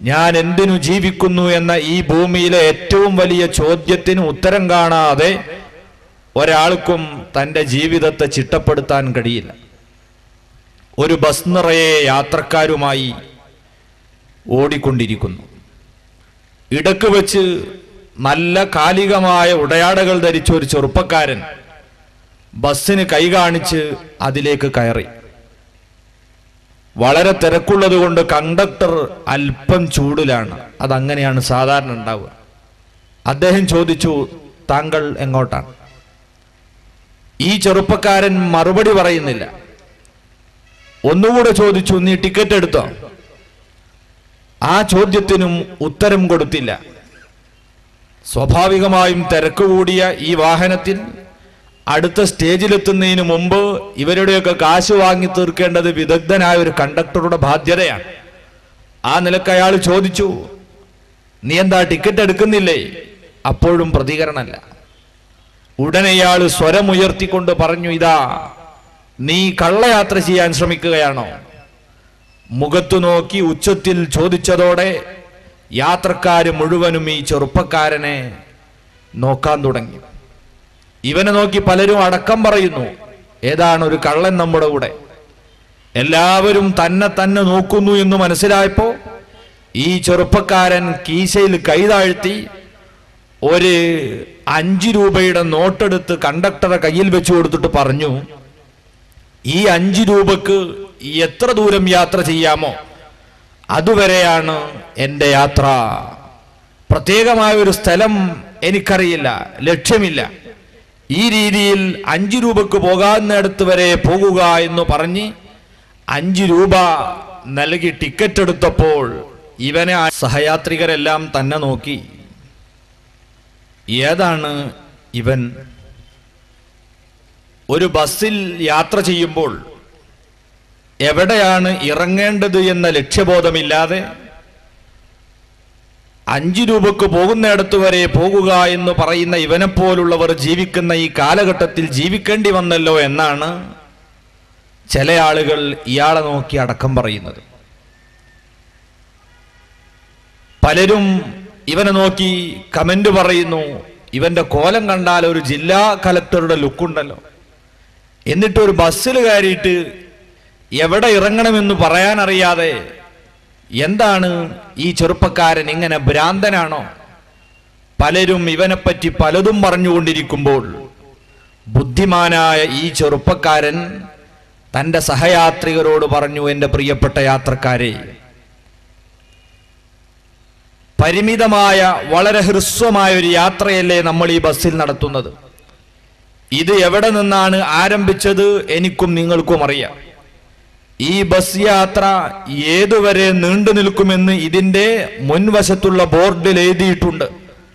ഞാൻ എന്തിനു ജീവിക്കുന്നു എന്ന ഈ ഭൂമിയിലെ ഏറ്റവും വലിയ ചോദ്യത്തിന് ഉത്തരം കാണാതെ ഒരാൾക്കും തൻ്റെ ജീവിതത്തെ ചിട്ടപ്പെടുത്താൻ കഴിയില്ല ഒരു ബസ് നിറയെ യാത്രക്കാരുമായി ഓടിക്കൊണ്ടിരിക്കുന്നു ഇടക്ക് വെച്ച് നല്ല കാലികമായ ഉടയാടകൾ ധരിച്ച ഒരു ചെറുപ്പക്കാരൻ ബസ്സിന് കൈ കാണിച്ച് അതിലേക്ക് കയറി വളരെ തിരക്കുള്ളത് കൊണ്ട് കണ്ടക്ടർ അല്പം ചൂടിലാണ് അതങ്ങനെയാണ് സാധാരണ ഉണ്ടാവുക അദ്ദേഹം ചോദിച്ചു താങ്കൾ എങ്ങോട്ടാണ് ഈ ചെറുപ്പക്കാരൻ മറുപടി പറയുന്നില്ല ഒന്നുകൂടെ ചോദിച്ചു നീ ടിക്കറ്റ് എടുത്തോ ആ ചോദ്യത്തിനും ഉത്തരം കൊടുത്തില്ല സ്വാഭാവികമായും തിരക്ക് കൂടിയ ഈ വാഹനത്തിൽ അടുത്ത സ്റ്റേജിലെത്തുന്നതിന് മുമ്പ് ഇവരുടെയൊക്കെ കാശ് വാങ്ങി തീർക്കേണ്ടത് വിദഗ്ധനായ ഒരു കണ്ടക്ടറുടെ ബാധ്യതയാണ് ആ നിലക്ക് അയാൾ ചോദിച്ചു നീ എന്താ ടിക്കറ്റ് എടുക്കുന്നില്ലേ അപ്പോഴും പ്രതികരണമല്ല ഉടനെ ഇയാൾ സ്വരമുയർത്തിക്കൊണ്ട് പറഞ്ഞു ഇതാ നീ കള്ളയാത്ര ചെയ്യാൻ ശ്രമിക്കുകയാണോ മുഖത്തു നോക്കി ഉച്ചത്തിൽ ചോദിച്ചതോടെ യാത്രക്കാര് മുഴുവനും ഈ ചെറുപ്പക്കാരനെ നോക്കാൻ തുടങ്ങി ഇവനെ നോക്കി പലരും അടക്കം പറയുന്നു ഏതാണ് ഒരു കള്ളൻ നമ്മുടെ കൂടെ എല്ലാവരും തന്നെ തന്നെ നോക്കുന്നു എന്ന് മനസ്സിലായപ്പോ ഈ ചെറുപ്പക്കാരൻ കീശയിൽ കൈതാഴ്ത്തി ഒരു അഞ്ച് രൂപയുടെ നോട്ടെടുത്ത് കണ്ടക്ടറെ കയ്യിൽ വെച്ചു കൊടുത്തിട്ട് പറഞ്ഞു ഈ അഞ്ച് രൂപക്ക് എത്ര ദൂരം യാത്ര ചെയ്യാമോ അതുവരെയാണ് എൻ്റെ യാത്ര പ്രത്യേകമായ ഒരു സ്ഥലം എനിക്കറിയില്ല ലക്ഷ്യമില്ല ഈ രീതിയിൽ അഞ്ച് രൂപക്ക് പോകാവുന്നിടത്ത് വരെ പോകുക എന്ന് പറഞ്ഞ് അഞ്ച് രൂപ നൽകി ടിക്കറ്റ് എടുത്തപ്പോൾ ഇവനെ ആ സഹയാത്രികരെല്ലാം തന്നെ നോക്കി ഏതാണ് ഇവൻ ഒരു ബസ്സിൽ യാത്ര ചെയ്യുമ്പോൾ എവിടെയാണ് ഇറങ്ങേണ്ടത് എന്ന ലക്ഷ്യബോധമില്ലാതെ അഞ്ചു രൂപക്ക് പോകുന്നിടത്ത് വരെ പോകുക എന്ന് പറയുന്ന ഇവനെപ്പോലുള്ളവർ ജീവിക്കുന്ന ഈ കാലഘട്ടത്തിൽ ജീവിക്കേണ്ടി വന്നല്ലോ എന്നാണ് ചില ആളുകൾ ഇയാളെ നോക്കി അടക്കം പറയുന്നത് പലരും ഇവനെ നോക്കി കമന്റ് പറയുന്നു ഇവന്റെ കോലം കണ്ടാൽ ഒരു ജില്ലാ കലക്ടറുടെ ലുക്കുണ്ടല്ലോ എന്നിട്ട് ഒരു ബസ്സിൽ കയറിയിട്ട് എവിടെ ഇറങ്ങണമെന്ന് പറയാൻ അറിയാതെ എന്താണ് ഈ ചെറുപ്പക്കാരൻ ഇങ്ങനെ ഭ്രാന്തനാണോ പലരും ഇവനെപ്പറ്റി പലതും പറഞ്ഞുകൊണ്ടിരിക്കുമ്പോൾ ബുദ്ധിമാനായ ഈ ചെറുപ്പക്കാരൻ തന്റെ സഹയാത്രികരോട് പറഞ്ഞു എൻ്റെ പ്രിയപ്പെട്ട യാത്രക്കാരെ പരിമിതമായ വളരെ ഹ്രസ്വമായ ഒരു യാത്രയല്ലേ നമ്മൾ ഈ ബസ്സിൽ നടത്തുന്നത് ഇത് എവിടെ നിന്നാണ് ആരംഭിച്ചത് എനിക്കും നിങ്ങൾക്കും അറിയാം ഈ ബസ് യാത്ര ഏതുവരെ നീണ്ടു നിൽക്കുമെന്ന് ഇതിന്റെ മുൻവശത്തുള്ള ബോർഡിൽ എഴുതിയിട്ടുണ്ട്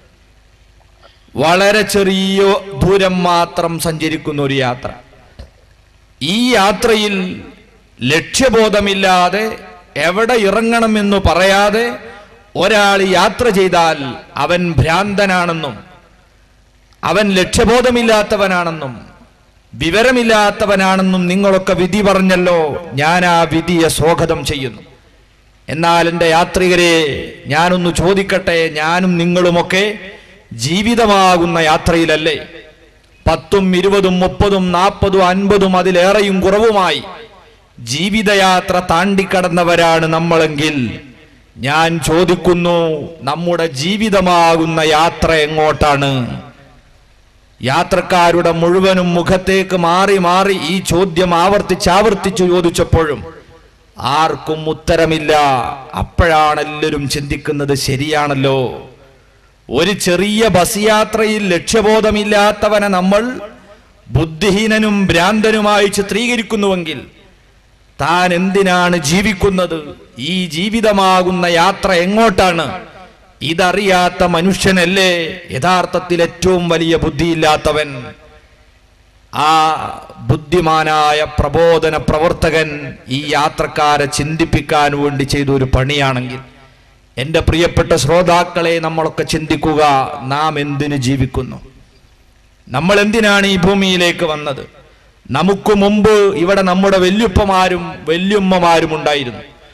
വളരെ ചെറിയ ദൂരം മാത്രം സഞ്ചരിക്കുന്ന ഒരു യാത്ര ഈ യാത്രയിൽ ലക്ഷ്യബോധമില്ലാതെ എവിടെ ഇറങ്ങണമെന്ന് പറയാതെ ഒരാൾ യാത്ര ചെയ്താൽ അവൻ ഭ്രാന്തനാണെന്നും അവൻ ലക്ഷ്യബോധമില്ലാത്തവനാണെന്നും വിവരമില്ലാത്തവനാണെന്നും നിങ്ങളൊക്കെ വിധി പറഞ്ഞല്ലോ ഞാൻ ആ വിധിയെ സ്വാഗതം ചെയ്യുന്നു എന്നാൽ എൻ്റെ യാത്രികരെ ഞാനൊന്ന് ചോദിക്കട്ടെ ഞാനും നിങ്ങളുമൊക്കെ ജീവിതമാകുന്ന യാത്രയിലല്ലേ പത്തും ഇരുപതും മുപ്പതും നാൽപ്പതും അൻപതും അതിലേറെയും കുറവുമായി ജീവിതയാത്ര താണ്ടിക്കടന്നവരാണ് നമ്മളെങ്കിൽ ഞാൻ ചോദിക്കുന്നു നമ്മുടെ ജീവിതമാകുന്ന യാത്ര എങ്ങോട്ടാണ് യാത്രക്കാരുടെ മുഴുവനും മുഖത്തേക്ക് മാറി മാറി ഈ ചോദ്യം ആവർത്തിച്ച് ആവർത്തിച്ചു ചോദിച്ചപ്പോഴും ആർക്കും ഉത്തരമില്ല അപ്പോഴാണ് എല്ലാവരും ചിന്തിക്കുന്നത് ശരിയാണല്ലോ ഒരു ചെറിയ ബസ് യാത്രയിൽ ലക്ഷ്യബോധമില്ലാത്തവനെ നമ്മൾ ബുദ്ധിഹീനനും ഭ്രാന്തനുമായി ചിത്രീകരിക്കുന്നുവെങ്കിൽ താൻ എന്തിനാണ് ജീവിക്കുന്നത് ഈ ജീവിതമാകുന്ന യാത്ര എങ്ങോട്ടാണ് ഇതറിയാത്ത മനുഷ്യനല്ലേ യഥാർത്ഥത്തിൽ ഏറ്റവും വലിയ ബുദ്ധിയില്ലാത്തവൻ ആ ബുദ്ധിമാനായ പ്രബോധന പ്രവർത്തകൻ ഈ യാത്രക്കാരെ ചിന്തിപ്പിക്കാൻ വേണ്ടി ചെയ്ത ഒരു പണിയാണെങ്കിൽ എൻ്റെ പ്രിയപ്പെട്ട ശ്രോതാക്കളെ നമ്മളൊക്കെ ചിന്തിക്കുക നാം എന്തിന് ജീവിക്കുന്നു നമ്മൾ എന്തിനാണ് ഈ ഭൂമിയിലേക്ക് വന്നത് നമുക്ക് മുമ്പ് ഇവിടെ നമ്മുടെ വല്യുപ്പമാരും വല്യുമ്മമാരും ഉണ്ടായിരുന്നു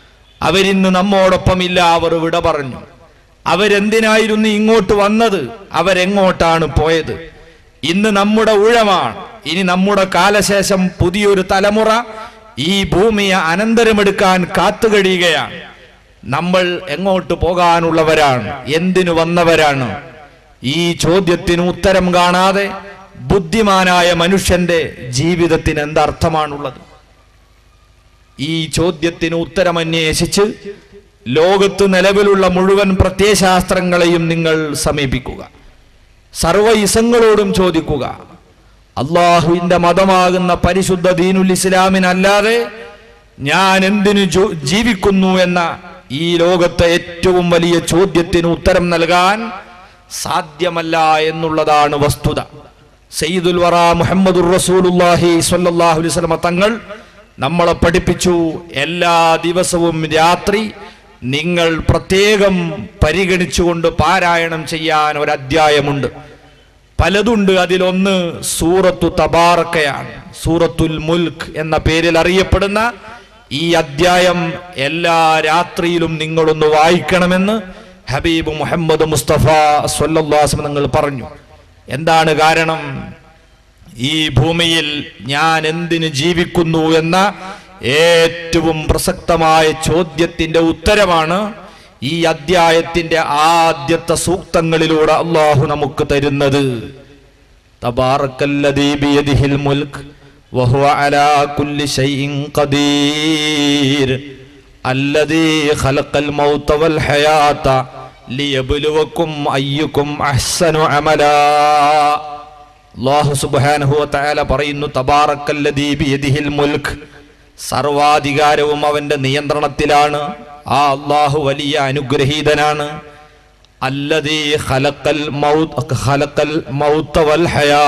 അവരിന്ന് നമ്മോടൊപ്പമില്ല അവർ വിട പറഞ്ഞു അവരെന്തിനായിരുന്നു ഇങ്ങോട്ട് വന്നത് അവരെങ്ങോട്ടാണ് പോയത് ഇന്ന് നമ്മുടെ ഊഴമാണ് ഇനി നമ്മുടെ കാലശേഷം പുതിയൊരു തലമുറ ഈ ഭൂമിയെ അനന്തരമെടുക്കാൻ കാത്തുകഴിയുകയാണ് നമ്മൾ എങ്ങോട്ട് പോകാനുള്ളവരാണ് എന്തിനു വന്നവരാണ് ഈ ചോദ്യത്തിന് ഉത്തരം കാണാതെ ബുദ്ധിമാനായ മനുഷ്യന്റെ ജീവിതത്തിന് എന്തർത്ഥമാണുള്ളത് ഈ ചോദ്യത്തിന് ഉത്തരമന്വേഷിച്ച് ലോകത്ത് നിലവിലുള്ള മുഴുവൻ പ്രത്യയശാസ്ത്രങ്ങളെയും നിങ്ങൾ സമീപിക്കുക സർവ ഇസങ്ങളോടും ചോദിക്കുക അള്ളാഹുവിന്റെ മതമാകുന്ന പരിശുദ്ധ ദീനുൽ ഇസ്ലാമിനല്ലാതെ ഞാൻ എന്തിനു ജോ- ജീവിക്കുന്നു എന്ന ഈ ലോകത്തെ ഏറ്റവും വലിയ ചോദ്യത്തിന് ഉത്തരം നൽകാൻ സാധ്യമല്ല എന്നുള്ളതാണ് വസ്തുത സയ്യിദുൽ വറ മുഹമ്മദുർ റസൂലുള്ളാഹി സ്വല്ലല്ലാഹു അലൈഹി വസല്ലമ തങ്ങൾ നമ്മളെ പഠിപ്പിച്ചു എല്ലാ ദിവസവും രാത്രി നിങ്ങൾ പ്രത്യേകം പരിഗണിച്ചുകൊണ്ട് പാരായണം ചെയ്യാൻ ഒരു അധ്യായമുണ്ട് പലതുണ്ട് അതിലൊന്ന് സൂറത്തു തബാറക്കയാണ് സൂറത്തുൽ മുൽക്ക് എന്ന പേരിൽ അറിയപ്പെടുന്ന ഈ അധ്യായം എല്ലാ രാത്രിയിലും നിങ്ങളൊന്ന് വായിക്കണമെന്ന് ഹബീബ് മുഹമ്മദ് മുസ്തഫ സ്വല്ലാസ്മ നിങ്ങൾ പറഞ്ഞു എന്താണ് കാരണം ഈ ഭൂമിയിൽ ഞാൻ എന്തിനു ജീവിക്കുന്നു എന്ന ഏറ്റവും പ്രസക്തമായ ചോദ്യത്തിന്റെ ഉത്തരമാണ് ഈ അദ്ധ്യായത്തിന്റെ ആദ്യത്തെ സൂക്തങ്ങളിലൂടെ അള്ളാഹു നമുക്ക് തരുന്നത് തബാറക്കല്ലദീ ബിയദിഹിൽ മുൽക്ക് വഹുവ അലാ കുല്ലി ശൈഇൻ ഖദീർ അല്ലദീ ഖലഖൽ മൗത വൽ ഹയാത ലിയബ്ലുവക്കും അയ്യുക്കും അഹ്സനു അമലാ അല്ലാഹു സുബ്ഹാനഹു വ തആല പറയുന്നു തബാറക്കല്ലദീ ബിയദിഹിൽ മുൽക്ക് സർവാധികാരവും അവന്റെ നിയന്ത്രണത്തിലാണ് ആ അള്ളാഹു വലിയ അനുഗ്രഹീതനാണ് അല്ലദീ ഖലഖൽ മൗത്ത് ഖലഖൽ മൗത്ത വൽ ഹയാ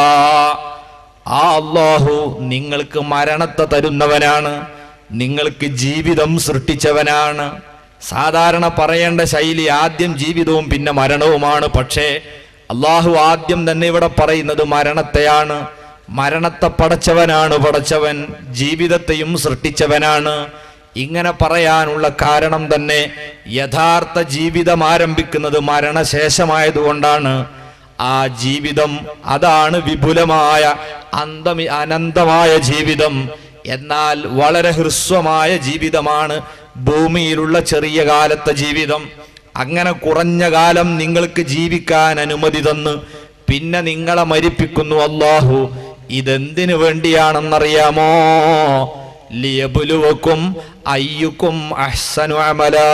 ആ അള്ളാഹു നിങ്ങൾക്ക് മരണത്തെ തരുന്നവനാണ് നിങ്ങൾക്ക് ജീവിതം സൃഷ്ടിച്ചവനാണ് സാധാരണ പറയേണ്ട ശൈലി ആദ്യം ജീവിതവും പിന്നെ മരണവുമാണ് പക്ഷേ അള്ളാഹു ആദ്യം തന്നെ ഇവിടെ പറയുന്നത് മരണത്തെയാണ് മരണത്തെ പടച്ചവനാണ് പടച്ചവൻ ജീവിതത്തെയും സൃഷ്ടിച്ചവനാണ് ഇങ്ങനെ പറയാനുള്ള കാരണം തന്നെ യഥാർത്ഥ ജീവിതം ആരംഭിക്കുന്നത് മരണശേഷമായതുകൊണ്ടാണ് ആ ജീവിതം അതാണ് വിപുലമായ അന്തമി അനന്തമായ ജീവിതം എന്നാൽ വളരെ ഹ്രസ്വമായ ജീവിതമാണ് ഭൂമിയിലുള്ള ചെറിയ കാലത്തെ ജീവിതം അങ്ങനെ കുറഞ്ഞ കാലം നിങ്ങൾക്ക് ജീവിക്കാൻ അനുമതി തന്ന് പിന്നെ നിങ്ങളെ മരിപ്പിക്കുന്നു അള്ളാഹു ഇതെന്തിനു വേണ്ടിയാണെന്നറിയാമോ ലിയബുലുവക്കും അയ്യുക്കും അഹ്സനു അമലാ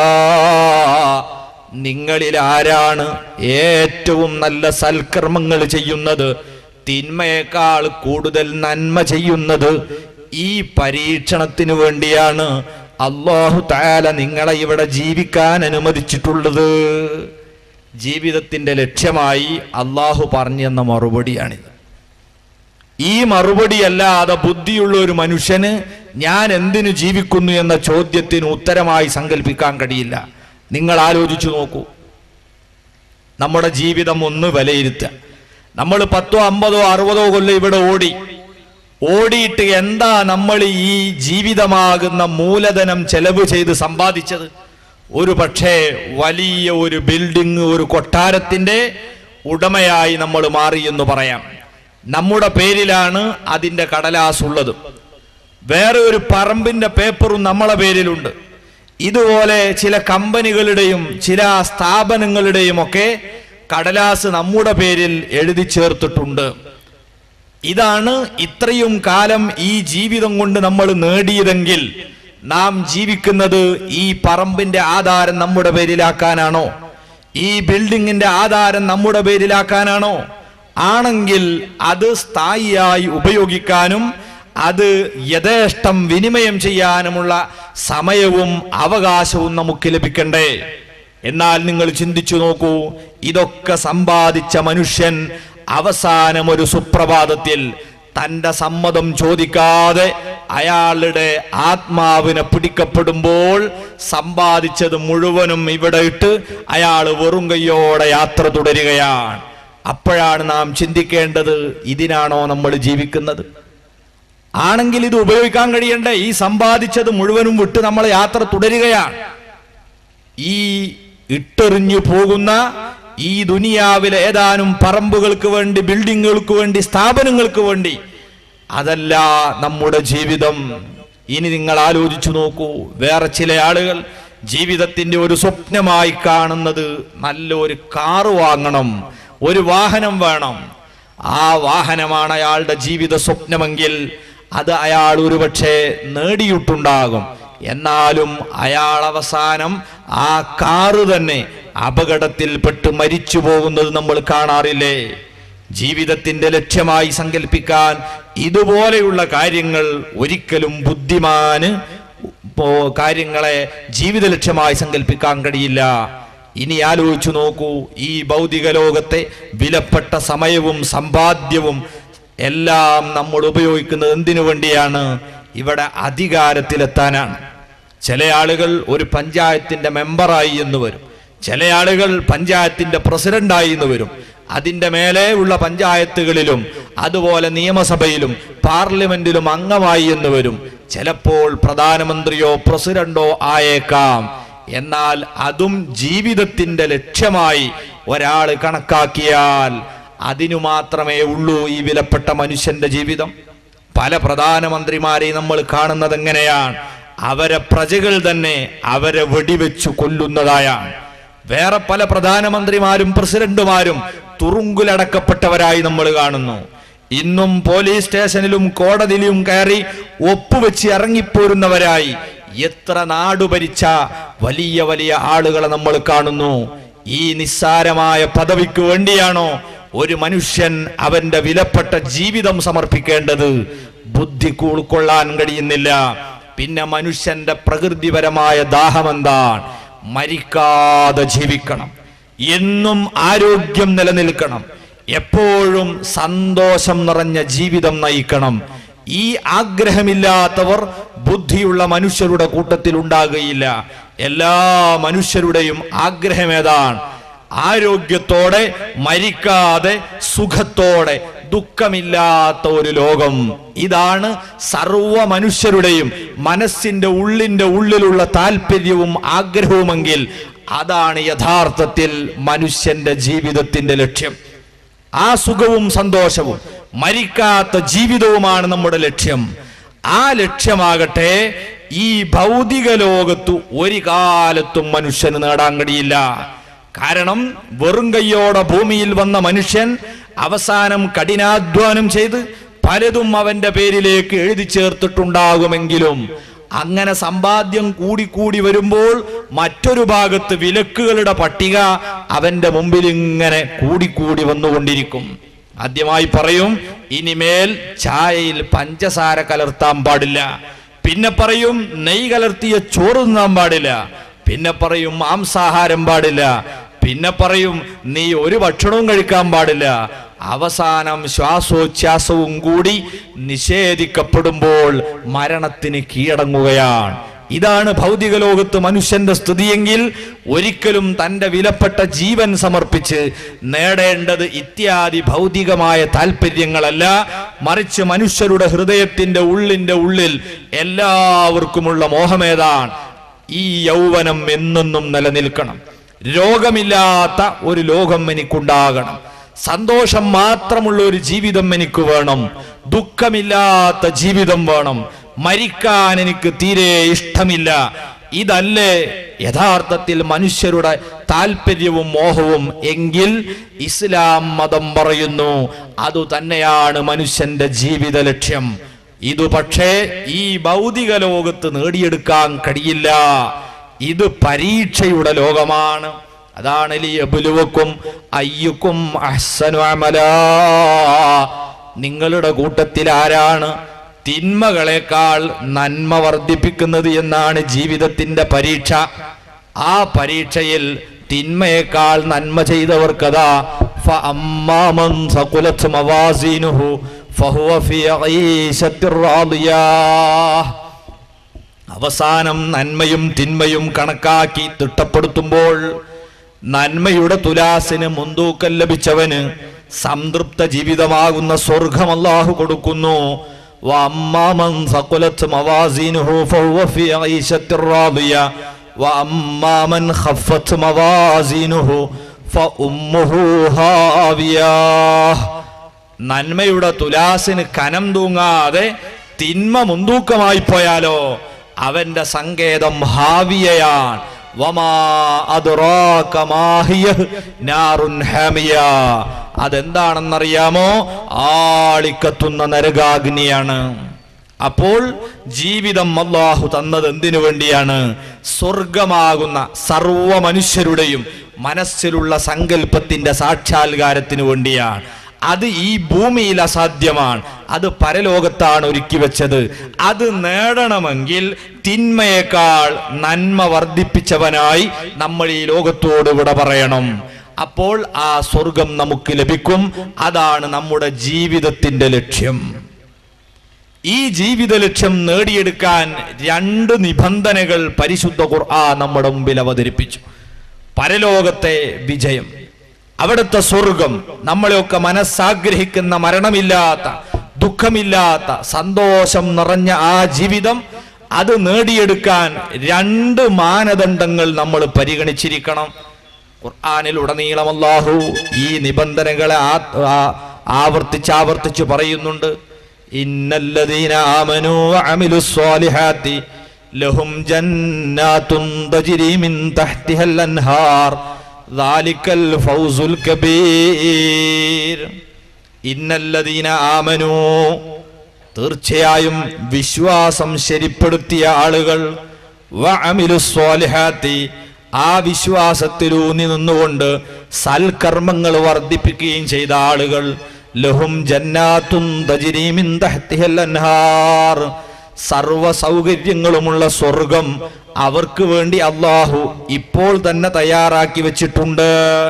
നിങ്ങളിൽ ആരാണ് ഏറ്റവും നല്ല സൽക്കർമ്മങ്ങൾ ചെയ്യുന്നത് തിന്മയേക്കാൾ കൂടുതൽ നന്മ ചെയ്യുന്നത് ഈ പരീക്ഷണത്തിനു വേണ്ടിയാണ് അള്ളാഹു താല നിങ്ങളെ ഇവിടെ ജീവിക്കാൻ അനുവദിച്ചിട്ടുള്ളത് ജീവിതത്തിന്റെ ലക്ഷ്യമായി അള്ളാഹു പറഞ്ഞു തന്ന മറുപടിയാണിത് ഈ മറുപടി അല്ലാതെ ബുദ്ധിയുള്ള ഒരു മനുഷ്യന് ഞാൻ എന്തിനു ജീവിക്കുന്നു എന്ന ചോദ്യത്തിന് ഉത്തരമായി സങ്കല്പിക്കാൻ കഴിയില്ല നിങ്ങൾ ആലോചിച്ചു നോക്കൂ നമ്മുടെ ജീവിതം ഒന്ന് വിലയിരുത്തുക നമ്മൾ പത്തോ അമ്പതോ അറുപതോ കൊല്ലം ഇവിടെ ഓടി ഓടിയിട്ട് എന്താ നമ്മൾ ഈ ജീവിതമാകുന്ന മൂലധനം ചെലവ് ചെയ്ത് സമ്പാദിച്ചത് ഒരു പക്ഷേ വലിയ ഒരു ബിൽഡിംഗ് ഒരു കൊട്ടാരത്തിന്റെ ഉടമയായി നമ്മൾ മാറി എന്ന് പറയാം നമ്മുടെ പേരിലാണ് അതിന്റെ കടലാസ് ഉള്ളത് വേറെ ഒരു പറമ്പിന്റെ പേപ്പറും നമ്മളെ പേരിലുണ്ട് ഇതുപോലെ ചില കമ്പനികളുടെയും ചില സ്ഥാപനങ്ങളുടെയും ഒക്കെ കടലാസ് നമ്മുടെ പേരിൽ എഴുതി ചേർത്തിട്ടുണ്ട് ഇതാണ് ഇത്രയും കാലം ഈ ജീവിതം കൊണ്ട് നമ്മൾ നേടിയതെങ്കിൽ നാം ജീവിക്കുന്നത് ഈ പറമ്പിന്റെ ആധാരം നമ്മുടെ പേരിലാക്കാനാണോ ഈ ബിൽഡിങ്ങിന്റെ ആധാരം നമ്മുടെ പേരിലാക്കാനാണോ ആണെങ്കിൽ അത് സ്ഥായിയായി ഉപയോഗിക്കാനും അത് യഥേഷ്ടം വിനിമയം ചെയ്യാനുമുള്ള സമയവും അവകാശവും നമുക്ക് ലഭിക്കണ്ടേ എന്നാൽ നിങ്ങൾ ചിന്തിച്ചു നോക്കൂ ഇതൊക്കെ സമ്പാദിച്ച മനുഷ്യൻ അവസാനം ഒരു സുപ്രഭാതത്തിൽ തന്റെ സമ്മതം ചോദിക്കാതെ അയാളുടെ ആത്മാവിനെ പിടിക്കപ്പെടുമ്പോൾ സമ്പാദിച്ചത് മുഴുവനും ഇവിടെ ഇട്ട് അയാൾ വെറും കൈയോടെ യാത്ര തുടരുകയാണ് അപ്പോഴാണ് നാം ചിന്തിക്കേണ്ടത് ഇതിനാണോ നമ്മൾ ജീവിക്കുന്നത് ആണെങ്കിൽ ഇത് ഉപയോഗിക്കാൻ കഴിയണ്ടേ ഈ സമ്പാദിച്ചത് മുഴുവനും വിട്ട് നമ്മൾ യാത്ര തുടരുകയാണ് ഈ ഇട്ടെറിഞ്ഞു പോകുന്ന ഈ ദുനിയാവിലെ ഏതാനും പറമ്പുകൾക്ക് വേണ്ടി ബിൽഡിങ്ങുകൾക്ക് വേണ്ടി സ്ഥാപനങ്ങൾക്ക് വേണ്ടി അതല്ല നമ്മുടെ ജീവിതം ഇനി നിങ്ങൾ ആലോചിച്ചു നോക്കൂ വേറെ ചില ആളുകൾ ജീവിതത്തിന്റെ ഒരു സ്വപ്നമായി കാണുന്നത് നല്ലൊരു കാറ് വാങ്ങണം ഒരു വാഹനം വേണം ആ വാഹനമാണ് അയാളുടെ ജീവിത സ്വപ്നമെങ്കിൽ അത് അയാൾ ഒരുപക്ഷെ നേടിയിട്ടുണ്ടാകും എന്നാലും അയാൾ അവസാനം ആ കാറ് തന്നെ അപകടത്തിൽപ്പെട്ട് മരിച്ചു പോകുന്നത് നമ്മൾ കാണാറില്ലേ ജീവിതത്തിന്റെ ലക്ഷ്യമായി സങ്കല്പിക്കാൻ ഇതുപോലെയുള്ള കാര്യങ്ങൾ ഒരിക്കലും ബുദ്ധിമാന് ഇപ്പോ കാര്യങ്ങളെ ജീവിത ലക്ഷ്യമായി സങ്കല്പിക്കാൻ കഴിയില്ല ഇനി ആലോചിച്ചു നോക്കൂ ഈ ഭൗതിക ലോകത്തെ വിലപ്പെട്ട സമയവും സമ്പാദ്യവും എല്ലാം നമ്മൾ ഉപയോഗിക്കുന്നത് എന്തിനു വേണ്ടിയാണ് ഇവിടെ അധികാരത്തിലെത്താനാണ് ചില ആളുകൾ ഒരു പഞ്ചായത്തിന്റെ മെമ്പറായി എന്ന് വരും ചില ആളുകൾ പഞ്ചായത്തിന്റെ പ്രസിഡന്റായി എന്ന് വരും അതിന്റെ മേലെ ഉള്ള പഞ്ചായത്തുകളിലും അതുപോലെ നിയമസഭയിലും പാർലമെന്റിലും അംഗമായി എന്ന് വരും ചിലപ്പോൾ പ്രധാനമന്ത്രിയോ പ്രസിഡന്റോ ആയേക്കാം എന്നാൽ അതും ജീവിതത്തിന്റെ ലക്ഷ്യമായി ഒരാൾ കണക്കാക്കിയാൽ അതിനു മാത്രമേ ഉള്ളൂ ഈ വിലപ്പെട്ട മനുഷ്യന്റെ ജീവിതം പല പ്രധാനമന്ത്രിമാരെയും നമ്മൾ കാണുന്നത് എങ്ങനെയാണ് അവരെ പ്രജകൾ തന്നെ അവരെ വെടിവെച്ചു കൊല്ലുന്നതായാണ് വേറെ പല പ്രധാനമന്ത്രിമാരും പ്രസിഡന്റുമാരും തുറുങ്കുലടക്കപ്പെട്ടവരായി നമ്മൾ കാണുന്നു ഇന്നും പോലീസ് സ്റ്റേഷനിലും കോടതിയിലും കയറി ഒപ്പുവെച്ച് ഇറങ്ങിപ്പോരുന്നവരായി എത്ര നാടു ഭരിച്ച വലിയ വലിയ ആളുകളെ നമ്മൾ കാണുന്നു ഈ നിസ്സാരമായ പദവിക്ക് വേണ്ടിയാണോ ഒരു മനുഷ്യൻ അവന്റെ വിലപ്പെട്ട ജീവിതം സമർപ്പിക്കേണ്ടത് ബുദ്ധിക്ക് ഉൾക്കൊള്ളാൻ കഴിയുന്നില്ല പിന്നെ മനുഷ്യന്റെ പ്രകൃതിപരമായ ദാഹമെന്താണ് മരിക്കാതെ ജീവിക്കണം എന്നും ആരോഗ്യം നിലനിൽക്കണം എപ്പോഴും സന്തോഷം നിറഞ്ഞ ജീവിതം നയിക്കണം ഈ ആഗ്രഹമില്ലാത്തവർ ബുദ്ധിയുള്ള മനുഷ്യരുടെ കൂട്ടത്തിൽ ഉണ്ടാകുകയില്ല എല്ലാ മനുഷ്യരുടെയും ആഗ്രഹം ഏതാണ് ആരോഗ്യത്തോടെ മരിക്കാതെ സുഖത്തോടെ ദുഃഖമില്ലാത്ത ഒരു ലോകം ഇതാണ് സർവ മനുഷ്യരുടെയും മനസ്സിന്റെ ഉള്ളിന്റെ ഉള്ളിലുള്ള താല്പര്യവും ആഗ്രഹവുമെങ്കിൽ അതാണ് യഥാർത്ഥത്തിൽ മനുഷ്യന്റെ ജീവിതത്തിന്റെ ലക്ഷ്യം ആ സുഖവും സന്തോഷവും മരിക്കാത്ത ജീവിതവുമാണ് നമ്മുടെ ലക്ഷ്യം ആ ലക്ഷ്യമാകട്ടെ ഈ ഭൗതിക ലോകത്തു ഒരു കാലത്തും മനുഷ്യന് നേടാൻ കഴിയില്ല കാരണം വെറും കൈയോടെ ഭൂമിയിൽ വന്ന മനുഷ്യൻ അവസാനം കഠിനാധ്വാനം ചെയ്ത് പലതും അവന്റെ പേരിലേക്ക് എഴുതി ചേർത്തിട്ടുണ്ടാകുമെങ്കിലും അങ്ങനെ സമ്പാദ്യം കൂടിക്കൂടി വരുമ്പോൾ മറ്റൊരു ഭാഗത്ത് വിലക്കുകളുടെ പട്ടിക അവന്റെ മുമ്പിൽ ഇങ്ങനെ കൂടിക്കൂടി വന്നുകൊണ്ടിരിക്കും ആദ്യമായി പറയും ഇനിമേൽ ചായയിൽ പഞ്ചസാര കലർത്താൻ പാടില്ല പിന്നെ പറയും നെയ് കലർത്തിയ ചോറ് തിന്നാൻ പാടില്ല പിന്നെ പറയും മാംസാഹാരം പാടില്ല പിന്നെ പറയും നീ ഒരു ഭക്ഷണവും കഴിക്കാൻ പാടില്ല അവസാനം ശ്വാസോച്ഛ്വാസവും കൂടി നിഷേധിക്കപ്പെടുമ്പോൾ മരണത്തിന് കീഴടങ്ങുകയാണ് ഇതാണ് ഭൗതിക ലോകത്ത് മനുഷ്യന്റെ സ്ഥിതിയെങ്കിൽ ഒരിക്കലും തന്റെ വിലപ്പെട്ട ജീവൻ സമർപ്പിച്ച് നേടേണ്ടത് ഇത്യാദി ഭൗതികമായ താല്പര്യങ്ങളല്ല മറിച്ച് മനുഷ്യരുടെ ഹൃദയത്തിന്റെ ഉള്ളിന്റെ ഉള്ളിൽ എല്ലാവർക്കുമുള്ള മോഹമേതാണ് ഈ യൗവനം എന്നെന്നും നിലനിൽക്കണം രോഗമില്ലാത്ത ഒരു ലോകം എനിക്കുണ്ടാകണം സന്തോഷം മാത്രമുള്ള ഒരു ജീവിതം എനിക്ക് വേണം ദുഃഖമില്ലാത്ത ജീവിതം വേണം മരിക്കാൻ എനിക്ക് തീരെ ഇഷ്ടമില്ല ഇതല്ലേ യഥാർത്ഥത്തിൽ മനുഷ്യരുടെ താല്പര്യവും മോഹവും എങ്കിൽ ഇസ്ലാം മതം പറയുന്നു അതു തന്നെയാണ് മനുഷ്യന്റെ ജീവിത ലക്ഷ്യം ഇതു പക്ഷേ ഈ ഭൗതിക ലോകത്ത് നേടിയെടുക്കാൻ കഴിയില്ല ഇത് പരീക്ഷയുടെ ലോകമാണ് അതാണ് ലിയബുലുവക്കും അയ്യുക്കും അഹ്സനു അമലാ നിങ്ങളുടെ കൂട്ടത്തിൽ ആരാണ് തിന്മകളെക്കാൾ നന്മ വർദ്ധിപ്പിക്കുന്നത് എന്നാണ് ജീവിതത്തിന്റെ പരീക്ഷ ആ പരീക്ഷയിൽ തിന്മയേക്കാൾ നന്മ ചെയ്തവർക്കതാ ഫഅമ്മാമൻ സഖുലത് മവാസീനുഹു ഫഹുവ ഫീ ഈശത്തിർ റാദിയാഹ് അവസാനം നന്മയും തിന്മയും കണക്കാക്കി തിട്ടപ്പെടുത്തുമ്പോൾ നന്മയുടെ തുലാസിന് മുൻതൂക്കം ലഭിച്ചവന് സംതൃപ്ത ജീവിതമാകുന്ന സ്വർഗം അല്ലാഹു കൊടുക്കുന്നു വഅമ്മാമൻ സഖുലത് മവാസീനുഹു ഫഹുവ ഫീ ഈശത്തിർ റാദിയ وأما من خفت موازينه فأمه هاوية നന്മയുടെ തുലാസിന് കനം തൂങ്ങാതെ തിന്മ മുന്തൂക്കമായി പോയാലോ അവന്റെ സങ്കേതം ഹാവിയയാണ് വമാ അദ്റാക മാഹിയ നാറുൻ ഹാമിയ അതെന്താണെന്നറിയാമോ ആളിക്കത്തുന്ന നരകാഗ്നിയാണ് അപ്പോൾ ജീവിതം അള്ളാഹു തന്നത് എന്തിനു വേണ്ടിയാണ് സ്വർഗമാകുന്ന സർവ മനുഷ്യരുടെയും മനസ്സിലുള്ള സങ്കല്പത്തിന്റെ സാക്ഷാത്കാരത്തിന് വേണ്ടിയാണ് അത് ഈ ഭൂമിയിൽ അസാധ്യമാണ് അത് പരലോകത്താണ് ഒരുക്കി വെച്ചത് അത് നേടണമെങ്കിൽ തിന്മയേക്കാൾ നന്മ വർദ്ധിപ്പിച്ചവനായി നമ്മൾ ഈ ലോകത്തോട് ഇവിടെ പറയണം അപ്പോൾ ആ സ്വർഗം നമുക്ക് ലഭിക്കും അതാണ് നമ്മുടെ ജീവിതത്തിന്റെ ലക്ഷ്യം ഈ ജീവിത ലക്ഷ്യം നേടിയെടുക്കാൻ രണ്ട് നിബന്ധനകൾ പരിശുദ്ധ ഖുർആൻ നമ്മുടെ മുമ്പിൽ അവതരിപ്പിച്ചു പരലോകത്തെ വിജയം അവിടുത്തെ സ്വർഗം നമ്മളെയൊക്കെ മനസ്സാഗ്രഹിക്കുന്ന മരണമില്ലാത്ത ദുഃഖമില്ലാത്ത സന്തോഷം നിറഞ്ഞ ആ ജീവിതം അത് നേടിയെടുക്കാൻ രണ്ട് മാനദണ്ഡങ്ങൾ നമ്മൾ പരിഗണിച്ചിരിക്കണം ഖുർആാനിൽ ഉടനീളം അല്ലാഹു ഈ നിബന്ധനകളെ ആ- ആ- ആവർത്തിച്ച് ആവർത്തിച്ച് പറയുന്നുണ്ട് ഇന്നല്ലദീന ആമനു വഅമിലു സ്വാലിഹാത്തി ലഹും ജന്നാത്തുൻ തജ്രി മിൻ തഹ്തിഹൽ അൻഹാർ ദാലിക്കൽ ഫൗസുൽ കബീർ ഇന്നല്ലദീന ആമനു തീർച്ചയായും വിശ്വാസം ശരിപ്പെടുത്തിയ ആളുകൾ വഅമിലു സ്വാലിഹാത്തി ആ വിശ്വാസത്തിലൂന്നി നിന്നുകൊണ്ട് സൽക്കർമ്മങ്ങൾ വർദ്ധിപ്പിക്കുകയും ചെയ്ത ആളുകൾ ലഹും ജന്നാത്തും തജ്രീമിൻ തഹ്തിഹൽ അൻഹാർ സർവ സൗകര്യങ്ങളുമുള്ള സ്വർഗം അവർക്ക് വേണ്ടി അള്ളാഹു ഇപ്പോൾ തന്നെ തയ്യാറാക്കി വെച്ചിട്ടുണ്ട്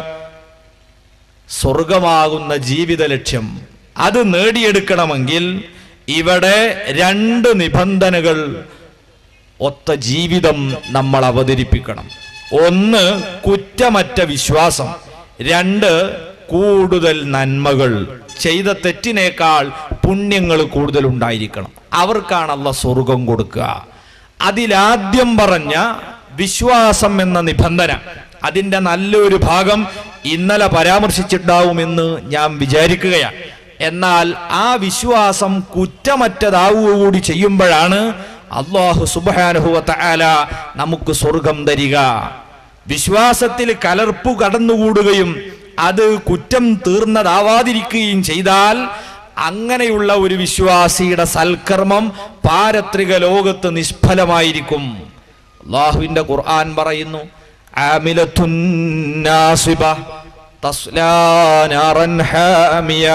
സ്വർഗമാകുന്ന ജീവിത ലക്ഷ്യം അത് നേടിയെടുക്കണമെങ്കിൽ ഇവിടെ രണ്ട് നിബന്ധനകൾ ഒത്ത ജീവിതം നമ്മൾ അവതരിപ്പിക്കണം ഒന്ന് കുറ്റമറ്റ വിശ്വാസം രണ്ട് കൂടുതൽ നന്മകൾ ചെയ്ത തെറ്റിനേക്കാൾ പുണ്യങ്ങൾ കൂടുതൽ ഉണ്ടായിരിക്കണം അവർക്കാണല്ല സ്വർഗം കൊടുക്കുക അതിലാദ്യം പറഞ്ഞ വിശ്വാസം എന്ന നിബന്ധന അതിന്റെ നല്ലൊരു ഭാഗം ഇന്നലെ പരാമർശിച്ചിട്ടുണ്ടാവുമെന്ന് ഞാൻ വിചാരിക്കുകയാണ് എന്നാൽ ആ വിശ്വാസം കുറ്റമറ്റതാവുക കൂടി ചെയ്യുമ്പോഴാണ് അള്ളാഹു സുബാനുഹുവ ആല നമുക്ക് സ്വർഗം തരിക വിശ്വാസത്തിൽ കലർപ്പു കടന്നുകൂടുകയും അത് കുറ്റം തീർന്നതാവാതിരിക്കുകയും ചെയ്താൽ അങ്ങനെയുള്ള ഒരു വിശ്വാസിയുടെ സൽക്കർമ്മം പാരത്രിക ലോകത്ത് നിഷ്ഫലമായിരിക്കും അള്ളാഹുവിന്റെ ഖുർആൻ പറയുന്നു ആമിലത്തുൻ നാസിബ തസ്ലാ നാറൻ ഹാമിയാ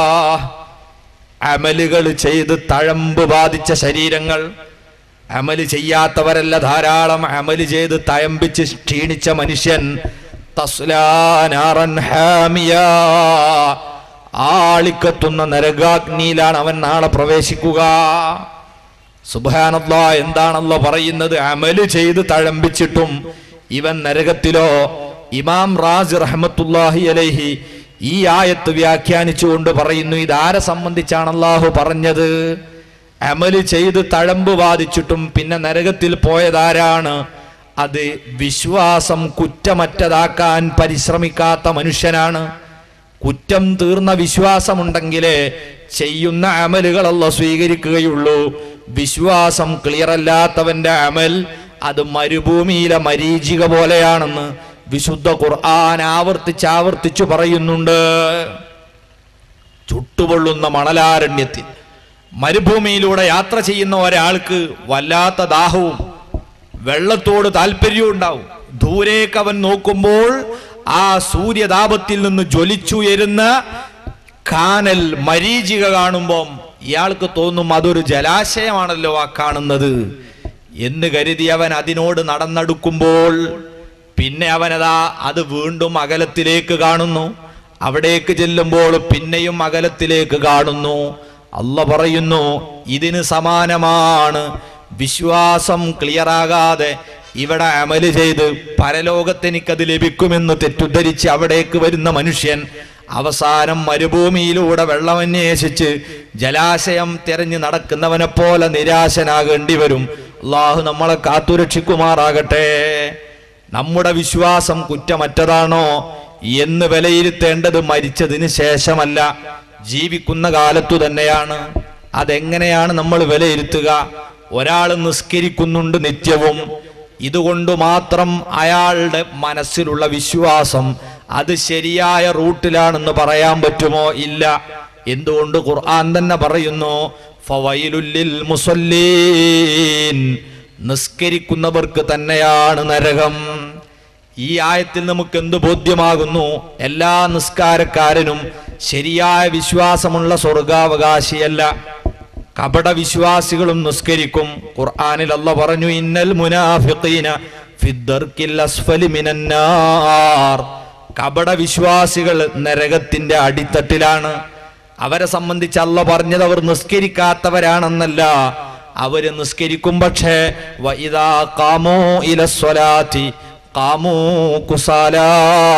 അമലുകൾ ചെയ്ത് തഴമ്പ് ബാധിച്ച ശരീരങ്ങൾ അമല് ചെയ്യാത്തവരല്ല ധാരാളം അമല് ചെയ്ത് തയമ്പിച്ച് ക്ഷീണിച്ച മനുഷ്യൻ തസ്ലാ നാറൻ ഹാമിയാ ആളിക്കത്തുന്ന നരകാഗ്നിയിലാണ് അവൻ നാളെ പ്രവേശിക്കുക സുബാനല്ല എന്താണല്ലോ പറയുന്നത് അമല് ചെയ്ത് തഴമ്പിച്ചിട്ടും ഇവൻ നരകത്തിലോ ഇമാം റാസ് റഹ്മത്തുല്ലാഹി അലൈഹി ഈ ആയത്ത് വ്യാഖ്യാനിച്ചുകൊണ്ട് പറയുന്നു ഇതാരെ സംബന്ധിച്ചാണ് അള്ളാഹു പറഞ്ഞത് അമല് ചെയ്ത് തഴമ്പ് ബാധിച്ചിട്ടും പിന്നെ നരകത്തിൽ പോയതാരാണ് അത് വിശ്വാസം കുറ്റമറ്റതാക്കാൻ പരിശ്രമിക്കാത്ത മനുഷ്യനാണ് കുറ്റം തീർന്ന വിശ്വാസമുണ്ടെങ്കിലേ ചെയ്യുന്ന അമലുകളല്ല സ്വീകരിക്കുകയുള്ളൂ വിശ്വാസം ക്ലിയർ അല്ലാത്തവന്റെ അമൽ അത് മരുഭൂമിയിലെ മരീചിക പോലെയാണെന്ന് വിശുദ്ധ ഖുർആൻ ആവർത്തിച്ച് ആവർത്തിച്ചു പറയുന്നുണ്ട് ചുട്ടുപൊള്ളുന്ന മണലാരണ്യത്തിൽ മരുഭൂമിയിലൂടെ യാത്ര ചെയ്യുന്ന ഒരാൾക്ക് വല്ലാത്ത ദാഹവും വെള്ളത്തോട് താല്പര്യവും ഉണ്ടാവും ദൂരേക്ക് അവൻ നോക്കുമ്പോൾ ആ സൂര്യതാപത്തിൽ നിന്ന് ജ്വലിച്ചുയരുന്ന കാനൽ മരീചിക കാണുമ്പം ഇയാൾക്ക് തോന്നും അതൊരു ജലാശയമാണല്ലോ ആ കാണുന്നത് എന്ന് കരുതി അവൻ അതിനോട് നടന്നെടുക്കുമ്പോൾ പിന്നെ അവനതാ അത് വീണ്ടും അകലത്തിലേക്ക് കാണുന്നു അവിടേക്ക് ചെല്ലുമ്പോൾ പിന്നെയും അകലത്തിലേക്ക് കാണുന്നു അല്ല പറയുന്നു ഇതിന് സമാനമാണ് വിശ്വാസം ക്ലിയറാകാതെ ഇവിടെ അമല് ചെയ്ത് പരലോകത്ത് എനിക്കത് ലഭിക്കുമെന്ന് തെറ്റുദ്ധരിച്ച് അവിടേക്ക് വരുന്ന മനുഷ്യൻ അവസാനം മരുഭൂമിയിലൂടെ വെള്ളമന്വേഷിച്ച് ജലാശയം തിരഞ്ഞു നടക്കുന്നവനെ പോലെ നിരാശനാകേണ്ടി വരും അള്ളാഹു നമ്മളെ കാത്തുരക്ഷിക്കുമാറാകട്ടെ നമ്മുടെ വിശ്വാസം കുറ്റമറ്റതാണോ എന്ന് വിലയിരുത്തേണ്ടത് മരിച്ചതിന് ശേഷമല്ല ജീവിക്കുന്ന കാലത്തു തന്നെയാണ് അതെങ്ങനെയാണ് നമ്മൾ വിലയിരുത്തുക ഒരാൾ നിസ്കരിക്കുന്നുണ്ട് നിത്യവും ഇതുകൊണ്ട് മാത്രം അയാളുടെ മനസ്സിലുള്ള വിശ്വാസം അത് ശരിയായ റൂട്ടിലാണെന്ന് പറയാൻ പറ്റുമോ ഇല്ല എന്തുകൊണ്ട് ഖുർആൻ തന്നെ പറയുന്നു ഫവൈലുല്ലിൽ മുസല്ലീൻ നിസ്കരിക്കുന്നവർക്ക് തന്നെയാണ് നരകം ഈ ആയത്തിൽ നമുക്ക് എന്ത് ബോധ്യമാകുന്നു എല്ലാ നിസ്കാരക്കാരനും ശരിയായ വിശ്വാസമുള്ള സ്വർഗാവകാശിയല്ല കപട വിശ്വാസികളും നിസ്കരിക്കും ഖുർആനിൽ അല്ല പറഞ്ഞു ഇന്നൽ മുനാഫിഖീന ഫിദ്ദർക്കിൽ അസ്ഫലി മിനന്നാർ കപട വിശ്വാസികൾ നരകത്തിന്റെ അടിത്തട്ടിലാണ് അവരെ സംബന്ധിച്ച് അല്ല പറഞ്ഞത് അവർ നിസ്കരിക്കാത്തവരാണെന്നല്ല അവര് നിസ്കരിക്കും പക്ഷേ വഇദാ ഖാമൂ ഇലസ്വലാത്തി ഖാമൂ കുസാലാ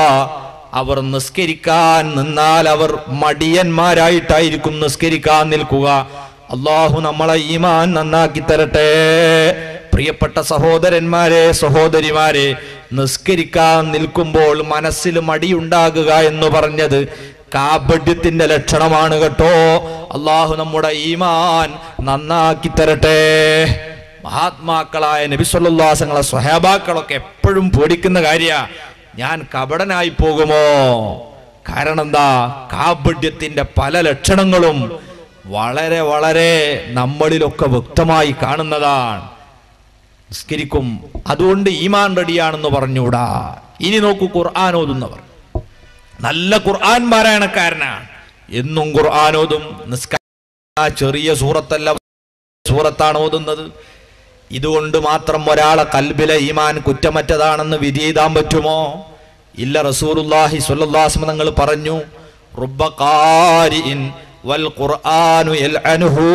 അവർ നിസ്കരിക്കാൻ നിന്നാൽ അവർ മടിയന്മാരായിട്ടായിരിക്കും നിസ്കരിക്കാൻ നിൽക്കുക അള്ളാഹു നമ്മളെ ഈമാൻ നന്നാക്കി തരട്ടെ പ്രിയപ്പെട്ട സഹോദരന്മാരെ സഹോദരിമാരെ നിസ്കരിക്കാൻ നിൽക്കുമ്പോൾ മനസ്സിൽ മടിയുണ്ടാകുക എന്ന് പറഞ്ഞത് കാപഡ്യത്തിന്റെ ലക്ഷണമാണ് കേട്ടോ അള്ളാഹു നമ്മുടെ ഈമാൻ നന്നാക്കി തരട്ടെ മഹാത്മാക്കളായ നബിസ്വല്ലാസങ്ങളെ സ്വഹാബാക്കളൊക്കെ എപ്പോഴും പേടിക്കുന്ന കാര്യ ഞാൻ കപടനായി പോകുമോ കാരണം എന്താ കാപഡ്യത്തിന്റെ പല ലക്ഷണങ്ങളും വളരെ വളരെ നമ്മളിലൊക്കെ വ്യക്തമായി കാണുന്നതാണ് നിസ്കരിക്കും അതുകൊണ്ട് ഈമാൻ റെഡിയാണെന്ന് പറഞ്ഞുകൂടാ ഇനി നോക്കൂ ഖുർആൻ ഓതുന്നവർ നല്ല ഖുർആൻ പാരായണക്കാരനാണ് എന്നും ഖുർആൻ ഓതും നിസ്കാര ചെറിയ സൂറത്തല്ല സൂറത്താണ് ഓതുന്നത് ഇതുകൊണ്ട് മാത്രം ഒരാളെ കൽബിലെ ഈമാൻ കുറ്റമറ്റതാണെന്ന് വിധി എഴുതാൻ പറ്റുമോ ഇല്ല റസൂലുല്ലാഹി സ്വല്ലല്ലാഹു തങ്ങൾ പറഞ്ഞു റുബ്ബ ഖാരിഇൻ വൽ ഖുർആനു യൽഅനുഹു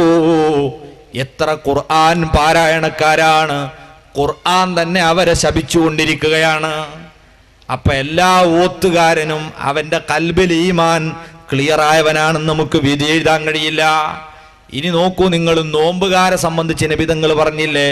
എത്ര ഖുർആൻ പാരായണക്കാരാണ് ഖുർആൻ തന്നെ അവരെ ശപിച്ചുകൊണ്ടിരിക്കുകയാണ് അപ്പൊ എല്ലാ ഓത്തുകാരനും അവന്റെ കൽബിൽ ഈമാൻ ക്ലിയർ ആയവനാണെന്ന് നമുക്ക് വിധി എഴുതാൻ കഴിയില്ല ഇനി നോക്കൂ നിങ്ങൾ നോമ്പുകാരെ സംബന്ധിച്ച് നബിതങ്ങൾ പറഞ്ഞില്ലേ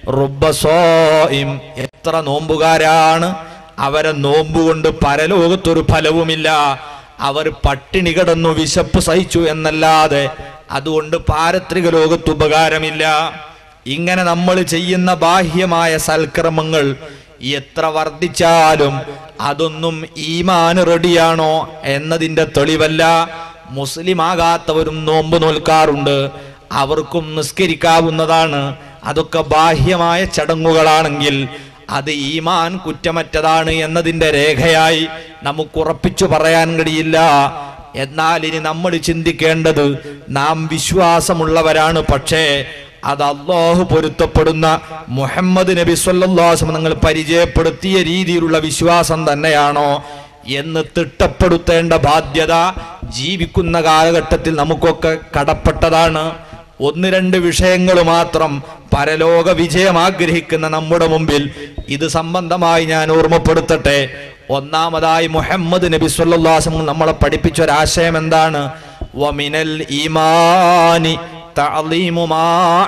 റുബ്ബസോയിം എത്ര നോമ്പുകാരാണ് അവരെ നോമ്പ് കൊണ്ട് പരലോകത്തൊരു ഫലവുമില്ല അവർ പട്ടിണി കിടന്നു വിശപ്പ് സഹിച്ചു എന്നല്ലാതെ അതുകൊണ്ട് പാരത്രിക ലോകത്ത് ഉപകാരമില്ല ഇങ്ങനെ നമ്മൾ ചെയ്യുന്ന ബാഹ്യമായ സൽക്രമങ്ങൾ എത്ര വർദ്ധിച്ചാലും അതൊന്നും ഈമാൻ റെഡിയാണോ എന്നതിന്റെ തെളിവല്ല മുസ്ലിം ആകാത്തവരും നോമ്പ് നോൽക്കാറുണ്ട് അവർക്കും നിസ്കരിക്കാവുന്നതാണ് അതൊക്കെ ബാഹ്യമായ ചടങ്ങുകളാണെങ്കിൽ അത് ഈമാൻ കുറ്റമറ്റതാണ് എന്നതിന്റെ രേഖയായി നമുക്ക് ഉറപ്പിച്ചു പറയാൻ കഴിയില്ല എന്നാൽ ഇനി നമ്മൾ ചിന്തിക്കേണ്ടത് നാം വിശ്വാസമുള്ളവരാണ് പക്ഷേ അത് അള്ളാഹു പൊരുത്തപ്പെടുന്ന മുഹമ്മദ് നബി സല്ലാസ്മ നിങ്ങൾ പരിചയപ്പെടുത്തിയ രീതിയിലുള്ള വിശ്വാസം തന്നെയാണോ എന്ന് തിട്ടപ്പെടുത്തേണ്ട ബാധ്യത ജീവിക്കുന്ന കാലഘട്ടത്തിൽ നമുക്കൊക്കെ കടപ്പെട്ടതാണ് ഒന്ന് രണ്ട് വിഷയങ്ങൾ മാത്രം പരലോക വിജയം ആഗ്രഹിക്കുന്ന നമ്മുടെ മുമ്പിൽ ഇത് സംബന്ധമായി ഞാൻ ഓർമ്മപ്പെടുത്തട്ടെ ഒന്നാമതായി മുഹമ്മദ് നബി സല്ലാസം നമ്മളെ പഠിപ്പിച്ച ഒരാശയം എന്താണ് വമിനൽ ഈമാനി തഅലീമു മാ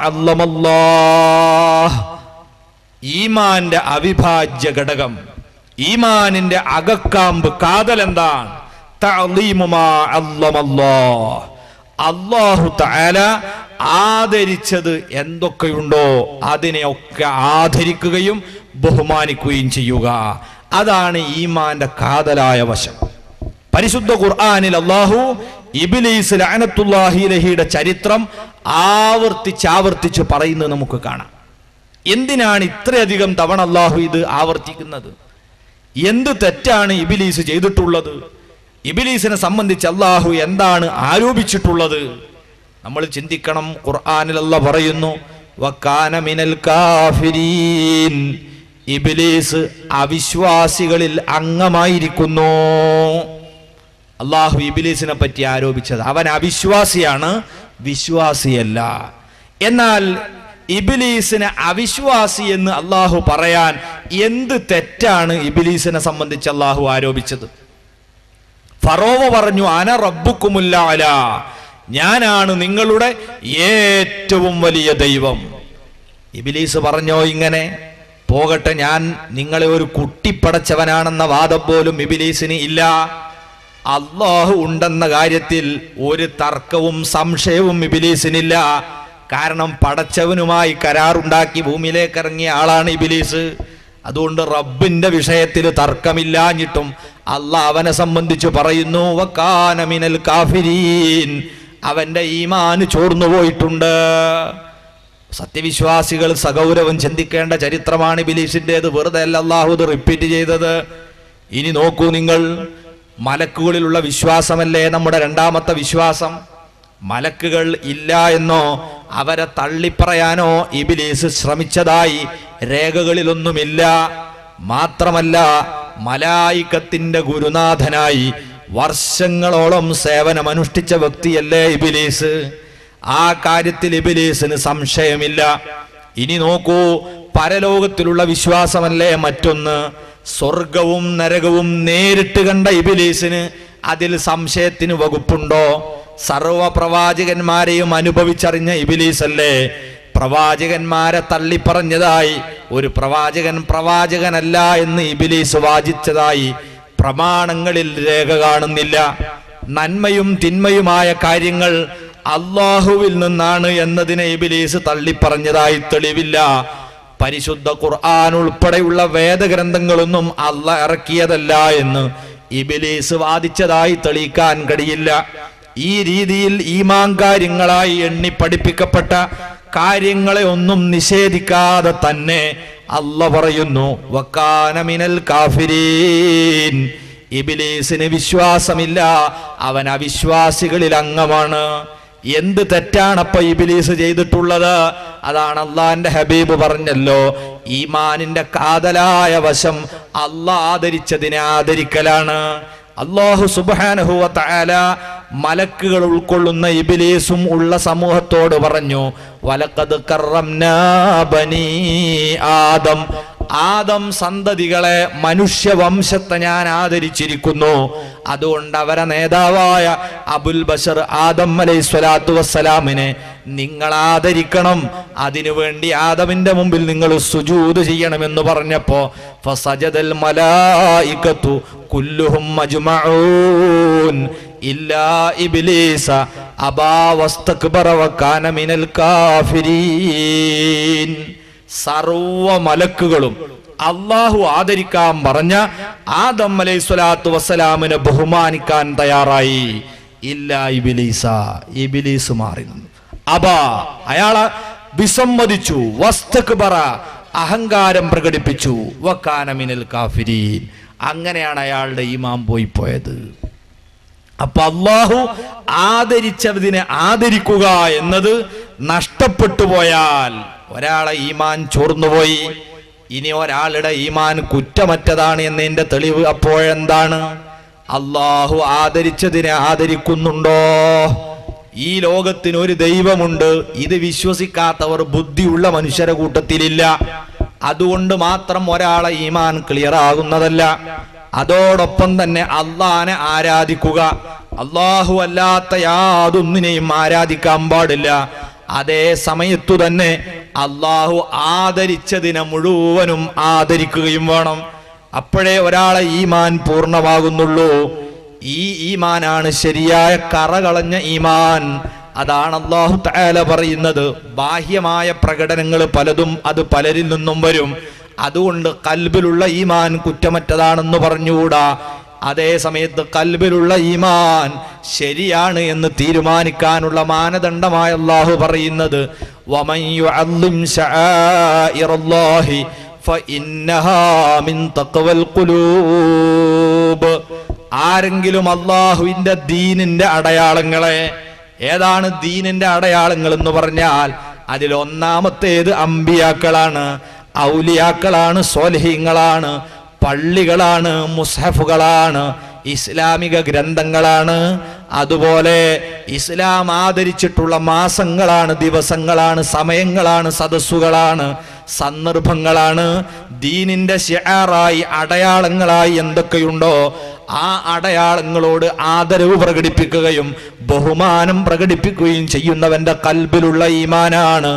അല്ലമല്ലാഹ് ഈമാന്റെ അവിഭാജ്യ ഘടകം ഈമാനിന്റെ അകക്കാമ്പ് കാതൽ എന്താണ് തഅലീമു മാ അല്ലമല്ലാഹ് അള്ളാഹു തആല ആദരിച്ചത് എന്തൊക്കെയുണ്ടോ അതിനെയൊക്കെ ആദരിക്കുകയും ബഹുമാനിക്കുകയും ചെയ്യുക അതാണ് ഈമാന്റെ കാതലായ വശം പരിശുദ്ധ ഖുർആനിൽ അള്ളാഹു ഇബിലീസ് ലഅനത്തുല്ലാഹി ലഹിയുടെ ചരിത്രം ആവർത്തിച്ച് ആവർത്തിച്ച് പറയുന്നത് നമുക്ക് കാണാം എന്തിനാണ് ഇത്രയധികം തവണ അള്ളാഹു ഇത് ആവർത്തിക്കുന്നത് എന്ത് തെറ്റാണ് ഇബിലീസ് ചെയ്തിട്ടുള്ളത് ഇബിലീസിനെ സംബന്ധിച്ച് അള്ളാഹു എന്താണ് ആരോപിച്ചിട്ടുള്ളത് നമ്മൾ ചിന്തിക്കണം ഖുർആനിൽ അല്ല പറയുന്നു വക്കാന മിനൽ കാഫിരീൻ ഇബിലീസ് അവിശ്വാസികളിൽ അംഗമായിരിക്കുന്നു അള്ളാഹു ഇബിലീസിനെ പറ്റി ആരോപിച്ചത് അവൻ അവിശ്വാസിയാണ് വിശ്വാസിയല്ല എന്നാൽ ഇബിലീസിനെ അവിശ്വാസി എന്ന് അള്ളാഹു പറയാൻ എന്ത് തെറ്റാണ് ഇബിലീസിനെ സംബന്ധിച്ച് അള്ളാഹു ആരോപിച്ചത് ഫറോവ പറഞ്ഞു അന റബ്ബുക്കുമുല്ല ഞാനാണ് നിങ്ങളുടെ ഏറ്റവും വലിയ ദൈവം ഇബിലീസ് പറഞ്ഞോ ഇങ്ങനെ പോകട്ടെ ഞാൻ നിങ്ങളെ ഒരു കുട്ടിപ്പടച്ചവനാണെന്ന വാദം പോലും ഇബിലീസിന് ഇല്ല അള്ളാഹു ഉണ്ടെന്ന കാര്യത്തിൽ ഒരു തർക്കവും സംശയവും ഇബിലീസിനില്ല കാരണം പടച്ചവനുമായി കരാറുണ്ടാക്കി ഭൂമിയിലേക്ക് ഇറങ്ങിയ ആളാണ് ഇബിലീസ് അതുകൊണ്ട് റബ്ബിന്റെ വിഷയത്തിൽ തർക്കമില്ലാഞ്ഞിട്ടും അള്ളാഹ് അവനെ സംബന്ധിച്ച് പറയുന്നു വക്കാന മിനൽ കാഫിരീൻ അവന്റെ ഈമാന് ചോർന്നു പോയിട്ടുണ്ട് സത്യവിശ്വാസികൾ സഗൗരവം ചിന്തിക്കേണ്ട ചരിത്രമാണ് ബിലീസിൻ്റെത് വെറുതെ അല്ല അള്ളാഹു ഇത് റിപ്പീറ്റ് ചെയ്തത് ഇനി നോക്കൂ നിങ്ങൾ മലക്കുകളിലുള്ള വിശ്വാസമല്ലേ നമ്മുടെ രണ്ടാമത്തെ വിശ്വാസം മലക്കുകൾ ഇല്ല എന്നോ അവരെ തള്ളിപ്പറയാനോ ഇബിലീസ് ശ്രമിച്ചതായി രേഖകളിലൊന്നുമില്ല മാത്രമല്ല മലായിക്കത്തിന്റെ ഗുരുനാഥനായി വർഷങ്ങളോളം സേവനമനുഷ്ഠിച്ച വ്യക്തിയല്ലേ ഇബിലീസ് ആ കാര്യത്തിൽ ഇബിലീസിന് സംശയമില്ല ഇനി നോക്കൂ പരലോകത്തിലുള്ള വിശ്വാസമല്ലേ മറ്റൊന്ന് സ്വർഗവും നരകവും നേരിട്ട് കണ്ട ഇബിലീസിന് അതിൽ സംശയത്തിന് വകുപ്പുണ്ടോ സർവ പ്രവാചകന്മാരെയും അനുഭവിച്ചറിഞ്ഞ ഇബിലീസല്ലേ പ്രവാചകന്മാരെ തള്ളിപ്പറഞ്ഞതായി ഒരു പ്രവാചകൻ പ്രവാചകനല്ല എന്ന് ഇബിലീസ് വാചിച്ചതായി പ്രമാണങ്ങളിൽ രേഖ കാണുന്നില്ല നന്മയും തിന്മയുമായ കാര്യങ്ങൾ അള്ളാഹുവിൽ നിന്നാണ് എന്നതിനെ ഇബിലീസ് തള്ളിപ്പറഞ്ഞതായി തെളിവില്ല പരിശുദ്ധ ഖുർആൻ ഉൾപ്പെടെയുള്ള വേദഗ്രന്ഥങ്ങളൊന്നും അല്ല ഇറക്കിയതല്ല എന്ന് ഇബിലീസ് വാദിച്ചതായി തെളിയിക്കാൻ കഴിയില്ല ഈ രീതിയിൽ ഈമാൻ കാര്യങ്ങളായി എണ്ണി പഠിപ്പിക്കപ്പെട്ട കാര്യങ്ങളെ ഒന്നും നിഷേധിക്കാതെ തന്നെ അല്ല പറയുന്നു വക്കാനമിനൽ കാഫിരീൻ ഇബിലീസിന് വിശ്വാസമില്ല അവൻ അവിശ്വാസികളിൽ അംഗമാണ് എന്ത് തെറ്റാണപ്പ ഇബിലീസ് ചെയ്തിട്ടുള്ളത് അതാണ് അള്ളാന്റെ ഹബീബ് പറഞ്ഞല്ലോ ഈമാനിന്റെ കാതലായ വശം അള്ളാ ആദരിച്ചതിനെ ആദരിക്കലാണ് അള്ളാഹു സുബാനഹുവ തആല മലക്കുകൾ ഉൾക്കൊള്ളുന്ന ഇബിലീസും ഉള്ള സമൂഹത്തോട് പറഞ്ഞു വലക്കത് കറംനാ ബനീ ആദം ആദം സന്തതികളെ മനുഷ്യവംശത്തെ ഞാൻ ആദരിച്ചിരിക്കുന്നു അതുകൊണ്ട് അവരെ നേതാവായ അബുൽ ബഷർ ആദം അലൈഹി സ്വലാത്തു വസ്സലാമിനെ നിങ്ങൾ ആദരിക്കണം അതിനുവേണ്ടി ആദമിന്റെ മുമ്പിൽ നിങ്ങൾ സുജൂത് ചെയ്യണമെന്ന് പറഞ്ഞപ്പോ ഫസജദൽ മലായികത്തു കുല്ലുഹും അജ്മഊൻ ഇല്ലാ ഇബ്ലീസ അബാ വസ്തക്ബറ വകാന മിനൽ കാഫിരീൻ സർവ മലക്കുകളും അള്ളാഹു ആദരിക്കാൻ പറഞ്ഞ ആദം അലൈഹി സ്വലാത്തു വസ്സലാമിനെ ബഹുമാനിക്കാൻ തയ്യാറായി ഇല്ല ഇബിലീസ ഇബിലീസ് മാറി നിന്നു അബാ അയാളെ വിസമ്മതിച്ചു വസ്തക്ബറ അഹങ്കാരം പ്രകടിപ്പിച്ചു വക്കാനമിനൽ കാഫിരീൻ അങ്ങനെയാണ് അയാളുടെ ഈമാം പോയി പോയത് അപ്പൊ അള്ളാഹു ആദരിച്ചതിനെ ആദരിക്കുക എന്നത് നഷ്ടപ്പെട്ടു പോയാൽ ഒരാളെ ഈമാൻ ചോർന്നുപോയി ഇനി ഒരാളുടെ ഈമാൻ കുറ്റമറ്റതാണ് എന്നതിന്റെ തെളിവ് അപ്പോഴെന്താണ് അള്ളാഹു ആദരിച്ചതിനെ ആദരിക്കുന്നുണ്ടോ ഈ ലോകത്തിന് ഒരു ദൈവമുണ്ട് ഇത് വിശ്വസിക്കാത്തവർ ബുദ്ധിയുള്ള മനുഷ്യരെ കൂട്ടത്തിലില്ല അതുകൊണ്ട് മാത്രം ഒരാളെ ഈമാൻ ക്ലിയർ ആകുന്നതല്ല അതോടൊപ്പം തന്നെ അള്ളാനെ ആരാധിക്കുക അള്ളാഹു അല്ലാത്ത യാതൊന്നിനെയും ആരാധിക്കാൻ പാടില്ല അതേ സമയത്തു തന്നെ അള്ളാഹു ആദരിച്ചതിനെ മുഴുവനും ആദരിക്കുകയും വേണം അപ്പോഴേ ഒരാളെ ഈമാൻ പൂർണ്ണമാകുന്നുള്ളൂ ഈ ഈമാനാണ് ശരിയായ കറകളഞ്ഞ ഈമാൻ അതാണ് അള്ളാഹു തആല പറയുന്നത് ബാഹ്യമായ പ്രകടനങ്ങൾ പലതും അത് പലരിൽ നിന്നും വരും അതുകൊണ്ട് കൽബിലുള്ള ഈമാൻ കുറ്റമറ്റതാണെന്ന് പറഞ്ഞുകൂടാ അതേ സമയത്ത് കൽബിലുള്ള ഈമാൻ ശരിയാണ് എന്ന് തീരുമാനിക്കാനുള്ള മാനദണ്ഡമായ അള്ളാഹു പറയുന്നത് വമൻ യുഅല്ലിം ശആഇറല്ലാഹി ഫഇന്നഹാ മിൻ തഖ്വൽ ഖുലൂബ് ആരെങ്കിലും അള്ളാഹുവിന്റെ ദീനിന്റെ അടയാളങ്ങളെ ഏതാണ് ദീനിന്റെ അടയാളങ്ങൾ എന്ന് പറഞ്ഞാൽ അതിൽ ഒന്നാമത്തേത് അമ്പിയാക്കളാണ് ഔലിയാക്കളാണ് സ്വാലിഹീങ്ങളാണ് പള്ളികളാണ് മുസ്ഹഫുകളാണ് ഇസ്ലാമിക ഗ്രന്ഥങ്ങളാണ് അതുപോലെ ഇസ്ലാം ആദരിച്ചിട്ടുള്ള മാസങ്ങളാണ് ദിവസങ്ങളാണ് സമയങ്ങളാണ് സദസ്സുകളാണ് സന്ദർഭങ്ങളാണ് ദീനിന്റെ ഷിആറായി അടയാളങ്ങളായി എന്തൊക്കെയുണ്ടോ ആ അടയാളങ്ങളോട് ആദരവ് പ്രകടിപ്പിക്കുകയും ബഹുമാനം പ്രകടിപ്പിക്കുകയും ചെയ്യുന്നവന്റെ കൽബിലുള്ള ഈമാനാണ്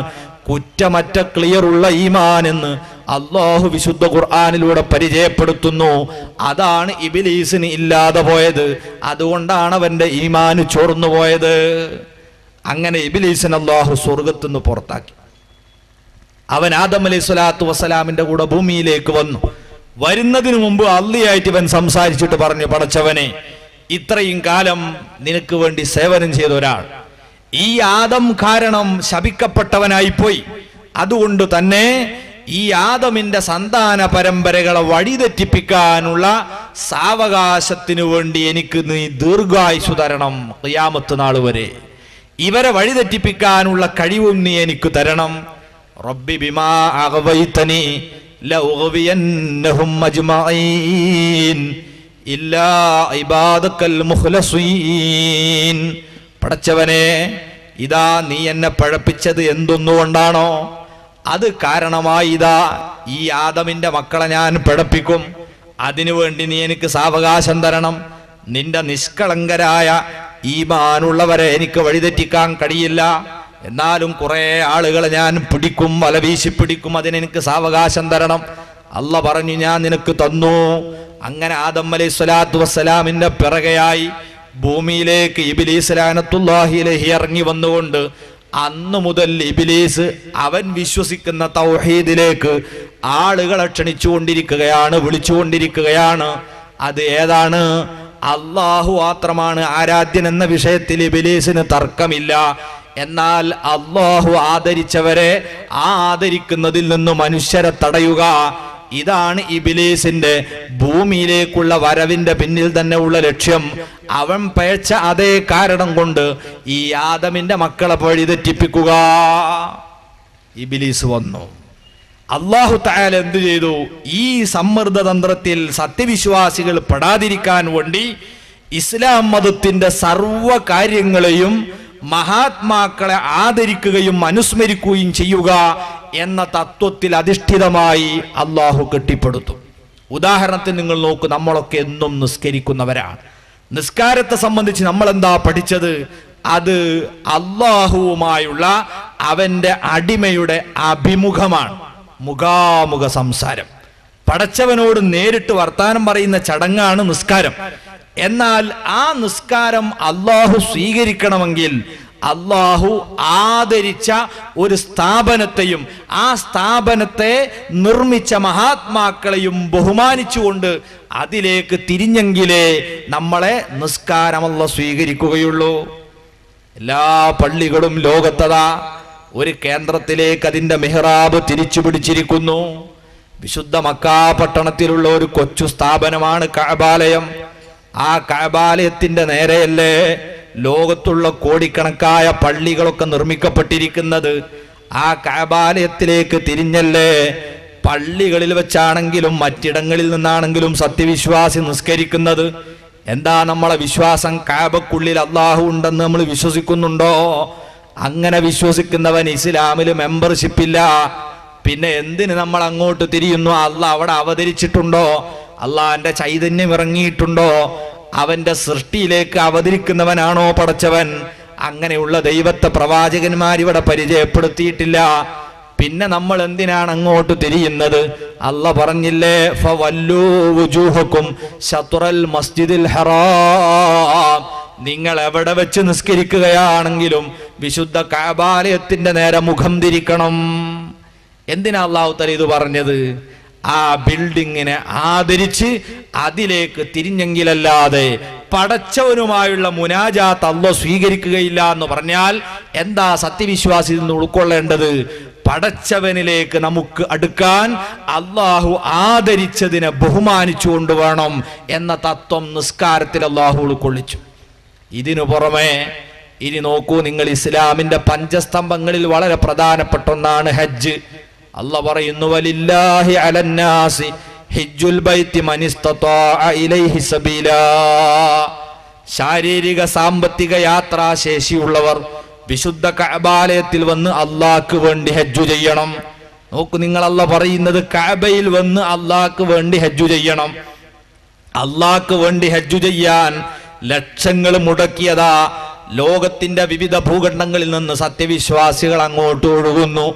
കുറ്റമറ്റ ക്ലിയറുള്ള ഈമാൻ എന്ന് അള്ളാഹു വിശുദ്ധ ഖുർആാനിലൂടെ പരിചയപ്പെടുത്തുന്നു അതാണ് ഇബിലീസിന് ഇല്ലാതെ പോയത് അതുകൊണ്ടാണ് അവന്റെ ഈമാന് ചോർന്നു പോയത് അങ്ങനെ ഇബിലീസിന് അള്ളാഹു സ്വർഗത്തുനിന്ന് പുറത്താക്കി അവൻ ആദം അലൈഹി സ്വലാത്തു വസ്സലാമിന്റെ കൂടെ ഭൂമിയിലേക്ക് വന്നു വരുന്നതിന് മുമ്പ് അള്ളിയായിട്ട് ഇവൻ സംസാരിച്ചിട്ട് പറഞ്ഞു പടച്ചവനെ ഇത്രയും കാലം നിനക്ക് വേണ്ടി സേവനം ചെയ്ത ഒരാൾ ഈ ആദം കാരണം ശപിക്കപ്പെട്ടവനായി പോയി അതുകൊണ്ട് തന്നെ ഈ ആദമിന്റെ സന്താന പരമ്പരകളെ വഴിതെറ്റിപ്പിക്കാനുള്ള സാവകാശത്തിനു വേണ്ടി എനിക്ക് നീ ദീർഘായുസ് തരണം ഖിയാമത്ത് നാൾ വരെ ഇവരെ വഴിതെറ്റിപ്പിക്കാനുള്ള കഴിവും നീ എനിക്ക് തരണം റബ്ബി ബിമാ അഗവൈതനി ലഉഗ്വിയന്നഹും അജ്മഈൻ ഇല്ലാ ഇബാദക്കൽ മുഖ്ലസീൻ പടച്ചവനെ ഇതാ നീ എന്നെ പഴപ്പിച്ചത് എന്തൊന്നുകൊണ്ടാണോ അത് കാരണമായി ഇതാ ഈ ആദമിന്റെ മക്കളെ ഞാൻ പിഴപ്പിക്കും അതിനുവേണ്ടി നീ എനിക്ക് സാവകാശം തരണം നിന്റെ നിഷ്കളങ്കരായ ഈമാനുള്ളവരെ എനിക്ക് വഴിതെറ്റിക്കാൻ കഴിയില്ല എന്നാലും കുറെ ആളുകളെ ഞാൻ പിടിക്കും വല വീശി പിടിക്കും അതിനെനിക്ക് സാവകാശം തരണം അല്ല പറഞ്ഞു ഞാൻ നിനക്ക് തന്നു അങ്ങനെ ആദം അലൈഹി സ്വലാത്തു വസ്സലാമിന്റെ പിറകെയായി ഭൂമിയിലേക്ക് ഇബിലീസ് ലാനത്തുല്ലാഹിലഹി ഇറങ്ങി വന്നുകൊണ്ട് അന്നു മുതൽ ഇബിലീസ് അവൻ വിശ്വസിക്കുന്ന തൗഹീദിലേക്ക് ആളുകളെ ക്ഷണിച്ചുകൊണ്ടിരിക്കുകയാണ് വിളിച്ചുകൊണ്ടിരിക്കുകയാണ് അത് ഏതാണ് അള്ളാഹു മാത്രമാണ് ആരാധ്യൻ എന്ന വിഷയത്തിൽ ഇബിലീസിന് തർക്കമില്ല എന്നാൽ അള്ളാഹു ആദരിച്ചവരെ ആ ആദരിക്കുന്നതിൽ നിന്ന് മനുഷ്യരെ തടയുക ഇതാണ് ഇബിലീസിന്റെ ഭൂമിയിലേക്കുള്ള വരവിന്റെ പിന്നിൽ തന്നെ ഉള്ള ലക്ഷ്യം അവൻ പഴച്ച അതേ കാരണം കൊണ്ട് ഈ ആദമിന്റെ മക്കളെ വഴിതെറ്റിപ്പിക്കുക ഇബിലീസ് വന്നു അള്ളാഹു തായാൽ എന്തു ചെയ്തു ഈ സമ്മർദ്ദ തന്ത്രത്തിൽ സത്യവിശ്വാസികൾ പെടാതിരിക്കാൻ വേണ്ടി ഇസ്ലാം മതത്തിന്റെ സർവ കാര്യങ്ങളെയും മഹാത്മാക്കളെ ആദരിക്കുകയും അനുസ്മരിക്കുകയും ചെയ്യുക എന്ന തത്വത്തിൽ അധിഷ്ഠിതമായി അള്ളാഹു കെട്ടിപ്പടുത്തു ഉദാഹരണത്തിന് നിങ്ങൾ നോക്കൂ നമ്മളൊക്കെ എന്നും നിസ്കരിക്കുന്നവരാണ് നിസ്കാരത്തെ സംബന്ധിച്ച് നമ്മൾ എന്താ പഠിച്ചത് അത് അള്ളാഹുവുമായുള്ള അവന്റെ അടിമയുടെ അഭിമുഖമാണ് മുഖാമുഖ സംസാരം പടച്ചവനോട് നേരിട്ട് വർത്താനം പറയുന്ന ചടങ്ങാണ് നിസ്കാരം എന്നാൽ ആ നിസ്കാരം അള്ളാഹു സ്വീകരിക്കണമെങ്കിൽ അള്ളാഹു ആദരിച്ച ഒരു സ്ഥാപനത്തെയും ആ സ്ഥാപനത്തെ നിർമ്മിച്ച മഹാത്മാക്കളെയും ബഹുമാനിച്ചുകൊണ്ട് അതിലേക്ക് തിരിഞ്ഞെങ്കിലേ നമ്മളെ നിസ്കാരമല്ല സ്വീകരിക്കുകയുള്ളൂ എല്ലാ പള്ളികളും ലോകത്തതാ ഒരു കേന്ദ്രത്തിലേക്ക് അതിന്റെ മെഹ്റാബ് തിരിച്ചു പിടിച്ചിരിക്കുന്നു വിശുദ്ധ മക്കാ പട്ടണത്തിലുള്ള ഒരു കൊച്ചു സ്ഥാപനമാണ് കഅബാലയം ആ കഅബാലയത്തിന്റെ നേരെയല്ലേ ലോകത്തുള്ള കോടിക്കണക്കായ പള്ളികളൊക്കെ നിർമ്മിക്കപ്പെട്ടിരിക്കുന്നത് ആ കഅബാലയത്തിലേക്ക് തിരിഞ്ഞല്ലേ പള്ളികളിൽ വെച്ചാണെങ്കിലും മറ്റിടങ്ങളിൽ നിന്നാണെങ്കിലും സത്യവിശ്വാസി നിസ്കരിക്കുന്നത് എന്താ നമ്മളെ വിശ്വാസം കാബക്കുള്ളിൽ അള്ളാഹു ഉണ്ടെന്ന് നമ്മൾ വിശ്വസിക്കുന്നുണ്ടോ അങ്ങനെ വിശ്വസിക്കുന്നവൻ ഇസ്ലാമിൽ മെമ്പർഷിപ്പ് ഇല്ല പിന്നെ എന്തിന് നമ്മൾ അങ്ങോട്ട് തിരിയുന്നു അല്ല അവിടെ അവതരിച്ചിട്ടുണ്ടോ അള്ളാന്റെ ചൈതന്യം ഇറങ്ങിയിട്ടുണ്ടോ അവന്റെ സൃഷ്ടിയിലേക്ക് അവതരിക്കുന്നവനാണോ പടച്ചവൻ അങ്ങനെയുള്ള ദൈവത്തെ പ്രവാചകന്മാർ ഇവിടെ പരിചയപ്പെടുത്തിയിട്ടില്ല പിന്നെ നമ്മൾ എന്തിനാണ് അങ്ങോട്ട് തിരിയുന്നത് അല്ല പറഞ്ഞില്ലേ ഫവല്ലൂ വുജൂഹക്കും ശത്രുൽ മസ്ജിദിൽ ഹറാം നിങ്ങൾ എവിടെ വെച്ച് നിസ്കരിക്കുകയാണെങ്കിലും വിശുദ്ധ കാബാലയത്തിന്റെ നേരെ മുഖം തിരിക്കണം എന്തിനാ അള്ളാഹു തല ഇത് പറഞ്ഞത് ആ ബിൽഡിങ്ങിനെ ആദരിച്ച് അതിലേക്ക് തിരിഞ്ഞെങ്കിലല്ലാതെ പടച്ചവനുമായുള്ള മുനാജാത്ത് അല്ലോ സ്വീകരിക്കുകയില്ല എന്ന് പറഞ്ഞാൽ എന്താ സത്യവിശ്വാസി നിന്ന് ഉൾക്കൊള്ളേണ്ടത് പടച്ചവനിലേക്ക് നമുക്ക് അടുക്കാൻ അള്ളാഹു ആദരിച്ചതിനെ ബഹുമാനിച്ചുകൊണ്ട് വേണം എന്ന തത്വം നിസ്കാരത്തിൽ അള്ളാഹു ഉൾക്കൊള്ളിച്ചു ഇതിനു പുറമെ ഇനി നോക്കൂ നിങ്ങൾ ഇസ്ലാമിന്റെ പഞ്ചസ്തംഭങ്ങളിൽ വളരെ പ്രധാനപ്പെട്ട ഒന്നാണ് ഹജ്ജ് അല്ല പറയുന്നു വലില്ലാഹി അലന്നാസി ഹിജ്ജുൽ ബൈത്തി മനിസ്തതാഅ ഇലൈഹി സബീലാ ശാരീരിക സാമ്പത്തിക യാത്രാ ശേഷിയുള്ളവർ വിശുദ്ധ കഅബാലയത്തിൽ വന്ന് അള്ളാഹ്ക്ക് വേണ്ടി ഹജ്ജു ചെയ്യണം നോക്കൂ നിങ്ങൾ അല്ല പറയുന്നത് കഅബയിൽ വന്ന് അള്ളാഹ്ക്ക് വേണ്ടി ഹജ്ജു ചെയ്യണം അള്ളാഹ്ക്ക് വേണ്ടി ഹജ്ജു ചെയ്യാൻ ലക്ഷങ്ങൾ മുടക്കിയതാ ലോകത്തിന്റെ വിവിധ ഭൂഖണ്ഡങ്ങളിൽ നിന്ന് സത്യവിശ്വാസികൾ അങ്ങോട്ട് ഒഴുകുന്നു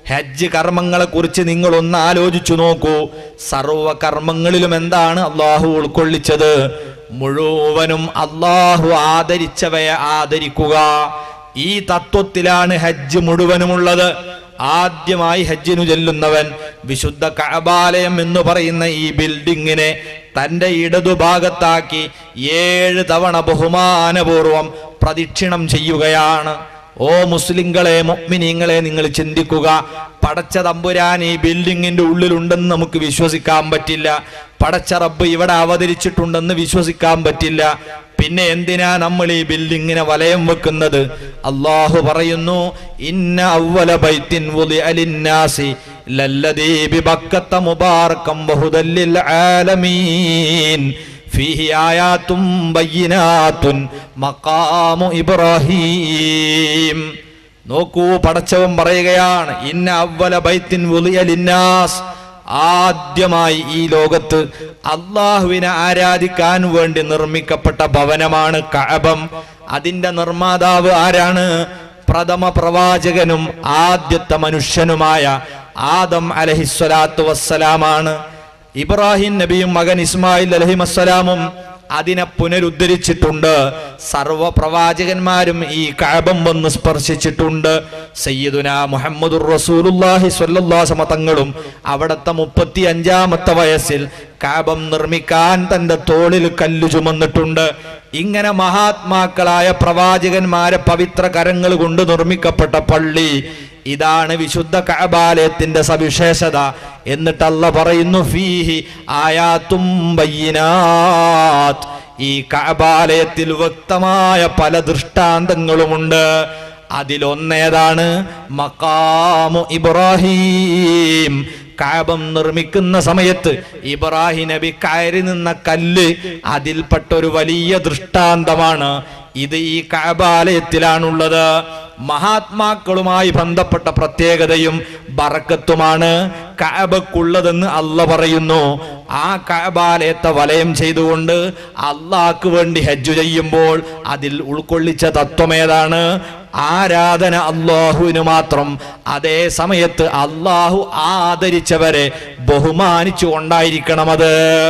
ഹജ്ജ് കർമ്മങ്ങളെ കുറിച്ച് നിങ്ങൾ ഒന്ന് ആലോചിച്ചു നോക്കൂ സർവ കർമ്മങ്ങളിലും എന്താണ് അള്ളാഹു ഉൾക്കൊള്ളിച്ചത് മുഴുവനും അള്ളാഹു ആദരിച്ചവയെ ആദരിക്കുക ഈ തത്വത്തിലാണ് ഹജ്ജ് മുഴുവനുമുള്ളത് ആദ്യമായി ഹജ്ജിനു ചെല്ലുന്നവൻ വിശുദ്ധ കഅബാലയം എന്ന് പറയുന്ന ഈ ബിൽഡിങ്ങിനെ തന്റെ ഇടതുഭാഗത്താക്കി ഏഴ് തവണ ബഹുമാനപൂർവം പ്രദക്ഷിണം ചെയ്യുകയാണ് ഓ മുസ്ലിങ്ങളെ മുഅ്മിനീങ്ങളെ നിങ്ങൾ ചിന്തിക്കുക പടച്ച തമ്പുരാൻ ഈ ബിൽഡിങ്ങിന്റെ ഉള്ളിലുണ്ടെന്ന് നമുക്ക് വിശ്വസിക്കാൻ പറ്റില്ല പടച്ച റബ്ബ് ഇവിടെ അവതരിച്ചിട്ടുണ്ടെന്ന് വിശ്വസിക്കാൻ പറ്റില്ല പിന്നെ എന്തിനാ നമ്മൾ ഈ ബിൽഡിങ്ങിനെ വലയം വെക്കുന്നത് അള്ളാഹു പറയുന്നു ഇന്ന അവല ബൈത്തിൻ വുദിഅ ലിന്നാസി ലല്ലദീ ബിബക്കത്ത മുബാറകം വഹുദല്ലിൽ ആലമീൻ ഫീഹി ആയാത്തും ബയ്യിനാത്തുൻ മഖാമു ഇബ്രാഹീം നോക്കൂ പടച്ചവൻ പറയുകയാണ് ഇന്ന അവല ബൈത്തിൻ വുദിഅ ലിന്നാസ് ആദ്യമായി ഈ ലോകത്ത് അള്ളാഹുവിനെ ആരാധിക്കാൻ വേണ്ടി നിർമ്മിക്കപ്പെട്ട ഭവനമാണ് കഅബം അതിന്റെ നിർമ്മാതാവ് ആരാണ് പ്രഥമ പ്രവാചകനും ആദ്യത്തെ മനുഷ്യനുമായ ആദം അലഹിസ്വലാത്തു വസ്സലാമാണ് ഇബ്രാഹിം നബിയും മകൻ ഇസ്മായിൽ അലഹിമസ്സലാമും അതിനെ പുനരുദ്ധരിച്ചിട്ടുണ്ട് സർവ പ്രവാചകന്മാരും ഈ കഅബം വന്ന് സ്പർശിച്ചിട്ടുണ്ട് സയ്യിദുന മുഹമ്മദുർ റസൂലുള്ളാഹി സ്വല്ലല്ലാഹു തങ്ങളും അവിടുത്തെ മുപ്പത്തി അഞ്ചാമത്തെ വയസ്സിൽ കാബം നിർമ്മിക്കാൻ തന്റെ തോളിൽ കല്ല് ചുമന്നിട്ടുണ്ട് ഇങ്ങനെ മഹാത്മാക്കളായ പ്രവാചകന്മാരെ പവിത്ര കരങ്ങൾ കൊണ്ട് നിർമ്മിക്കപ്പെട്ട പള്ളി ഇതാണ് വിശുദ്ധ കഅബാലയത്തിന്റെ സവിശേഷത എന്നിട്ട് അല്ല പറയുന്നു ഫീഹി ആയാത്തും ബയ്യിനാത്ത് ഈ കഅബാലയത്തിൽ വ്യക്തമായ പല ദൃഷ്ടാന്തങ്ങളുമുണ്ട് അതിലൊന്നേതാണ് മക്കാമു ഇബ്രാഹിം കാബം നിർമ്മിക്കുന്ന സമയത്ത് ഇബ്രാഹിം നബി കയറി നിന്ന കല്ല് അതിൽപ്പെട്ട ഒരു വലിയ ദൃഷ്ടാന്തമാണ് ഇത് ഈ കാബാലയത്തിലാണുള്ളത് മഹാത്മാക്കളുമായി ബന്ധപ്പെട്ട പ്രത്യേകതയും ബറക്കത്തുമാണ് കാബക്കുള്ളതെന്ന് അല്ല പറയുന്നു ആ കാബാലയത്തെ വലയം ചെയ്തുകൊണ്ട് അള്ളാഹ്ക്ക് വേണ്ടി ഹജ്ജു ചെയ്യുമ്പോൾ അതിൽ ഉൾക്കൊള്ളിച്ച തത്വമേതാണ് ആരാധന അള്ളാഹുവിന് മാത്രം അതേ സമയത്ത് അള്ളാഹു ആദരിച്ചവരെ ബഹുമാനിച്ചു കൊണ്ടായിരിക്കണം അത്